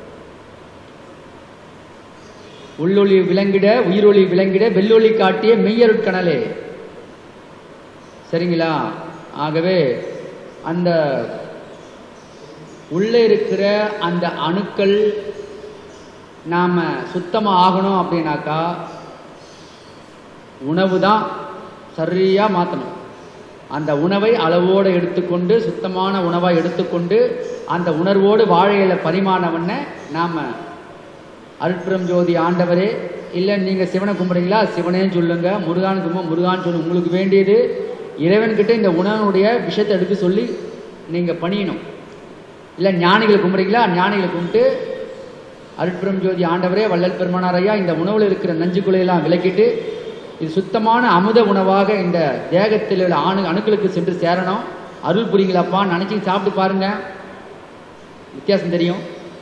உள்ளொளி விளங்கிட உயிரொளி விளங்கிட வெள்ளொளி காட்டிய மெய்யருட்கணலே சரிங்களா ஆகவே அந்த உள்ளே இருக்கிற அந்த அணுக்கள் நாம சுத்தமா ஆகணும் அப்படின்னாக்கா உணவு தான் சரியா மாற்றணும் அந்த உணவை அளவோடு எடுத்துக்கொண்டு சுத்தமான உணவா எடுத்துக்கொண்டு அந்த உணர்வோடு வாழையில பரிமாணவண்ண நாம அருட்புரம் ஜோதி ஆண்டவரே இல்லை நீங்கள் சிவனை கும்பிட்றீங்களா சிவனேன்னு சொல்லுங்க முருகான் கும்ப முருகான்னு சொல்லுங்க உங்களுக்கு வேண்டியது இறைவன்கிட்ட இந்த உணவனுடைய விஷயத்தை எடுத்து சொல்லி நீங்கள் பணியணும் இல்லை ஞானிகளை கும்பிட்றீங்களா ஞானிகளை கும்பிட்டு அருட்புரம் ஜோதி ஆண்டவரே வள்ளல் பெருமானார் ஐயா இந்த உணவில் இருக்கிற நஞ்சுக்குலையெல்லாம் விலக்கிட்டு இது சுத்தமான அமுத உணவாக இந்த தேகத்தில் உள்ள அணு அணுக்களுக்கு சென்று சேரணும் அருள் புரியுங்களாப்பா நினச்சி சாப்பிட்டு பாருங்க வித்தியாசம் தெரியும்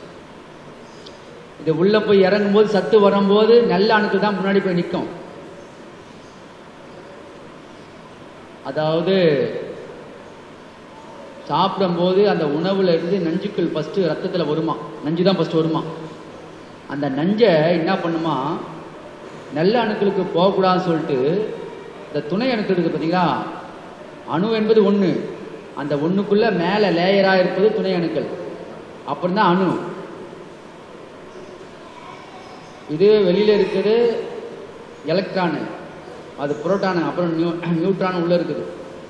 இது உள்ள போய் இறங்கும்போது சத்து வரும்போது நல்ல அணுக்கள் தான் முன்னாடி போய் நிற்கும் அதாவது சாப்பிடும்போது அந்த உணவுல இருந்து நஞ்சுக்கள் ஃபஸ்ட்டு ரத்தத்தில் வருமா நஞ்சு தான் ஃபஸ்ட்டு வருமா அந்த நஞ்சை என்ன பண்ணுமா நல்ல அணுக்களுக்கு போகக்கூடாதுன்னு சொல்லிட்டு இந்த துணை அணுக்கள் இருக்குது பார்த்தீங்களா அணு என்பது ஒன்று அந்த ஒன்றுக்குள்ள மேலே லேயராக இருப்பது துணை அணுக்கள் அப்புறம் தான் அணு இது வெளியில் இருக்குது எலக்ட்ரானு அது புரோட்டானு அப்புறம் நியூ நியூட்ரான் உள்ளே இருக்குது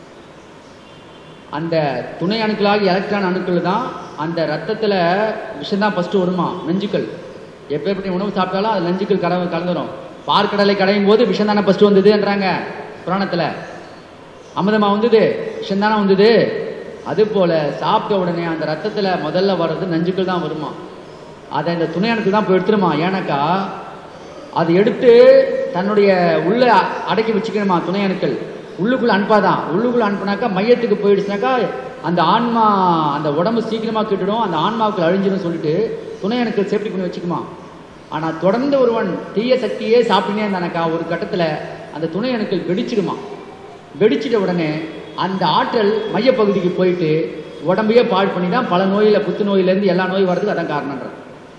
அந்த துணை அணுக்களாக எலக்ட்ரான் அணுக்கள் தான் அந்த ரத்தத்தில் விஷம் தான் ஃபஸ்ட்டு வருமா நஞ்சுக்கள் எப்பேற்பட்ட உணவு சாப்பிட்டாலும் அது நஞ்சுக்கள் கல கலந்துரும் பார்க்கடலை கடையும் போது விஷம் தானே ஃபஸ்ட்டு வந்ததுன்றாங்க புராணத்தில் அமிர்தமா வந்தது விஷம் தானே வந்தது அது போல சாப்பிட்ட உடனே அந்த ரத்தத்தில் முதல்ல வர்றது நஞ்சுக்கள் தான் வருமா அதை இந்த துணை அணுக்கள் தான் போய் எடுத்துருமா ஏன்னாக்கா அதை எடுத்து தன்னுடைய உள்ள அ- அடக்கி வச்சுக்கணுமா துணை அணுக்கள் உள்ளுக்குள்ள அனுப்பாதான் உள்ளுக்குள்ள அனுப்புனாக்கா மையத்துக்கு போயிடுச்சுனாக்கா அந்த ஆன்மா அந்த உடம்பு சீக்கிரமா கெட்டுடும் அந்த ஆன்மாவுக்கு அழிஞ்சிடும் சொல்லிட்டு துணை அணுக்கள் சேஃப்டி பண்ணி வச்சுக்குமா ஆனா தொடர்ந்து ஒருவன் தீய சக்தியே சாப்பிட்டுனே இருந்தானாக்கா ஒரு கட்டத்துல அந்த துணை அணுக்கள் வெடிச்சிடுமா வெடிச்சிட்ட உடனே அந்த ஆற்றல் மையப்பகுதிக்கு போயிட்டு உடம்பையே பாழ் பண்ணி தான் பல நோயில புத்து நோயிலேருந்து எல்லா நோய் வர்றதுக்கு அதான் காரணம்ன்றது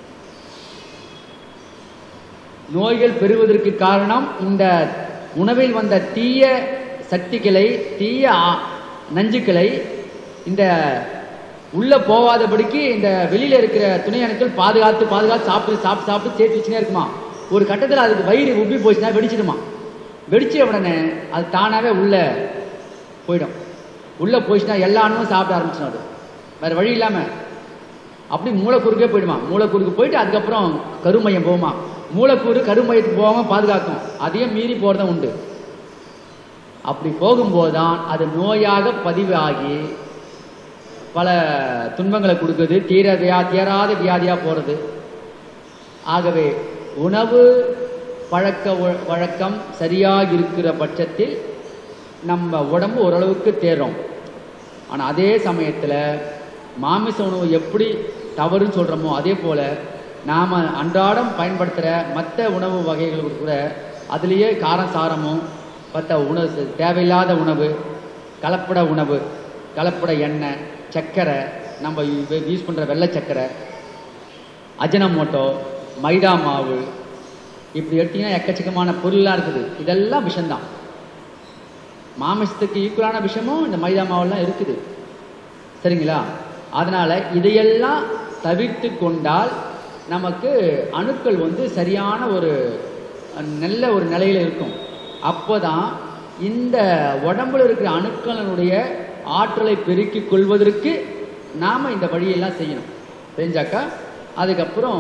நோய்கள் பெறுவதற்கு காரணம் இந்த உணவில் வந்த தீய சக்திகளை தீய ஆ- நஞ்சுக்களை இந்த உள்ள போகாதபடிக்கு இந்த வெளியில இருக்கிற துணை அணுக்கள் பாதுகாத்து பாதுகாத்து சாப்பிட்டு சாப்பிட்டு சாப்பிட்டு சேர்த்து வச்சுனே இருக்குமா ஒரு கட்டத்தில் அதுக்கு வயிறு உப்பி போச்சுன்னா வெடிச்சிடுமா வெடிச்ச உடனே அது தானாவே உள்ள போயிடும் உள்ள போச்சுன்னா எல்லா அணுவும் சாப்பிட ஆரம்பிச்சிடும் அது வேற வழி இல்லாம அப்படி மூலக்கூறுக்கே போயிடுமா மூலக்கூறுக்கு போயிட்டு அதுக்கப்புறம் கருமையம் போகுமா மூலக்கூறு கருமையத்துக்கு போகாம பாதுகாக்கும் அதையும் மீறி போறதும் உண்டு அப்படி போகும்போது தான் அது நோயாக பதிவாகி பல துன்பங்களை கொடுக்குது தீர வியா தீராத வியாதியாக போகிறது ஆகவே உணவு பழக்க வ- வழக்கம் சரியாக இருக்கிற பட்சத்தில் நம்ம உடம்பு ஓரளவுக்கு தேரும் ஆனால் அதே சமயத்தில் மாமிச உணவு எப்படி தவறுன்னு சொல்கிறோமோ அதே போல் நாம் அன்றாடம் பயன்படுத்துகிற மற்ற உணவு வகைகள் கூட அதுலேயே காரம் சாரமும் மற்ற உணவு தேவையில்லாத உணவு கலப்பட உணவு கலப்பட எண்ணெய் சர்க்கரை நம்ம யூஸ் பண்ணுற வெள்ளை சர்க்கரை அஜனமோட்டோ மைதா மாவு இப்படி எடுத்தீங்கன்னா எக்கச்சக்கமான பொருள்லாம் இருக்குது இதெல்லாம் விஷம்தான் மாமிசத்துக்கு ஈக்குவலான விஷயமும் இந்த மைதா மாவுலாம் இருக்குது சரிங்களா அதனால இதையெல்லாம் தவிர்த்து கொண்டால் நமக்கு அணுக்கள் வந்து சரியான ஒரு அஹ், நல்ல ஒரு நிலையில இருக்கும் அப்போதான் இந்த உடம்புல இருக்கிற அணுக்களினுடைய ஆற்றலை பெருக்கிக் கொள்வதற்கு நாம இந்த வழியெல்லாம் செய்யணும் செஞ்சாக்கா அதுக்கப்புறம்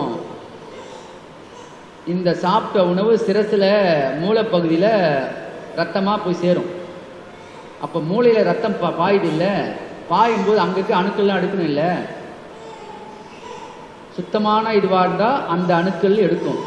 இந்த சாப்பிட்ட உணவு சிரசில் மூளைப்பகுதியில் ரத்தமாக போய் சேரும் அப்போ மூளையில் ரத்தம் பா பாயுது இல்லை பாயும்போது அங்கே இருக்க அணுக்கள்லாம் எடுக்கணும் இல்லை சுத்தமான இதுவாக இருந்தால் அந்த அணுக்கள் எடுக்கும்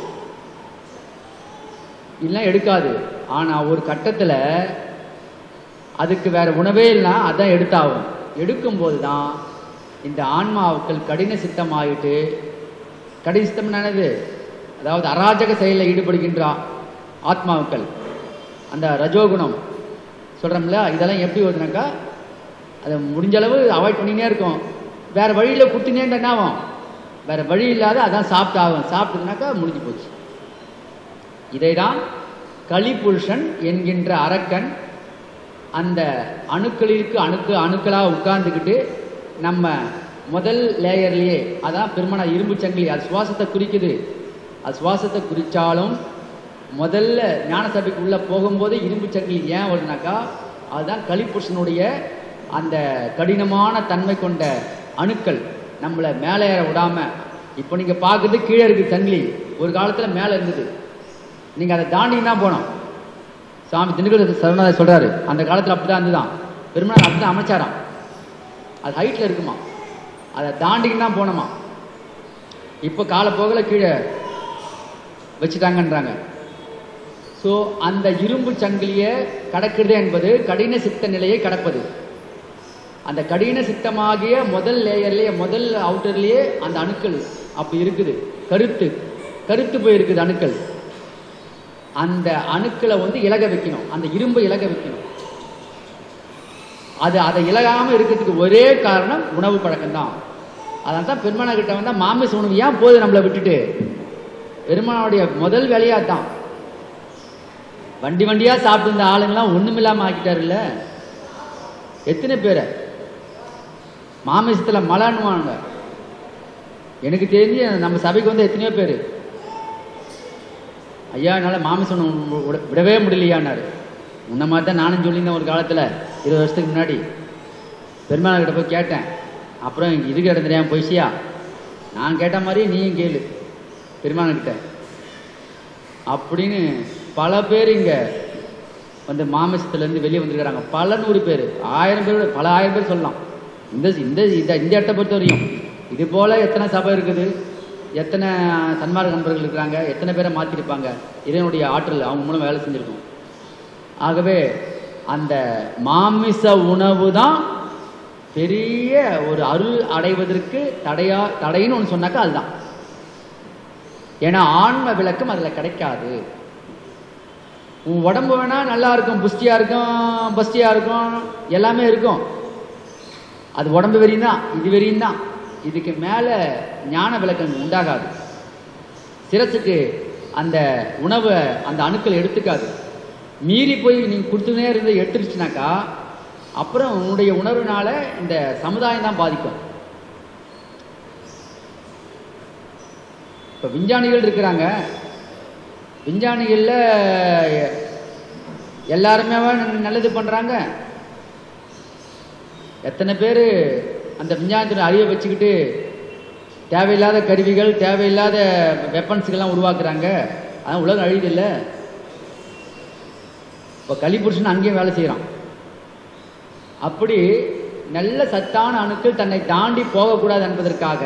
இல்லை எடுக்காது ஆனால் ஒரு கட்டத்தில் அதுக்கு வேற உணவே இல்லைனா அதான் எடுத்தாகும் எடுக்கும்போது தான் இந்த ஆன்மாவுக்கள் கடின சித்தமாயிட்டு கடின சித்தம் என்னது அதாவது அராஜக செயலில் ஈடுபடுகின்ற ஆ- ஆத்மாவுக்கள் அந்த ரஜோகுணம் சொல்கிறோம்ல இதெல்லாம் எப்படி வருதுனாக்கா அதை முடிஞ்ச அளவு அவாய்ட் பண்ணினே இருக்கும் வேற வழியில் குத்தினே இருந்தா என்ன ஆகும் வேற வழி இல்லாத அதான் சாப்பிட்டு ஆகும் சாப்பிட்டதுனாக்கா முடிஞ்சு போச்சு இதைதான் கலிபுருஷன் என்கின்ற அரக்கன் அந்த அணுக்களிற்கு அணுக்கு அணுக்களாக உட்கார்ந்துக்கிட்டு நம்ம முதல் லேயர்லேயே அதான் பெருமனா இரும்பு சங்கிலி அது சுவாசத்தை குறிக்குது அது சுவாசத்தை குறிச்சாலும் முதல்ல ஞான சபைக்கு உள்ள போகும்போது இரும்பு சங்கிலி ஏன் வருதுனாக்கா அதுதான் கலிபுருஷனுடைய அந்த கடினமான தன்மை கொண்ட அணுக்கள் நம்மளை மேலே ஏற விடாம இப்போ நீங்க பார்க்குறது கீழே இருக்கு சங்கிலி ஒரு காலத்துல மேலே இருந்தது நீங்க அதை தாண்டினா போனோம் சாமி திண்டுக்கல் சரணாத சொல்றாரு அந்த காலத்துல அப்படிதான் இருந்துதான் பெருமாள் அப்படிதான் அமைச்சாராம் அது ஹைட்ல இருக்குமா அதை தாண்டிக்கிட்டு தான் போனோமா இப்போ காலப்போகல கீழே வச்சுட்டாங்கன்றாங்க ஸோ அந்த இரும்பு சங்கிலியை கடக்கிறது என்பது கடின சித்த நிலையை கடப்பது அந்த கடின சித்தமாகிய முதல் லேயர்லயே முதல் அவுட்டர்லயே அந்த அணுக்கள் அப்படி இருக்குது கருத்து கருத்து போயிருக்குது அணுக்கள் அந்த அணுக்களை வந்து இலக வைக்கணும் அந்த இரும்பை இலக வைக்கணும் அது அதை இலகாமல் இருக்கிறதுக்கு ஒரே காரணம் உணவு பழக்கம்தான் அதனால தான் பெருமானா கிட்ட வந்தால் மாமிச உணவு ஏன் போகுது நம்மளை விட்டுட்டு பெருமானுடைய முதல் வேலையாக தான் வண்டி வண்டியாக சாப்பிட்டு இருந்த ஆளுங்கெல்லாம் ஒன்றுமில்லாமல் ஆக்கிட்டாருல்ல எத்தனை பேரை மாமிசத்தில் மலான்னுவாங்க எனக்கு தெரிஞ்சு நம்ம சபைக்கு வந்து எத்தனையோ பேர் ஐயா என்னால் மாமிசம் உணவு விட- விடவே முடியலையான்னாரு உன்ன மாதிரி தான் நானும் சொல்லியிருந்தேன் ஒரு காலத்தில் இருபது வருஷத்துக்கு முன்னாடி பெருமாள்கிட்ட போய் கேட்டேன் அப்புறம் இதுக்கு இடம் தெரியாமல் போயிச்சியா நான் கேட்ட மாதிரியே நீயும் கேளு பெருமாள்கிட்ட அப்படின்னு பல பேர் இங்கே வந்து மாமிசத்துலேருந்து வெளியே வந்திருக்கிறாங்க பல நூறு பேர் ஆயிரம் பேர் பல ஆயிரம் பேர் சொல்லலாம் இந்த இந்த இந்த இந்த இடத்தை பொறுத்த வரையும் இது போல் எத்தனை சபை இருக்குது எத்தனை சன்மார்க்க நண்பர்கள் இருக்கிறாங்க எத்தனை பேரை மாற்றிருப்பாங்க இதனுடைய ஆற்றல் அவங்க மூலம் வேலை செஞ்சுருக்கோம் ஆகவே அந்த மாமிச உணவு தான் பெரிய ஒரு அருள் அடைவதற்கு தடையா தடைன்னு ஒன்று சொன்னாக்கா அதுதான் ஏன்னா ஆன்ம விளக்கம் அதில் கிடைக்காது உன் உடம்பு வேணா நல்லா இருக்கும் புஷ்டியா இருக்கும் பஸ்டியா இருக்கும் எல்லாமே இருக்கும் அது உடம்பு வெறியும் தான் இது வெறியும் தான் இதுக்கு மேலே ஞான விளக்கம் உண்டாகாது சிரசுக்கு அந்த உணவை அந்த அணுக்கள் எடுத்துக்காது மீறி போய் நீங்கள் கொடுத்துனே இருந்து எடுத்துருச்சுனாக்கா அப்புறம் உன்னுடைய உணர்வுனால இந்த சமுதாயம் தான் பாதிக்கும் இப்போ விஞ்ஞானிகள் இருக்கிறாங்க விஞ்ஞானிகளில் எல்லாருமே நல்லது பண்ணுறாங்க எத்தனை பேர் அந்த விஞ்ஞானத்தின் அறிவை வச்சுக்கிட்டு தேவையில்லாத கருவிகள் தேவையில்லாத வெப்பன்ஸுக்கெல்லாம் உருவாக்குறாங்க அதான் உலகம் அழியுதில்ல இப்போ கலிபுருஷன் அங்கேயும் வேலை செய்கிறான் அப்படி நல்ல சத்தான அணுக்கள் தன்னை தாண்டி போகக்கூடாது என்பதற்காக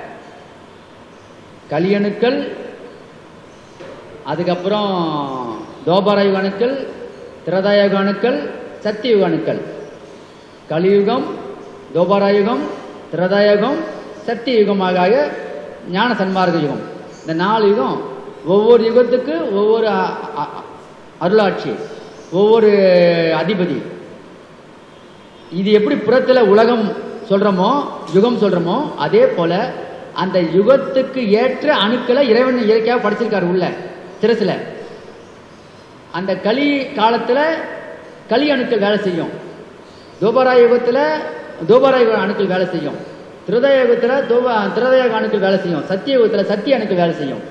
கலியணுக்கள் அதுக்கப்புறம் தோபரயுக அணுக்கள் திரதாயுக அணுக்கள் சத்தியுக அணுக்கள் கலியுகம் தோபாராயுகம் திரதாயுகம் சத்திய யுகமாக ஞான சன்மார்க்க யுகம் இந்த நாலு யுகம் ஒவ்வொரு யுகத்துக்கு ஒவ்வொரு அ- அ- அ- அருளாட்சி ஒவ்வொரு அதிபதி இது எப்படி புறத்தில் உலகம் சொல்கிறோமோ யுகம் சொல்கிறோமோ அதே போல அந்த யுகத்துக்கு ஏற்ற அணுக்களை இறைவன் இயற்கையாக படைச்சிருக்காரு உள்ள சிரசில் அந்த களி காலத்தில் களி அணுக்கள் வேலை செய்யும் தோபரா யுகத்தில் தோபரா யுக அணுக்கள் வேலை செய்யும் திருதய யுகத்தில் தோபா திருதய அணுக்கள் வேலை செய்யும் சத்திய யுகத்தில் சத்திய அணுக்கள் வேலை செய்யும்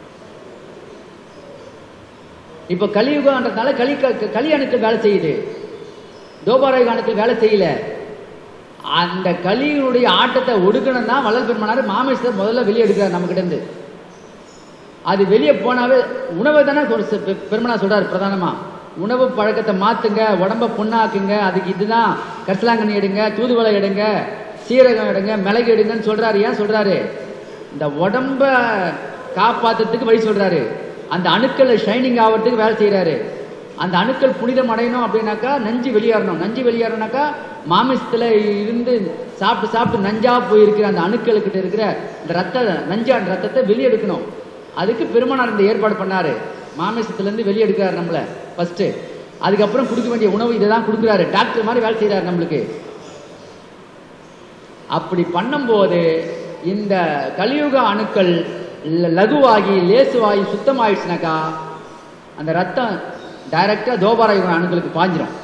இப்போ கலியுகம்ன்றதுனால களி க- களி அணுக்கள் வேலை செய்யுது தோபார யுக அணுக்கள் வேலை செய்யல அந்த கலியினுடைய ஆட்டத்தை ஒடுக்கணும் தான் வள்ளல் பெருமானார் மாமேஸ்வர முதல்ல வெளியே எடுக்கிறார் நம்ம இருந்து அது வெளியே போனாவே உணவை தானே சொல்~ சொ- பெ- பெருமானார் சொல்றாரு பிரதானமா உணவு பழக்கத்தை மாத்துங்க உடம்ப புண்ணாக்குங்க அதுக்கு இதுதான் கரிசலாங்கண்ணி எடுங்க தூதுவளை எடுங்க சீரகம் எடுங்க மிளகு எடுங்கன்னு சொல்றாரு ஏன் சொல்றாரு இந்த உடம்ப காப்பாத்துறதுக்கு வழி சொல்றாரு அந்த அணுக்கள் ஷைனிங் ஆகிறதுக்கு வேலை செய்றாரு அந்த அணுக்கள் புனிதம் அடையணும் அப்படின்னாக்கா நஞ்சு வெளியேறணும் நஞ்சு வெளியேறணும்னாக்கா மாமிசத்துல இருந்து சாப்பிட்டு சாப்பிட்டு நஞ்சா போயிருக்கிற அந்த அணுக்களுக்கிட்ட இருக்கிற இந்த ரத்த நஞ்சான ரத்தத்தை வெளியெடுக்கணும் அதுக்கு பெருமானார் இந்த ஏற்பாடு பண்ணாரு மாமிசத்துல இருந்து வெளியே எடுக்கிறாரு நம்மள ஃபர்ஸ்ட் அதுக்கப்புறம் கொடுக்க வேண்டிய உணவு இதை தான் கொடுக்குறாரு டாக்டர் மாதிரி வேலை செய்றாரு நம்மளுக்கு அப்படி பண்ணும்போது இந்த கலியுக அணுக்கள் ல- லகுவாகி லேசுவாகி சுத்தமாயிடுச்சுனாக்கா அந்த ரத்தம் டைரக்டா தோபாராயுக அணுக்களுக்கு பாஞ்சிரும்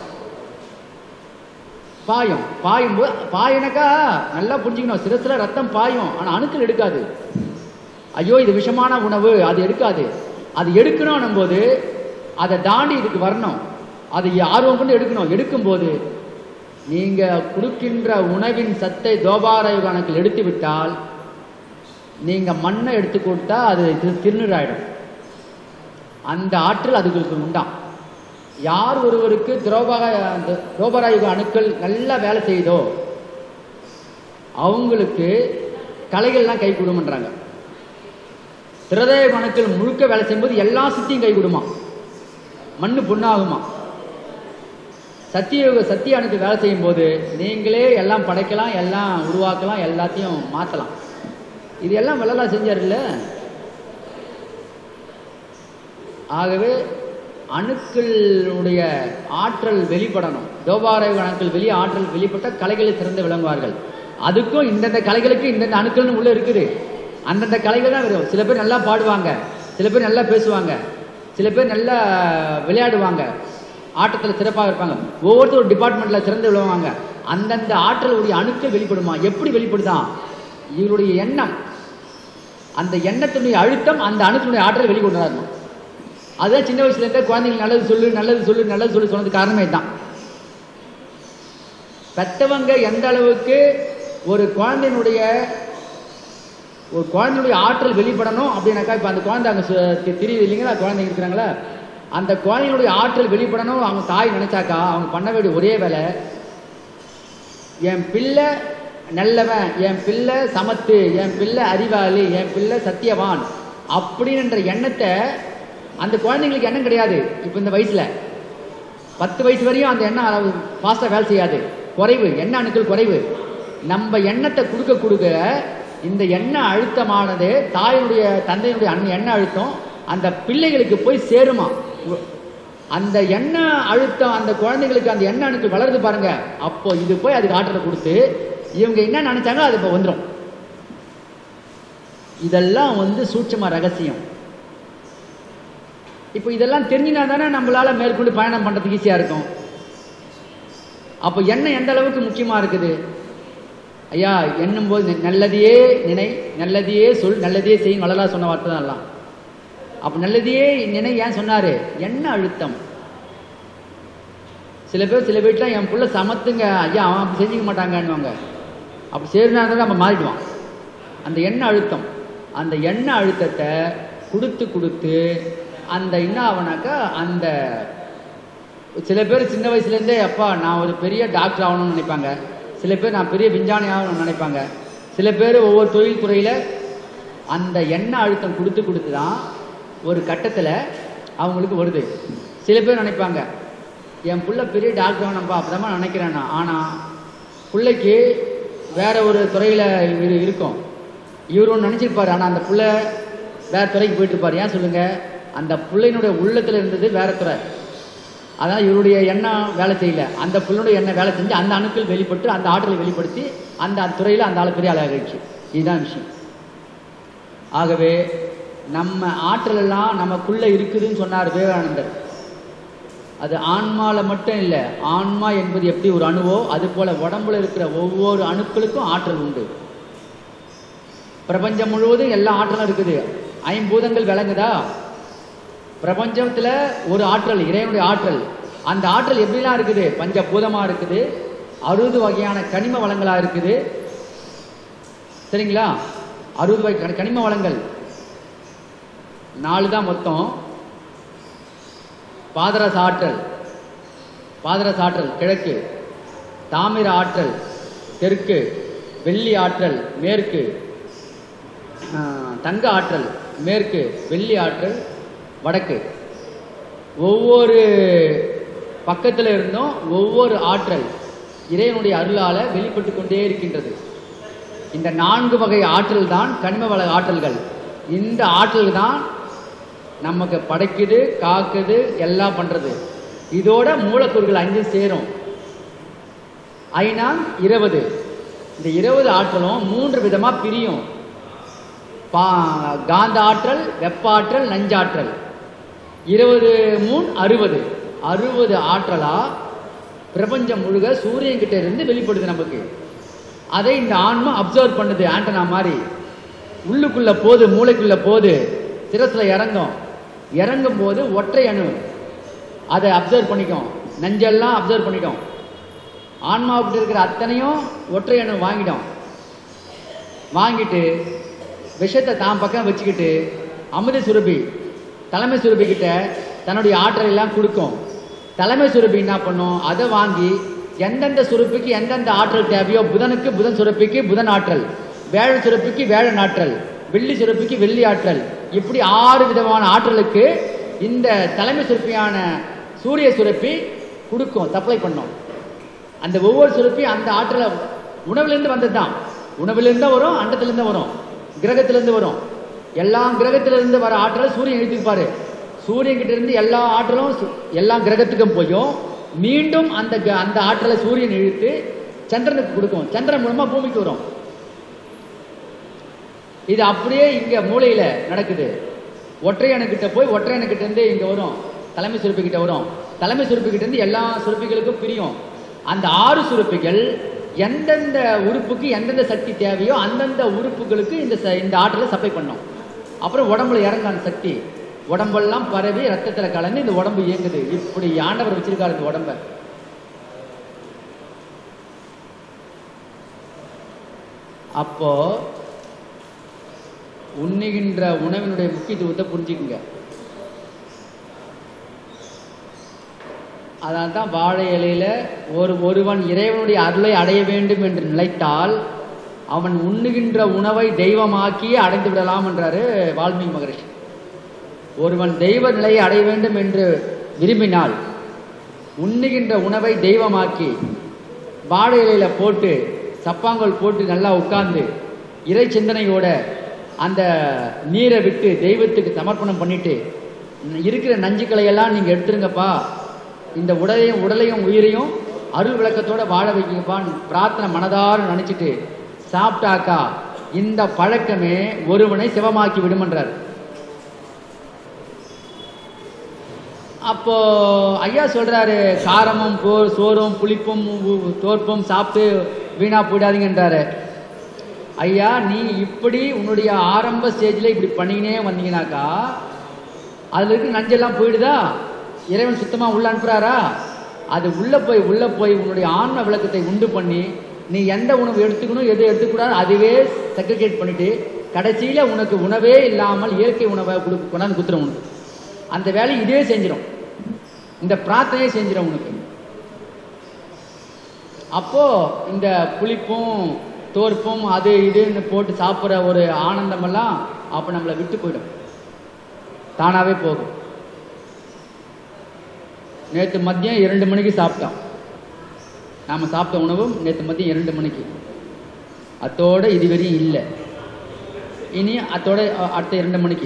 பாயும் பாயும் போது பாயினாக்கா நல்லா புரிஞ்சுக்கணும் சிரசுல ரத்தம் பாயும் ஆனா அணுக்கள் எடுக்காது ஐயோ இது விஷமான உணவு அது எடுக்காது அது எடுக்கணும் போது அதை தாண்டி இதுக்கு வரணும் அது ஆர்வம் கொண்டு எடுக்கணும் எடுக்கும்போது நீங்க கொடுக்கின்ற உணவின் சத்தை தோபாரயுக கணக்கில் எடுத்து விட்டால் நீங்க மண்ணை எடுத்து கொடுத்தா அது தி- திருநீராயிடும் அந்த ஆற்றல் அதுகளுக்கு உண்டாம் யார் ஒருவருக்கு துரோபக தோபராயுக அணுக்கள் நல்லா வேலை செய்யுதோ அவங்களுக்கு கலைகள்லாம் கை கொடுமன்றாங்க திரதய அணுக்கள் முழுக்க வேலை செய்யும்போது எல்லா சுத்தியும் கை கொடுமா மண்ணு பொண்ணாகுமா சத்தியயுக சத்திய அணுக்கு வேலை செய்யும் போது நீங்களே எல்லாம் படைக்கலாம் எல்லாம் உருவாக்கலாம் எல்லாத்தையும் மாற்றலாம் இது எல்லாம் வள்ளலா செஞ்சார்ல ஆகவே அணுக்களுடைய ஆற்றல் வெளிப்படணும் லோபாரக அணுக்கள் வெளியே ஆற்றல் வெளிப்பட்ட கலைகளில் சிறந்து விளங்குவார்கள் அதுக்கும் இந்தந்த கலைகளுக்கு இந்தந்த அணுக்கள்னு உள்ள இருக்குது அந்தந்த கலைகள் தான் வரும் சில பேர் நல்லா பாடுவாங்க சில பேர் நல்லா பேசுவாங்க சில பேர் நல்லா விளையாடுவாங்க ஆட்டத்தில் சிறப்பாக இருப்பாங்க ஒவ்வொருத்தரும் ஒரு டிபார்ட்மெண்ட்டில் சிறந்து விழுவாங்க அந்தந்த ஆற்றலுடைய அணுக்கள் வெளிப்படுமா எப்படி வெளிப்படுதான் இவருடைய எண்ணம் அந்த எண்ணத்தினுடைய அழுத்தம் அந்த அணுத்தினுடைய ஆற்றலை வெளிக்கொண்டு வரணும் அதுதான் சின்ன வயசுல இருந்தே குழந்தைங்களுக்கு நல்லது சொல்லு நல்லது சொல்லு நல்லது சொல்லு சொன்னது காரணமே தான் பெத்தவங்க எந்த அளவுக்கு ஒரு குழந்தையினுடைய ஒரு குழந்தையுடைய ஆற்றல் வெளிப்படணும் அப்படின்னாக்கா இப்போ அந்த குழந்தை அங்கே சு- தெரியுது இல்லைங்களா குழந்தைங்க இருக்கிறாங்களா அந்த குழந்தைங்களுடைய ஆற்றல் வெளிப்படணும் அவங்க தாய் நினைச்சாக்கா அவங்க பண்ண வேண்டிய ஒரே வேலை என் பிள்ளை நல்லவன் என் பிள்ளை சமத்து என் பிள்ளை அறிவாளி என் பிள்ளை சத்தியவான் அப்படின்ற எண்ணத்தை அந்த குழந்தைங்களுக்கு எண்ணம் கிடையாது இப்போ இந்த வயசுல பத்து வயசு வரையும் அந்த எண்ணம் ஃபாஸ்ட்டாக வேலை செய்யாது குறைவு எண்ண அணுக்கள் குறைவு நம்ம எண்ணத்தை கொடுக்க கொடுக்க இந்த எண்ண அழுத்தமானது தாயினுடைய தந்தையினுடைய அண்ண எண்ண அழுத்தம் அந்த பிள்ளைகளுக்கு போய் சேருமா உ- அந்த எண்ண அழுத்தம் அந்த குழந்தைகளுக்கு அந்த எண்ண அணுக்கள் வளருது பாருங்க அப்போ இது போய் அதுக்கு ஆற்றலை கொடுத்து இவங்க என்ன நினைச்சாங்களோ அது இப்போ வந்துடும் இதெல்லாம் வந்து சூட்சம ரகசியம் இப்போ இதெல்லாம் தெரிஞ்சினா தானே நம்மளால மேற்கொண்டு பயணம் பண்றதுக்கு ஈஸியா இருக்கும் அப்போ எண்ணம் எந்த அளவுக்கு முக்கியமா இருக்குது ஐயா எண்ணும் போது நெ- நல்லதையே நினை நல்லதையே சொல் நல்லதையே செய்யும் வளரா சொன்ன வார்த்தை தான் எல்லாம் அப்போ நல்லதையே நினை ஏன் சொன்னாரு எண்ண அழுத்தம் சில பேர் சில வீட்டில் என் புள்ள சமத்துங்க ஐயா அவன் அப்படி செஞ்சுக்க மாட்டாங்கன்னுவாங்க அப்படி செய்யறதா இருந்தால் நம்ம மாறிடுவான் அந்த எண்ண அழுத்தம் அந்த எண்ண அழுத்தத்தை கொடுத்து கொடுத்து அந்த என்ன ஆகுனாக்கா அந்த சில பேர் சின்ன வயசுலேருந்தே அப்பா நான் ஒரு பெரிய டாக்டர் ஆகணும்னு நினைப்பாங்க சில பேர் நான் பெரிய விஞ்ஞானி ஆகணும்னு நினைப்பாங்க சில பேர் ஒவ்வொரு தொழில் துறையில் அந்த எண்ண அழுத்தம் கொடுத்து கொடுத்து தான் ஒரு கட்டத்தில் அவங்களுக்கு வருது சில பேர் நினைப்பாங்க என் புள்ள பெரிய டாக்டர் ஆகணும்ப்பா அப்பதான் நினைக்கிறேன் நான் ஆனால் பிள்ளைக்கு வேற ஒரு துறையில் இருக்கும் இவர் ஒன்று நினச்சிருப்பாரு ஆனால் அந்த புள்ள வேற துறைக்கு போயிட்டு இருப்பாரு ஏன் சொல்லுங்க அந்த பிள்ளையினுடைய உள்ளத்தில் இருந்தது வேற துறை அதான் இவருடைய எண்ணம் வேலை செய்யல அந்த புள்ளுடைய எண்ணம் வேலை செஞ்சு அந்த அணுக்கள் வெளிப்பட்டு அந்த ஆற்றலை வெளிப்படுத்தி அந்த துறையில் அந்த ஆள் பெரிய ஆளாகிடுச்சு இதுதான் விஷயம் ஆகவே நம்ம ஆற்றல் எல்லாம் நமக்குள்ள இருக்குதுன்னு சொன்னார் விவேகானந்தர் அது ஆன்மால மட்டும் இல்லை ஆன்மா என்பது எப்படி ஒரு அணுவோ அது போல உடம்புல இருக்கிற ஒவ்வொரு அணுக்களுக்கும் ஆற்றல் உண்டு பிரபஞ்சம் முழுவதும் எல்லா ஆற்றலும் இருக்குது ஐம்பூதங்கள் விளங்குதா பிரபஞ்சத்துல ஒரு ஆற்றல் இறைவனுடைய ஆற்றல் அந்த ஆற்றல் எப்படிலாம் இருக்குது பஞ்சபூதமா இருக்குது அறுபது வகையான கனிம வளங்களா இருக்குது சரிங்களா அறுபது வகை கனி- கனிம வளங்கள் நாலு தான் மொத்தம் பாதரச ஆற்றல் பாதரச ஆற்றல் கிழக்கு தாமிர ஆற்றல் தெற்கு வெள்ளி ஆற்றல் மேற்கு ஆஹ், தங்க ஆற்றல் மேற்கு வெள்ளி ஆற்றல் வடக்கு ஒவ்வொரு பக்கத்தில் இருந்தும் ஒவ்வொரு ஆற்றல் இறைவனுடைய அருளால வெளிப்பட்டு கொண்டே இருக்கின்றது இந்த நான்கு வகை ஆற்றல் தான் கனிம வள ஆற்றல்கள் இந்த ஆற்றல் தான் நமக்கு படைக்குது காக்குது எல்லாம் பண்றது இதோட மூலக்கூறுகள் அஞ்சு சேரும் ஐநா இருபது இந்த இருபது ஆற்றலும் மூன்று விதமா பிரியும் பா காந்த ஆற்றல் வெப்ப ஆற்றல் நஞ்சாற்றல் இருபது மூணு அறுபது அறுபது ஆற்றலா பிரபஞ்சம் முழுக சூரியன் கிட்ட இருந்து வெளிப்படுது நமக்கு அதை இந்த ஆன்மா அப்சர்வ் பண்ணுது ஆண்டனா மாதிரி உள்ளுக்குள்ள போது மூளைக்குள்ள போது சிரஸ்ல இறங்கும் இறங்கும் போது ஒற்றை அணு அதை அப்சர்வ் பண்ணிக்கும் நஞ்செல்லாம் அப்சர்வ் பண்ணிக்கும் ஆன்மாவுக்கு இருக்கிற அத்தனையும் ஒற்றை அணு வாங்கிடும் வாங்கிட்டு விஷத்தை தான் பக்கம் வச்சுக்கிட்டு அமுத சுரபி தலைமை சுரபி கிட்ட தன்னுடைய ஆற்றலை எல்லாம் கொடுக்கும் தலைமை சுரபி என்ன பண்ணும் அதை வாங்கி எந்தெந்த சுரப்பிக்கு எந்தெந்த ஆற்றல் தேவையோ புதனுக்கு புதன் சுரப்பிக்கு புதன் ஆற்றல் வேழ சுரப்பிக்கு வேழன் ஆற்றல் வெள்ளி சுரப்பிக்கு வெள்ளி ஆற்றல் இப்படி ஆறு விதமான ஆற்றலுக்கு இந்த தலைமை சுரப்பியான சூரிய சுரப்பி கொடுக்கும் சப்ளை பண்ணும் அந்த ஒவ்வொரு சுரப்பியும் அந்த ஆற்றலை உணவுலேருந்து வந்தது தான் உணவுலேருந்து தான் வரும் அண்டத்திலேருந்து வரும் கிரகத்திலேருந்து வரும் எல்லா கிரகத்திலிருந்து வர ஆற்றலை சூரியன் எடுத்துப்பாரு சூரியன் கிட்ட இருந்து எல்லா ஆற்றலும் சு- எல்லா கிரகத்துக்கும் போயும் மீண்டும் அந்த க- அந்த ஆற்றலை சூரியன் இழுத்து சந்திரனுக்கு கொடுக்கும் சந்திரன் மூலமா பூமிக்கு வரும் இது அப்படியே இங்க மூளையில நடக்குது ஒற்றையணுக்கிட்ட போய் ஒற்றையணுக்கிட்ட இருந்து இங்க வரும் தலைமை சுரப்பி கிட்ட வரும் தலைமை சுரப்பி கிட்ட இருந்து எல்லா சுரப்பிகளுக்கும் பிரியும் அந்த ஆறு சுரப்பிகள் எந்தெந்த உறுப்புக்கு எந்தெந்த சக்தி தேவையோ அந்தந்த உறுப்புகளுக்கு இந்த ச- இந்த ஆற்றலை சப்ளை பண்ணும் அப்புறம் உடம்புல இறங்க அந்த சக்தி உடம்பெல்லாம் பரவி ரத்தத்துல கலந்து இந்த உடம்பு இயங்குது இப்படி ஆண்டவர் வச்சிருக்காரு இந்த உடம்ப அப்போ உண்ணுகின்ற உணவினுடைய முக்கியத்துவத்தை புரிஞ்சுக்குங்க அதனால தான் வாழை இலையில ஒரு ஒருவன் இறைவனுடைய அருளை அடைய வேண்டும் என்று நினைத்தால் அவன் உண்ணுகின்ற உணவை தெய்வமாக்கியே அடைந்து விடலாம் என்றாரு வால்மீகி மகரிஷி ஒருவன் தெய்வ நிலையை அடைய வேண்டும் என்று விரும்பினால் உண்ணுகின்ற உணவை தெய்வமாக்கி வாழை இலையில போட்டு சப்பாங்கோல் போட்டு நல்லா உட்கார்ந்து இறை சிந்தனையோட அந்த நீரை விட்டு தெய்வத்துக்கு சமர்ப்பணம் பண்ணிட்டு ம், இருக்கிற நஞ்சுக்களை எல்லாம் நீங்க எடுத்துருங்கப்பா இந்த உடலையும் உடலையும் உயிரையும் அருள் விளக்கத்தோட வாழ வைக்கப்பான்னு பிரார்த்தனை மனதார நினைச்சிட்டு சாப்பிட்டாக்கா இந்த பழக்கமே ஒருவனை சிவமாக்கி விடுமன்றார் அப்போ ஐயா சொல்றாரு காரமும் போ சோறும் புளிப்பும் உ- தோற்பும் சாப்பிட்டு வீணா போயிடாதீங்கன்றாரு ஐயா நீ இப்படி உன்னுடைய ஆரம்ப ஸ்டேஜில் இப்படி பண்ணிக்கினே வந்தீங்கன்னாக்கா அதுல இருக்க நஞ்செல்லாம் போயிடுதா இறைவன் சுத்தமா உள்ள அனுப்புறாரா அது உள்ள போய் உள்ள போய் உன்னுடைய ஆன்ம விளக்கத்தை உண்டு பண்ணி நீ எந்த உணவு எடுத்துக்கணும் எது எடுத்துக்கூடாது அதுவே செக்ரிகேட் பண்ணிட்டு கடைசியில உனக்கு உணவே இல்லாமல் இயற்கை உணவை கொடுக்க கொண்டாந்து குத்துரும் உனக்கு அந்த வேலையை இதே செஞ்சிடும் இந்த பிரார்த்தனையே செஞ்சிடும் உனக்கு அப்போ இந்த புளிப்பும் தோற்பும் அது இதுன்னு போட்டு சாப்பிட்ற ஒரு ஆனந்தமெல்லாம் அப்போ நம்மளை விட்டு போயிடும் தானாவே போகும் நேற்று மதியம் இரண்டு மணிக்கு சாப்பிட்டோம் நாம் சாப்பிட்ட உணவும் நேற்று மதியம் இரண்டு மணிக்கு அத்தோட இதுவரையும் இல்லை இனி அத்தோட அ- அடுத்த இரண்டு மணிக்கு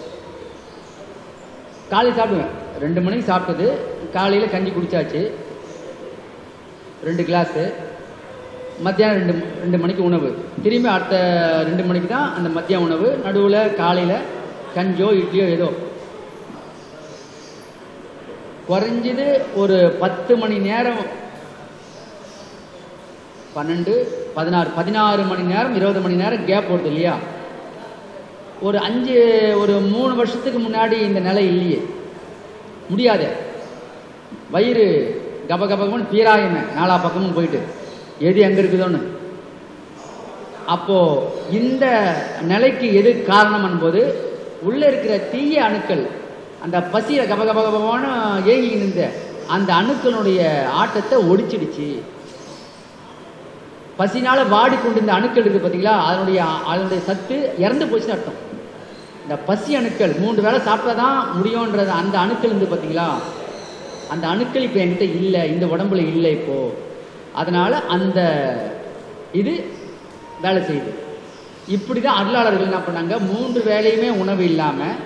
காலை சாப்பிடுவேன் ரெண்டு மணிக்கு சாப்பிட்டது காலையில் கஞ்சி குடிச்சாச்சு ரெண்டு கிளாஸு மத்தியானம் ரெண்டு ரெண்டு மணிக்கு உணவு திரும்பி அடுத்த ரெண்டு மணிக்கு தான் அந்த மத்திய உணவு நடுவில் காலையில் கஞ்சோ இட்லியோ ஏதோ குறைஞ்சது ஒரு பத்து மணி நேரம் பன்னெண்டு பதினாறு பதினாறு மணி நேரம் இருபது மணி நேரம் கேப் வருது இல்லையா ஒரு அஞ்சு ஒரு மூணு வருஷத்துக்கு முன்னாடி இந்த நிலை இல்லையே முடியாது வயிறு கப கபகம்னு பீராயமே நாலா பக்கமும் போயிட்டு எது எங்க இருக்குதோன்னு அப்போ இந்த நிலைக்கு எது காரணம் என்பது உள்ள இருக்கிற தீய அணுக்கள் அந்த பசியில கப கப கபகமான ஏங்கி நின்ற அந்த அணுக்களுடைய ஆட்டத்தை ஒடிச்சிடுச்சு பசினால வாடி கொண்டிருந்த அணுக்கள் இருக்கு பார்த்தீங்களா அதனுடைய அதனுடைய சத்து இறந்து போச்சுன்னு அர்த்தம் இந்த பசி அணுக்கள் மூன்று வேளை சாப்பிட்டா தான் முடியும்ன்றது அந்த அணுக்கள் இருந்து பார்த்தீங்களா அந்த அணுக்கள் இப்போ என்கிட்ட இல்லை இந்த உடம்புல இல்லை இப்போ அதனால அந்த இது வேலை செய்யுது இப்படி தான் அருளாளர்கள் என்ன பண்ணாங்க மூன்று வேளையுமே உணவு இல்லாமல்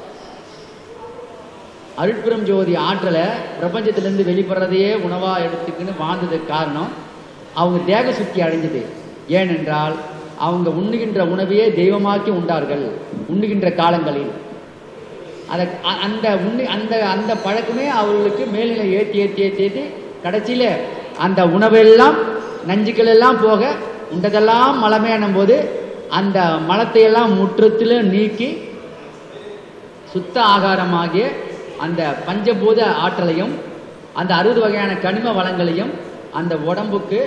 அருட்பெரும் ஜோதி ஆற்றலை பிரபஞ்சத்திலேருந்து வெளிப்படுறதையே உணவாக எடுத்துக்கின்னு வாழ்ந்ததுக்கு காரணம் அவங்க தேக சுத்தி அடைஞ்சது ஏனென்றால் அவங்க உண்ணுகின்ற உணவையே தெய்வமாக்கி உண்டார்கள் உண்ணுகின்ற காலங்களில் அதை அ- அந்த உண்ணி அந்த அந்த பழக்கமே அவர்களுக்கு மேல்நிலை ஏற்றி ஏற்றி ஏற்றி ஏற்றி கடைசியில் அந்த உணவெல்லாம் நஞ்சுக்கள் எல்லாம் போக உண்டதெல்லாம் மலமேனும் போது அந்த மலத்தையெல்லாம் முற்றத்தில் நீக்கி சுத்த ஆகாரமாகிய அந்த பஞ்சபூத ஆற்றலையும் அந்த அறுபது வகையான கனிம வளங்களையும் அந்த உடம்புக்கு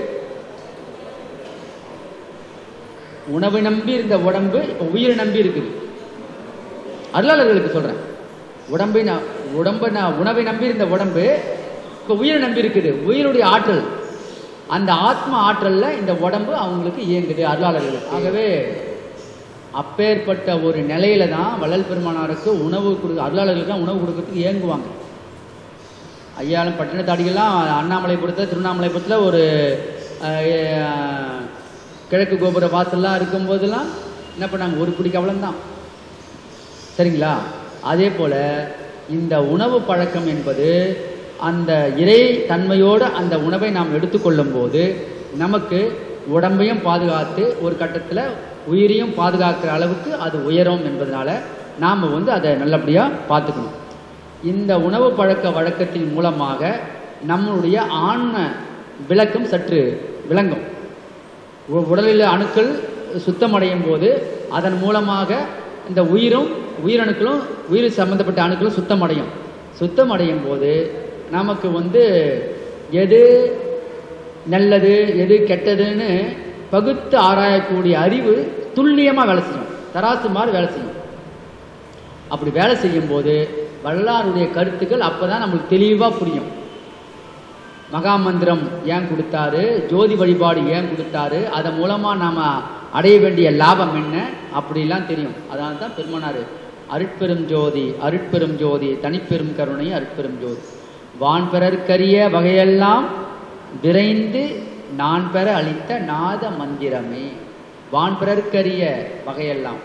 உணவு நம்பி இருந்த உடம்பு இப்போ உயிரை நம்பி இருக்குது அருளாளர்களுக்கு சொல்றேன் உடம்பை நான் உடம்பை நான் உணவை நம்பி இருந்த உடம்பு இப்போ உயிரை நம்பி இருக்குது உயிருடைய ஆற்றல் அந்த ஆத்ம ஆற்றல்ல இந்த உடம்பு அவங்களுக்கு இயங்குது அருளாளர்களுக்கு ஆகவே அப்பேற்பட்ட ஒரு நிலையில தான் வள்ளல் பெருமானாருக்கு உணவு கொடு அருளாளர்களுக்கு தான் உணவு கொடுக்கறதுக்கு ஏங்குவாங்க ஐயாலும் பட்டினத்தாடிகள்லாம் அண்ணாமலைபுரத்தில் திருவண்ணாமலைபுரத்தில் ஒரு அஹ், கிழக்கு கோபுர வாசல்லாம் இருக்கும்போதெல்லாம் என்ன பண்ணாங்க ஒரு பிடி கவலம் தான் சரிங்களா அதே போல இந்த உணவு பழக்கம் என்பது அந்த இறை தன்மையோடு அந்த உணவை நாம் எடுத்துக்கொள்ளும் போது நமக்கு உடம்பையும் பாதுகாத்து ஒரு கட்டத்தில் உயிரையும் பாதுகாக்கிற அளவுக்கு அது உயரும் என்பதனால நாம் வந்து அதை நல்லபடியாக பார்த்துக்கணும் இந்த உணவு பழக்க வழக்கத்தின் மூலமாக நம்மளுடைய ஆன்ம விளக்கம் சற்று விளங்கும் உ- உடலில் அணுக்கள் சுத்தமடையும் போது அதன் மூலமாக இந்த உயிரும் உயிரணுக்களும் உயிர் சம்பந்தப்பட்ட அணுக்களும் சுத்தமடையும் சுத்தமடையும் போது நமக்கு வந்து எது நல்லது எது கெட்டதுன்னு பகுத்து ஆராயக்கூடிய அறிவு துல்லியமாக வேலை செய்யும் தராசு மாதிரி வேலை செய்யும் அப்படி வேலை செய்யும்போது வல்லாருடைய கருத்துக்கள் அப்பதான் நம்மளுக்கு தெளிவாக புரியும் மகாமந்திரம் ஏன் கொடுத்தாரு ஜோதி வழிபாடு ஏன் கொடுத்தாரு அதன் மூலமாக நாம் அடைய வேண்டிய லாபம் என்ன அப்படிலாம் தெரியும் அதனால தான் பெருமனார் அருட்பெரும் ஜோதி அருட்பெரும் ஜோதி தனிப்பெரும் கருணை அருட்பெரும் ஜோதி வான் பெறற்கரிய வகையெல்லாம் விரைந்து நான் பெற அளித்த நாத மந்திரமே வான் பிறர்க்கரிய வகையெல்லாம்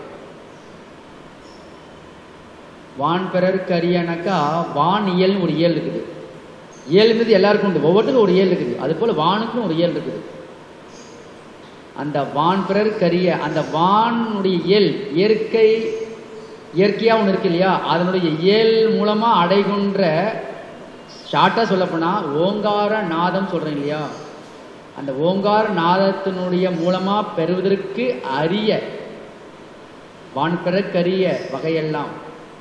வான் பிறர்க்கரியனாக்கா வான் இயல்னு ஒரு இயல் இருக்குது இயல் மீது எல்லாருக்கும் உண்டு ஒவ்வொருத்தருக்கும் ஒரு இயல் இருக்குது அது போல வானுக்கும் ஒரு இயல் இருக்குது அந்த வான் பிறர்க்கரிய அந்த வானுடைய இயல் இயற்கை இயற்கையா ஒன்று இருக்கு இல்லையா அதனுடைய இயல் மூலமா அடைகின்ற ஷார்ட்டாக சொல்லப்போனா ஓங்கார நாதம் சொல்றேன் இல்லையா அந்த ஓங்கார நாதத்தினுடைய மூலமா பெறுவதற்கு அரிய வான் பிறக்கரிய வகையெல்லாம்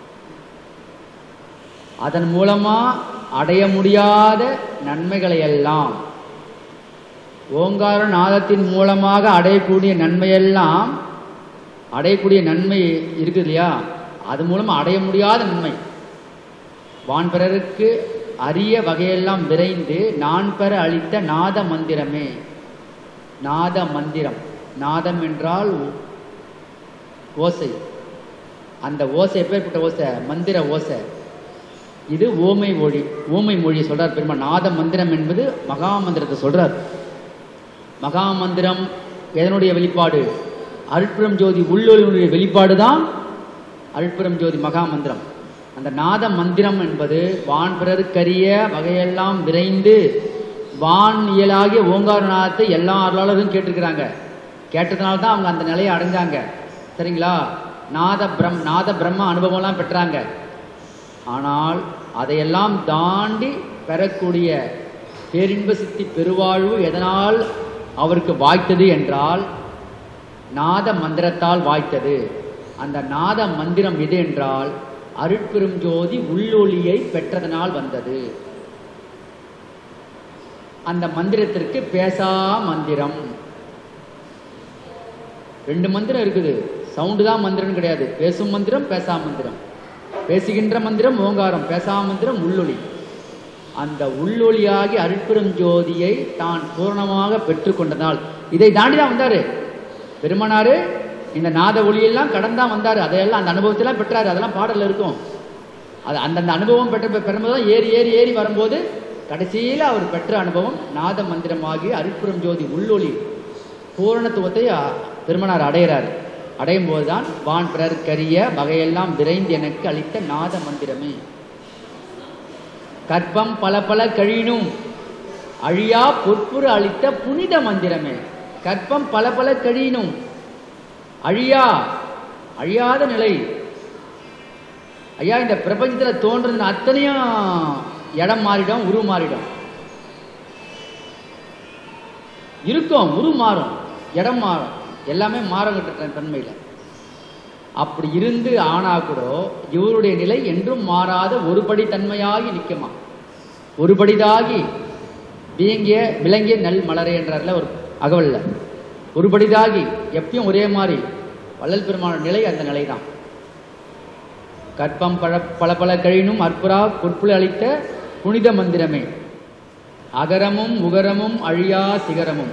அதன் மூலமா அடைய முடியாத நன்மைகளை எல்லாம் ஓங்கார நாதத்தின் மூலமாக அடையக்கூடிய நன்மையெல்லாம் அடையக்கூடிய நன்மை இருக்குது இல்லையா அது மூலமா அடைய முடியாத நன்மை வான் பிறருக்கு அரிய வகையெல்லாம் விரைந்து நான் பெற அளித்த நாத மந்திரமே நாத மந்திரம் நாதம் என்றால் ஓ- ஓசை அந்த ஓசை எப்பேற்பட்ட ஓசை மந்திர ஓசை இது ஓமை மொழி ஓமை மொழியை சொல்றார் பெருமா நாத மந்திரம் என்பது மகா மந்திரத்தை சொல்றார் மகா மந்திரம் எதனுடைய வெளிப்பாடு அருட்புறம் ஜோதி உள்ளொலியுடைய வெளிப்பாடு தான் அருட்புறம் ஜோதி மகா மந்திரம் அந்த நாத மந்திரம் என்பது வான் பிறருக்கரிய வகையெல்லாம் விரைந்து வான் இயலாகிய ஓங்கார நாதத்தை எல்லா அருளாளரும் கேட்டிருக்கிறாங்க கேட்டதுனால தான் அவங்க அந்த நிலையை அடைஞ்சாங்க சரிங்களா நாத பிரம் நாத பிரம்ம அனுபவம்லாம் பெற்றாங்க ஆனால் அதையெல்லாம் தாண்டி பெறக்கூடிய பேரின்ப சித்தி பெருவாழ்வு எதனால் அவருக்கு வாய்த்தது என்றால் நாத மந்திரத்தால் வாய்த்தது அந்த நாத மந்திரம் எது என்றால் அருட்பெரும் ஜோதி உள்ளொளியை பெற்றதனால் வந்தது அந்த மந்திரத்திற்கு பேசா மந்திரம் ரெண்டு மந்திரம் இருக்குது சவுண்டு தான் மந்திரம் கிடையாது பேசும் மந்திரம் பேசா மந்திரம் பேசுகின்ற மந்திரம் ஓங்காரம் பேசா மந்திரம் உள்ளொளி அந்த உள்ளொளியாகி அருட்பெரும் ஜோதியை தான் பூரணமாக பெற்றுக்கொண்டதால் இதை தாண்டி தான் வந்தாரு பெருமனாரு இந்த நாத ஒளியெல்லாம் கடந்தான் வந்தாரு அதையெல்லாம் அந்த அனுபவத்தெல்லாம் பெற்றாரு அதெல்லாம் பாடல்ல இருக்கும் அது அந்தந்த அனுபவம் பெற்ற பெறும்போது தான் ஏறி ஏறி ஏறி வரும்போது கடைசியில் அவர் பெற்ற அனுபவம் நாத மந்திரமாகி அருட்புறம் ஜோதி உள்ளொளி பூரணத்துவத்தை அ- பெருமனார் அடைகிறார் அடையும் போதுதான் வான் பிறர்க்கரிய வகையெல்லாம் விரைந்து எனக்கு அளித்த நாத மந்திரமே கற்பம் பல பல கழினும் அழியா பொற்புறு அளித்த புனித மந்திரமே கற்பம் பல பல கழினும் அழியா அழியாத நிலை ஐயா இந்த பிரபஞ்சத்துல தோன்றது அத்தனையும் இடம் மாறிடும் உரு மாறிடும் இருக்கும் உரு மாறும் இடம் மாறும் எல்லாமே மாறகட்ட தன்மையில அப்படி இருந்து ஆனா கூட இவருடைய நிலை என்றும் மாறாத ஒருபடி தன்மையாகி நிற்குமா ஒருபடிதாகி வீங்கிய விளங்கிய நல் மலரே என்றார்ல ஒரு அகவல்ல ஒருபடிதாகி எப்பயும் ஒரே மாதிரி வள்ளல் பெருமான நிலை அந்த நிலைதான் கற்பம் பழ பல பல கழினும் அற்புறா பொற்புல அளித்த புனித மந்திரமே அகரமும் உகரமும் அழியா சிகரமும்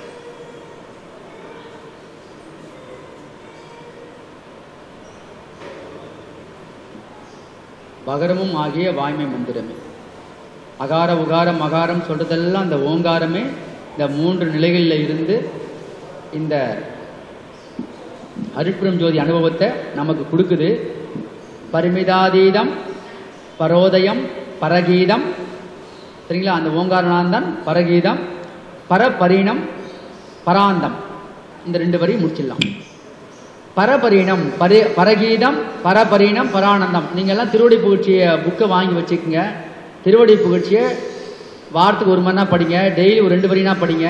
பகரமும் ஆகிய வாய்மை மந்திரமே அகார உகாரம் மகாரம் சொல்றதெல்லாம் அந்த ஓங்காரமே இந்த மூன்று நிலைகளில் இருந்து இந்த அருட்புறம் ஜோதி அனுபவத்தை நமக்கு கொடுக்குது பரிமிதாதீதம் பரோதயம் பரகீதம் சரிங்களா அந்த ஓங்காரநாதன் பரகீதம் பரபரிணம் பராந்தம் இந்த ரெண்டு வரி முடிச்சிடலாம் பரபரிணம் பரி பரகீதம் பரபரிணம் பரானந்தம் நீங்கள் எல்லாம் திருவடி புகழ்ச்சியை புக்கை வாங்கி வச்சுக்கோங்க திருவடி புகழ்ச்சியை வாரத்துக்கு ஒரு மணி நேரம் படிங்க டெய்லி ஒரு ரெண்டு வரினா படிங்க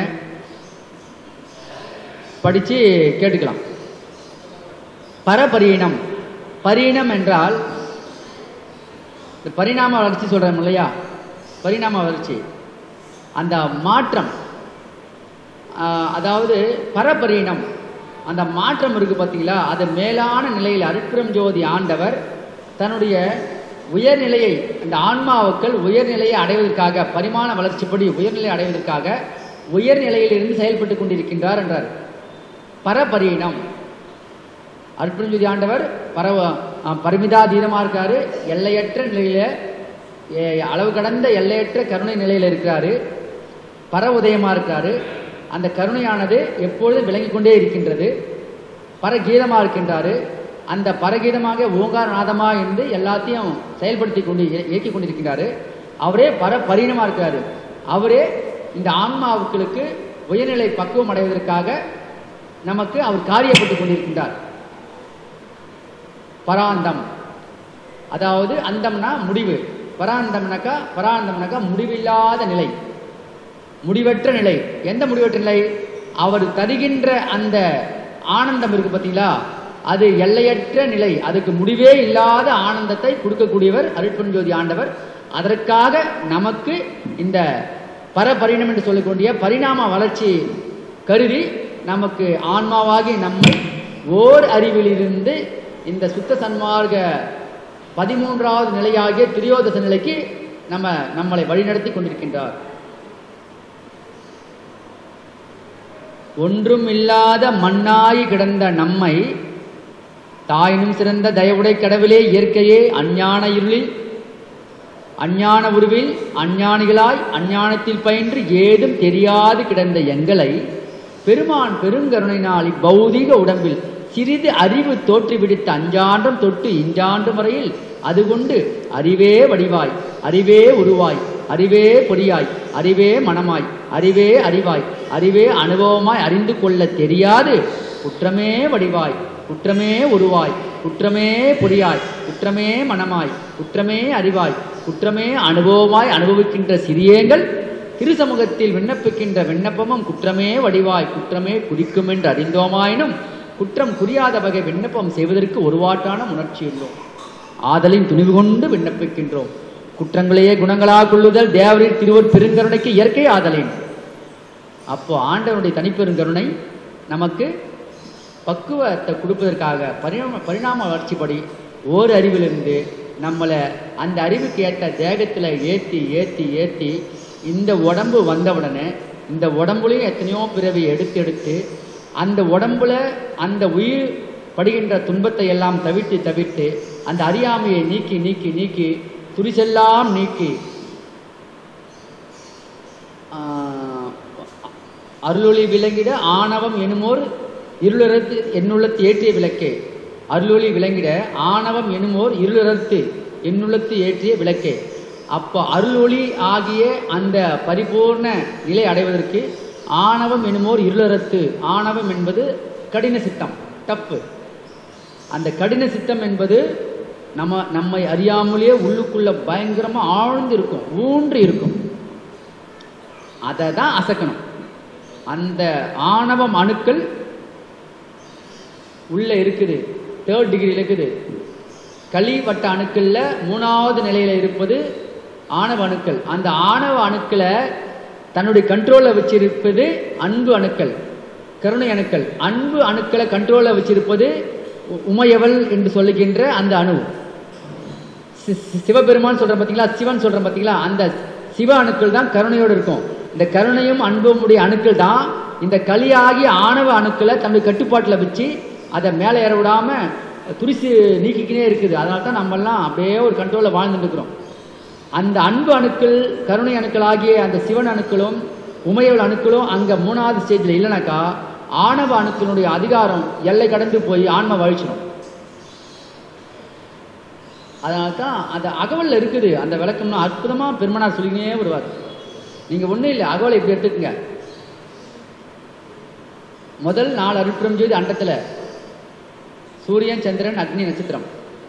படித்து கேட்டுக்கலாம் பரபரீனம் பரீனம் என்றால் இந்த பரிணாம வளர்ச்சி சொல்கிறோம் இல்லையா பரிணாம வளர்ச்சி அந்த மாற்றம் ஆஹ், அதாவது பரபரீனம் அந்த மாற்றம் இருக்கு பார்த்தீங்களா அது மேலான நிலையில் அருட்பெரும் ஜோதி ஆண்டவர் தன்னுடைய உயர்நிலையை அந்த ஆன்மாவுக்கள் உயர்நிலையை அடைவதற்காக பரிமாண வளர்ச்சிப்படி உயர்நிலை அடைவதற்காக உயர்நிலையில் இருந்து செயல்பட்டு கொண்டிருக்கின்றார் என்றார் பரபரீனம் அற்புதஞ்சுதி ஆண்டவர் பரவ அஹ், பரிமிதாதீதமாக இருக்காரு எல்லையற்ற நிலையில எ- அளவு கடந்த எல்லையற்ற கருணை நிலையில் இருக்கிறாரு பர உதயமா இருக்காரு அந்த கருணையானது எப்பொழுதும் விளங்கிக் கொண்டே இருக்கின்றது பரகீதமாக இருக்கின்றாரு அந்த பரகீதமாக ஓங்கார நாதமா இருந்து எல்லாத்தையும் செயல்படுத்தி கொண்டு இய- இயக்கிக் கொண்டிருக்கின்றாரு அவரே பர பரிணமா இருக்காரு அவரே இந்த ஆன்மாவுக்களுக்கு உயர்நிலை பக்குவம் அடைவதற்காக நமக்கு அவர் காரியப்பட்டு கொண்டிருக்கின்றார் பராந்தம் அதாவது அந்தம்னா முடிவு பராந்தம்னாக்கா பராந்தம்னாக்கா முடிவில்லாத நிலை முடிவற்ற நிலை எந்த முடிவற்ற நிலை அவர் தருகின்ற அந்த ஆனந்தம் இருக்கு பார்த்தீங்களா அது எல்லையற்ற நிலை அதுக்கு முடிவே இல்லாத ஆனந்தத்தை கொடுக்கக்கூடியவர் அருட்பெருஞ்சோதி ஆண்டவர் அதற்காக நமக்கு இந்த பரபரிணம் என்று சொல்லக்கூடிய பரிணாம வளர்ச்சி கருதி நமக்கு ஆன்மாவாகி நம்மை ஓர் அறிவிலிருந்து இந்த சுத்த சன்மார்க்க பதிமூன்றாவது நிலையாகிய திரியோதச நிலைக்கு நம்ம நம்மளை வழிநடத்தி கொண்டிருக்கின்றார் ஒன்றும் இல்லாத மண்ணாய் கிடந்த நம்மை தாயினும் சிறந்த தயவுடை கடவுளே இயற்கையே அஞ்ஞான இருளில் அஞ்ஞான உருவில் அஞ்ஞானிகளாய் அஞ்ஞானத்தில் பயின்று ஏதும் தெரியாது கிடந்த எங்களை பெருமான் பெருங்கருணையினால் இப்பௌதீக உடம்பில் சிறிது அறிவு தோற்றி விடுத்த அஞ்சான்றம் தொட்டு இஞ்சான்றம் வரையில் அது கொண்டு அறிவே வடிவாய் அறிவே உருவாய் அறிவே பொறியாய் அறிவே மனமாய் அறிவே அறிவாய் அறிவே அனுபவமாய் அறிந்து கொள்ள தெரியாது குற்றமே வடிவாய் குற்றமே உருவாய் குற்றமே பொறியாய் குற்றமே மனமாய் குற்றமே அறிவாய் குற்றமே அனுபவமாய் அனுபவிக்கின்ற சிறியேங்கள் திருசமூகத்தில் விண்ணப்பிக்கின்ற விண்ணப்பமும் குற்றமே வடிவாய் குற்றமே குறிக்கும் என்று அறிந்தோமாயினும் குற்றம் குறியாத வகை விண்ணப்பம் செய்வதற்கு ஒருவாட்டான உணர்ச்சியுள்ளோம் ஆதலின் துணிவு கொண்டு விண்ணப்பிக்கின்றோம் குற்றங்களையே குணங்களாக கொள்ளுதல் தேவரின் திருவர் பெருங்கருணைக்கு இயற்கை ஆதலின் அப்போ ஆண்டவனுடைய தனிப்பெருங்கருணை நமக்கு பக்குவத்தை கொடுப்பதற்காக பரிணாம பரிணாம வளர்ச்சிப்படி ஓர் அறிவிலிருந்து நம்மளை அந்த அறிவுக்கு ஏற்ற தேகத்தில் ஏற்றி ஏற்றி ஏற்றி இந்த உடம்பு வந்தவுடனே இந்த உடம்புலையும் எத்தனையோ பிறவி எடுத்து எடுத்து அந்த உடம்புல அந்த உயிர் படுகின்ற துன்பத்தை எல்லாம் தவிர்த்து தவிர்த்து அந்த அறியாமையை நீக்கி நீக்கி நீக்கி துரிசெல்லாம் நீக்கி ஆஹ், அருளொளி விளங்கிட ஆணவம் எனுமோர் இருளறத்து என்னுள்ளத்து ஏற்றிய விளக்கே அருளொளி விளங்கிட ஆணவம் எனுமோர் இருளறத்து என்னுள்ளத்து ஏற்றிய விளக்கே அப்போ அருளொளி ஆகிய அந்த பரிபூர்ண நிலை அடைவதற்கு ஆணவம் எனுமோர் இருளறத்து ஆணவம் என்பது கடின சித்தம் தப்பு அந்த கடின சித்தம் என்பது நம்ம நம்மை அறியாமலேயே உள்ளுக்குள்ள பயங்கரமா ஆழ்ந்து இருக்கும் ஊன்றி இருக்கும் அதை தான் அசக்கணும் அந்த ஆணவம் அணுக்கள் உள்ள இருக்குது தேர்ட் டிகிரியில் இருக்குது களிவட்ட அணுக்கள்ல மூணாவது நிலையில இருப்பது ஆணவ அணுக்கள் அந்த ஆணவ அணுக்களை தன்னுடைய கண்ட்ரோலில் வச்சிருப்பது அன்பு அணுக்கள் கருணை அணுக்கள் அன்பு அணுக்களை கண்ட்ரோலில் வச்சிருப்பது உ- உமையவள் என்று சொல்லுகின்ற அந்த அணு சி- சி- சிவபெருமான் சொல்ற பார்த்தீங்களா சிவன் சொல்ற பார்த்தீங்களா அந்த சிவ அணுக்கள் தான் கருணையோடு இருக்கும் இந்த கருணையும் அன்பும் உடைய அணுக்கள் தான் இந்த களியாகிய ஆணவ அணுக்களை தன்னுடைய கட்டுப்பாட்டில் வச்சு அதை மேலே ஏற விடாம துரிசு நீக்கிக்கினே இருக்குது அதனால தான் நம்மெல்லாம் அப்படியே ஒரு கண்ட்ரோலில் வாழ்ந்துட்டு இருக்கிறோம் அந்த அன்பு அணுக்கள் கருணை அணுக்கள் ஆகிய அந்த சிவன் அணுக்களும் உமையவள் அணுக்களும் அங்கே மூணாவது ஸ்டேஜில் இல்லைனாக்கா ஆணவ அணுக்களுடைய அதிகாரம் எல்லை கடந்து போய் ஆன்ம வழிச்சிடும் அதனால தான் அந்த அகவல்ல இருக்குது அந்த விளக்கம்னா அற்புதமாக பெருமனார் சொல்லினே வருவார் நீங்க ஒண்ணும் இல்லை அகவலை இப்படி எடுத்துக்கங்க முதல் நாலு அருட்பெரும் ஜோதி அண்டத்துல சூரியன் சந்திரன் அக்னி நட்சத்திரம்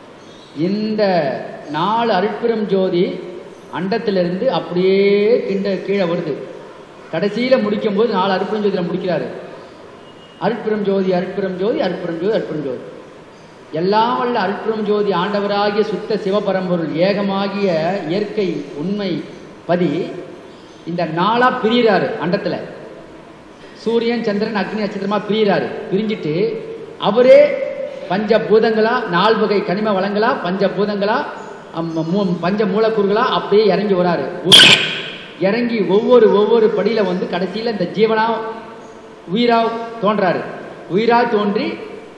இந்த நாலு அருட்பெரும் ஜோதி அண்டத்திலிருந்து அப்படியே கிண்ட கீழே வருது கடைசியில முடிக்கும் போது நாலு அருட்பெரும் ஜோதியில முடிக்கிறாரு அருட்பெரும் ஜோதி அருட்பெரும் ஜோதி அருட்பெரும் ஜோதி அருட்பெரும் ஜோதி எல்லாம் வல்ல அருட்பெரும் ஜோதி ஆண்டவராகிய சுத்த சிவபரம்பொருள் ஏகமாகிய இயற்கை உண்மை பதி இந்த நாளா பிரியிறாரு அண்டத்துல சூரியன் சந்திரன் அக்னி நட்சத்திரமா பிரியிறாரு பிரிஞ்சிட்டு அவரே பஞ்சபூதங்களா நால் வகை கனிம வளங்களா பஞ்சபூதங்களா அம்ம மூ- பஞ்ச மூலக்கூறுகளா அப்படியே இறங்கி வராரு இறங்கி ஒவ்வொரு ஒவ்வொரு படியில வந்து கடைசியில இந்த ஜீவனா உயிரா தோன்றாரு உயிரா தோன்றி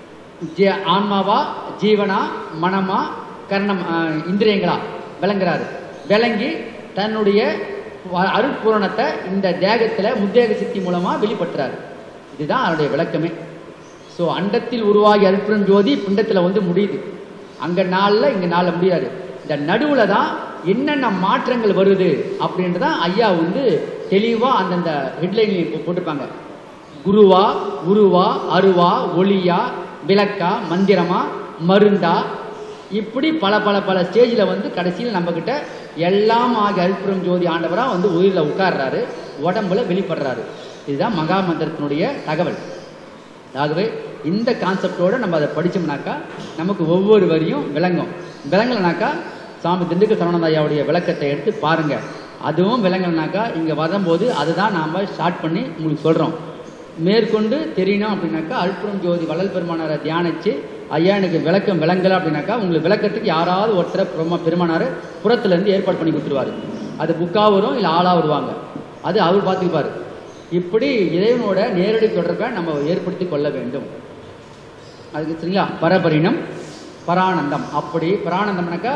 ஜீ- ஆன்மாவா ஜீவனா மனமா கர்ணம் ஆஹ், இந்திரியங்களா விளங்குறாரு விளங்கி தன்னுடைய வ- அருட்பூரணத்தை இந்த தேகத்துல முத்தேக சித்தி மூலமா வெளிப்படுத்துறாரு இதுதான் அவருடைய விளக்கமே ஸோ அண்டத்தில் உருவாகி அருட்புறம் ஜோதி பிண்டத்துல வந்து முடியுது அங்க நாள்ல இங்க நாள்ல முடியாது இந்த நடுவுல தான் என்னென்ன மாற்றங்கள் வருது அப்படின்றதான் ஐயா வந்து தெளிவா அந்தந்த ஹெட்லைன்ல போட்டிருப்பாங்க குருவா உருவா அருவா ஒளியா விளக்கா மந்திரமா மருந்தா இப்படி பல பல பல ஸ்டேஜில் வந்து கடைசியில் நம்ம கிட்ட எல்லாம் ஆகிய அல்புரம் ஜோதி ஆண்டவரா வந்து உயிரில் உட்கார்றாரு உடம்புல வெளிப்படுறாரு இதுதான் மகா மந்திரத்தினுடைய தகவல் ஆகவே இந்த கான்செப்டோட நம்ம அதை படிச்சோம்னாக்கா நமக்கு ஒவ்வொரு வரியும் விளங்கும் விளங்கலைனாக்கா சாமி திண்டுக்கல் சரவணதாயாவுடைய விளக்கத்தை எடுத்து பாருங்க அதுவும் விளங்கலைனாக்கா இங்க வரும்போது அதுதான் நாம ஸ்டார்ட் பண்ணி உங்களுக்கு சொல்றோம் மேற்கொண்டு தெரியணும் அப்படின்னாக்கா அல்புரம் ஜோதி வள்ளல் பெருமானாரை தியானிச்சு ஐயா எனக்கு விளக்கம் விளங்கலை அப்படின்னாக்கா உங்களுக்கு விளக்கத்துக்கு யாராவது ஒருத்தரை பெருமா பெருமானார் புறத்துல இருந்து ஏற்பாடு பண்ணி கொடுத்துருவாரு அது புக்கா வரும் இல்லை ஆளா வருவாங்க அது அவர் பார்த்துக்குப்பாரு இப்படி இறைவனோட நேரடி தொடர்பை நம்ம ஏற்படுத்தி கொள்ள வேண்டும் அதுக்கு சரிங்களா பரபரிணம் பரானந்தம் அப்படி பரானந்தம்னாக்கா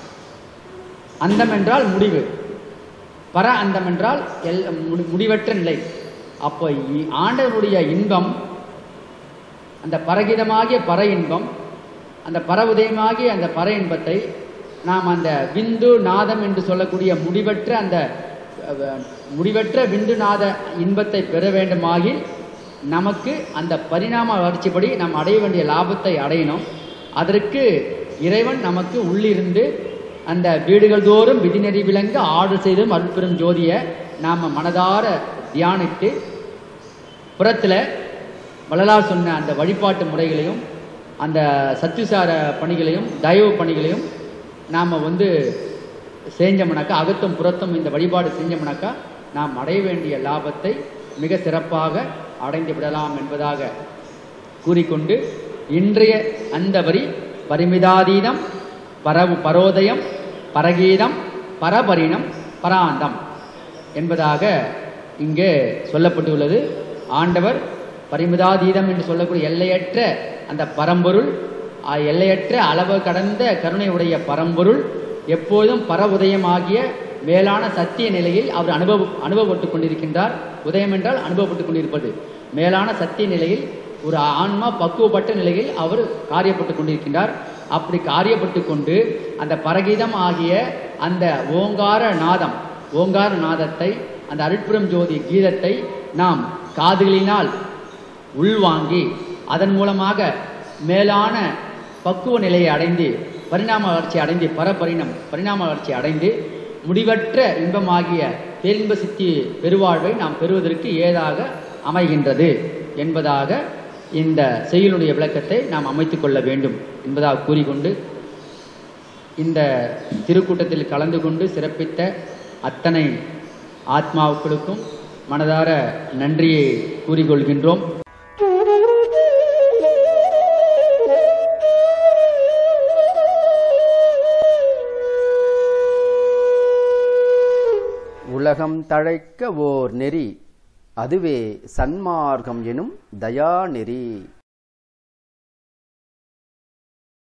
அந்தம் என்றால் முடிவு பர அந்தம் என்றால் எல் முடி- முடிவற்ற நிலை அப்போ இ- ஆண்டவருடைய இன்பம் அந்த பரகிதமாகிய பர இன்பம் அந்த பர உதயமாகிய அந்த பர இன்பத்தை நாம் அந்த விந்து நாதம் என்று சொல்லக்கூடிய முடிவற்ற அந்த அஹ், முடிவற்ற விந்து நாத இன்பத்தை பெற வேண்டுமாகில் நமக்கு அந்த பரிணாம வளர்ச்சிப்படி நாம் அடைய வேண்டிய லாபத்தை அடையணும் அதற்கு இறைவன் நமக்கு உள்ளிருந்து அந்த வீடுகள் தோறும் விதிநெறி விளங்க ஆர்டர் செய்தும் அருட்பெரும் ஜோதியை நாம் மனதார தியானித்து புறத்தில் வள்ளலார் சொன்ன அந்த வழிபாட்டு முறைகளையும் அந்த சத்துசார பணிகளையும் தயவு பணிகளையும் நாம் வந்து செஞ்சோம்னாக்கா அகத்தும் புறத்தும் இந்த வழிபாடு செஞ்சோம்னாக்கா நாம் அடைய வேண்டிய லாபத்தை மிக சிறப்பாக அடைந்து விடலாம் என்பதாக கூறிக்கொண்டு இன்றைய அந்த வரி பரிமிதாதீதம் பரவு பரோதயம் பரகீதம் பரபரிணம் பராந்தம் என்பதாக இங்கே சொல்லப்பட்டுள்ளது ஆண்டவர் பரிமிதாதீதம் என்று சொல்லக்கூடிய எல்லையற்ற அந்த பரம்பொருள் ஆ, எல்லையற்ற அளவு கடந்த கருணையுடைய பரம்பொருள் எப்போதும் பர உதயமாகிய மேலான சத்திய நிலையில் அவர் அனுபவ அனுபவப்பட்டுக் கொண்டிருக்கின்றார் உதயம் என்றால் அனுபவப்பட்டுக் கொண்டிருப்பது மேலான சத்திய நிலையில் ஒரு ஆன்மா பக்குவப்பட்ட நிலையில் அவர் காரியப்பட்டுக் கொண்டிருக்கின்றார் அப்படி காரியப்பட்டு கொண்டு அந்த பரகீதம் ஆகிய அந்த ஓங்கார நாதம் ஓங்கார நாதத்தை அந்த அருட்புறம் ஜோதி கீதத்தை நாம் காதுகளினால் உள்வாங்கி அதன் மூலமாக மேலான பக்குவ நிலையை அடைந்து பரிணாம வளர்ச்சி அடைந்து பரபரிணம் பரிணாம வளர்ச்சி அடைந்து முடிவற்ற இன்பமாகிய பேரின்ப சித்தி பெருவாழ்வை நாம் பெறுவதற்கு ஏதாக அமைகின்றது என்பதாக இந்த செயலுடைய விளக்கத்தை நாம் அமைத்துக் கொள்ள வேண்டும் என்பதாக கூறிக்கொண்டு இந்த திருக்கூட்டத்தில் கலந்து கொண்டு சிறப்பித்த அத்தனை ஆத்மாவுக்களுக்கும் மனதார நன்றியை கூறிக்கொள்கின்றோம் உலகம் தழைக்க ஓர் நெறி அதுவே சன்மார்க்கம் எனும் தயா நெறி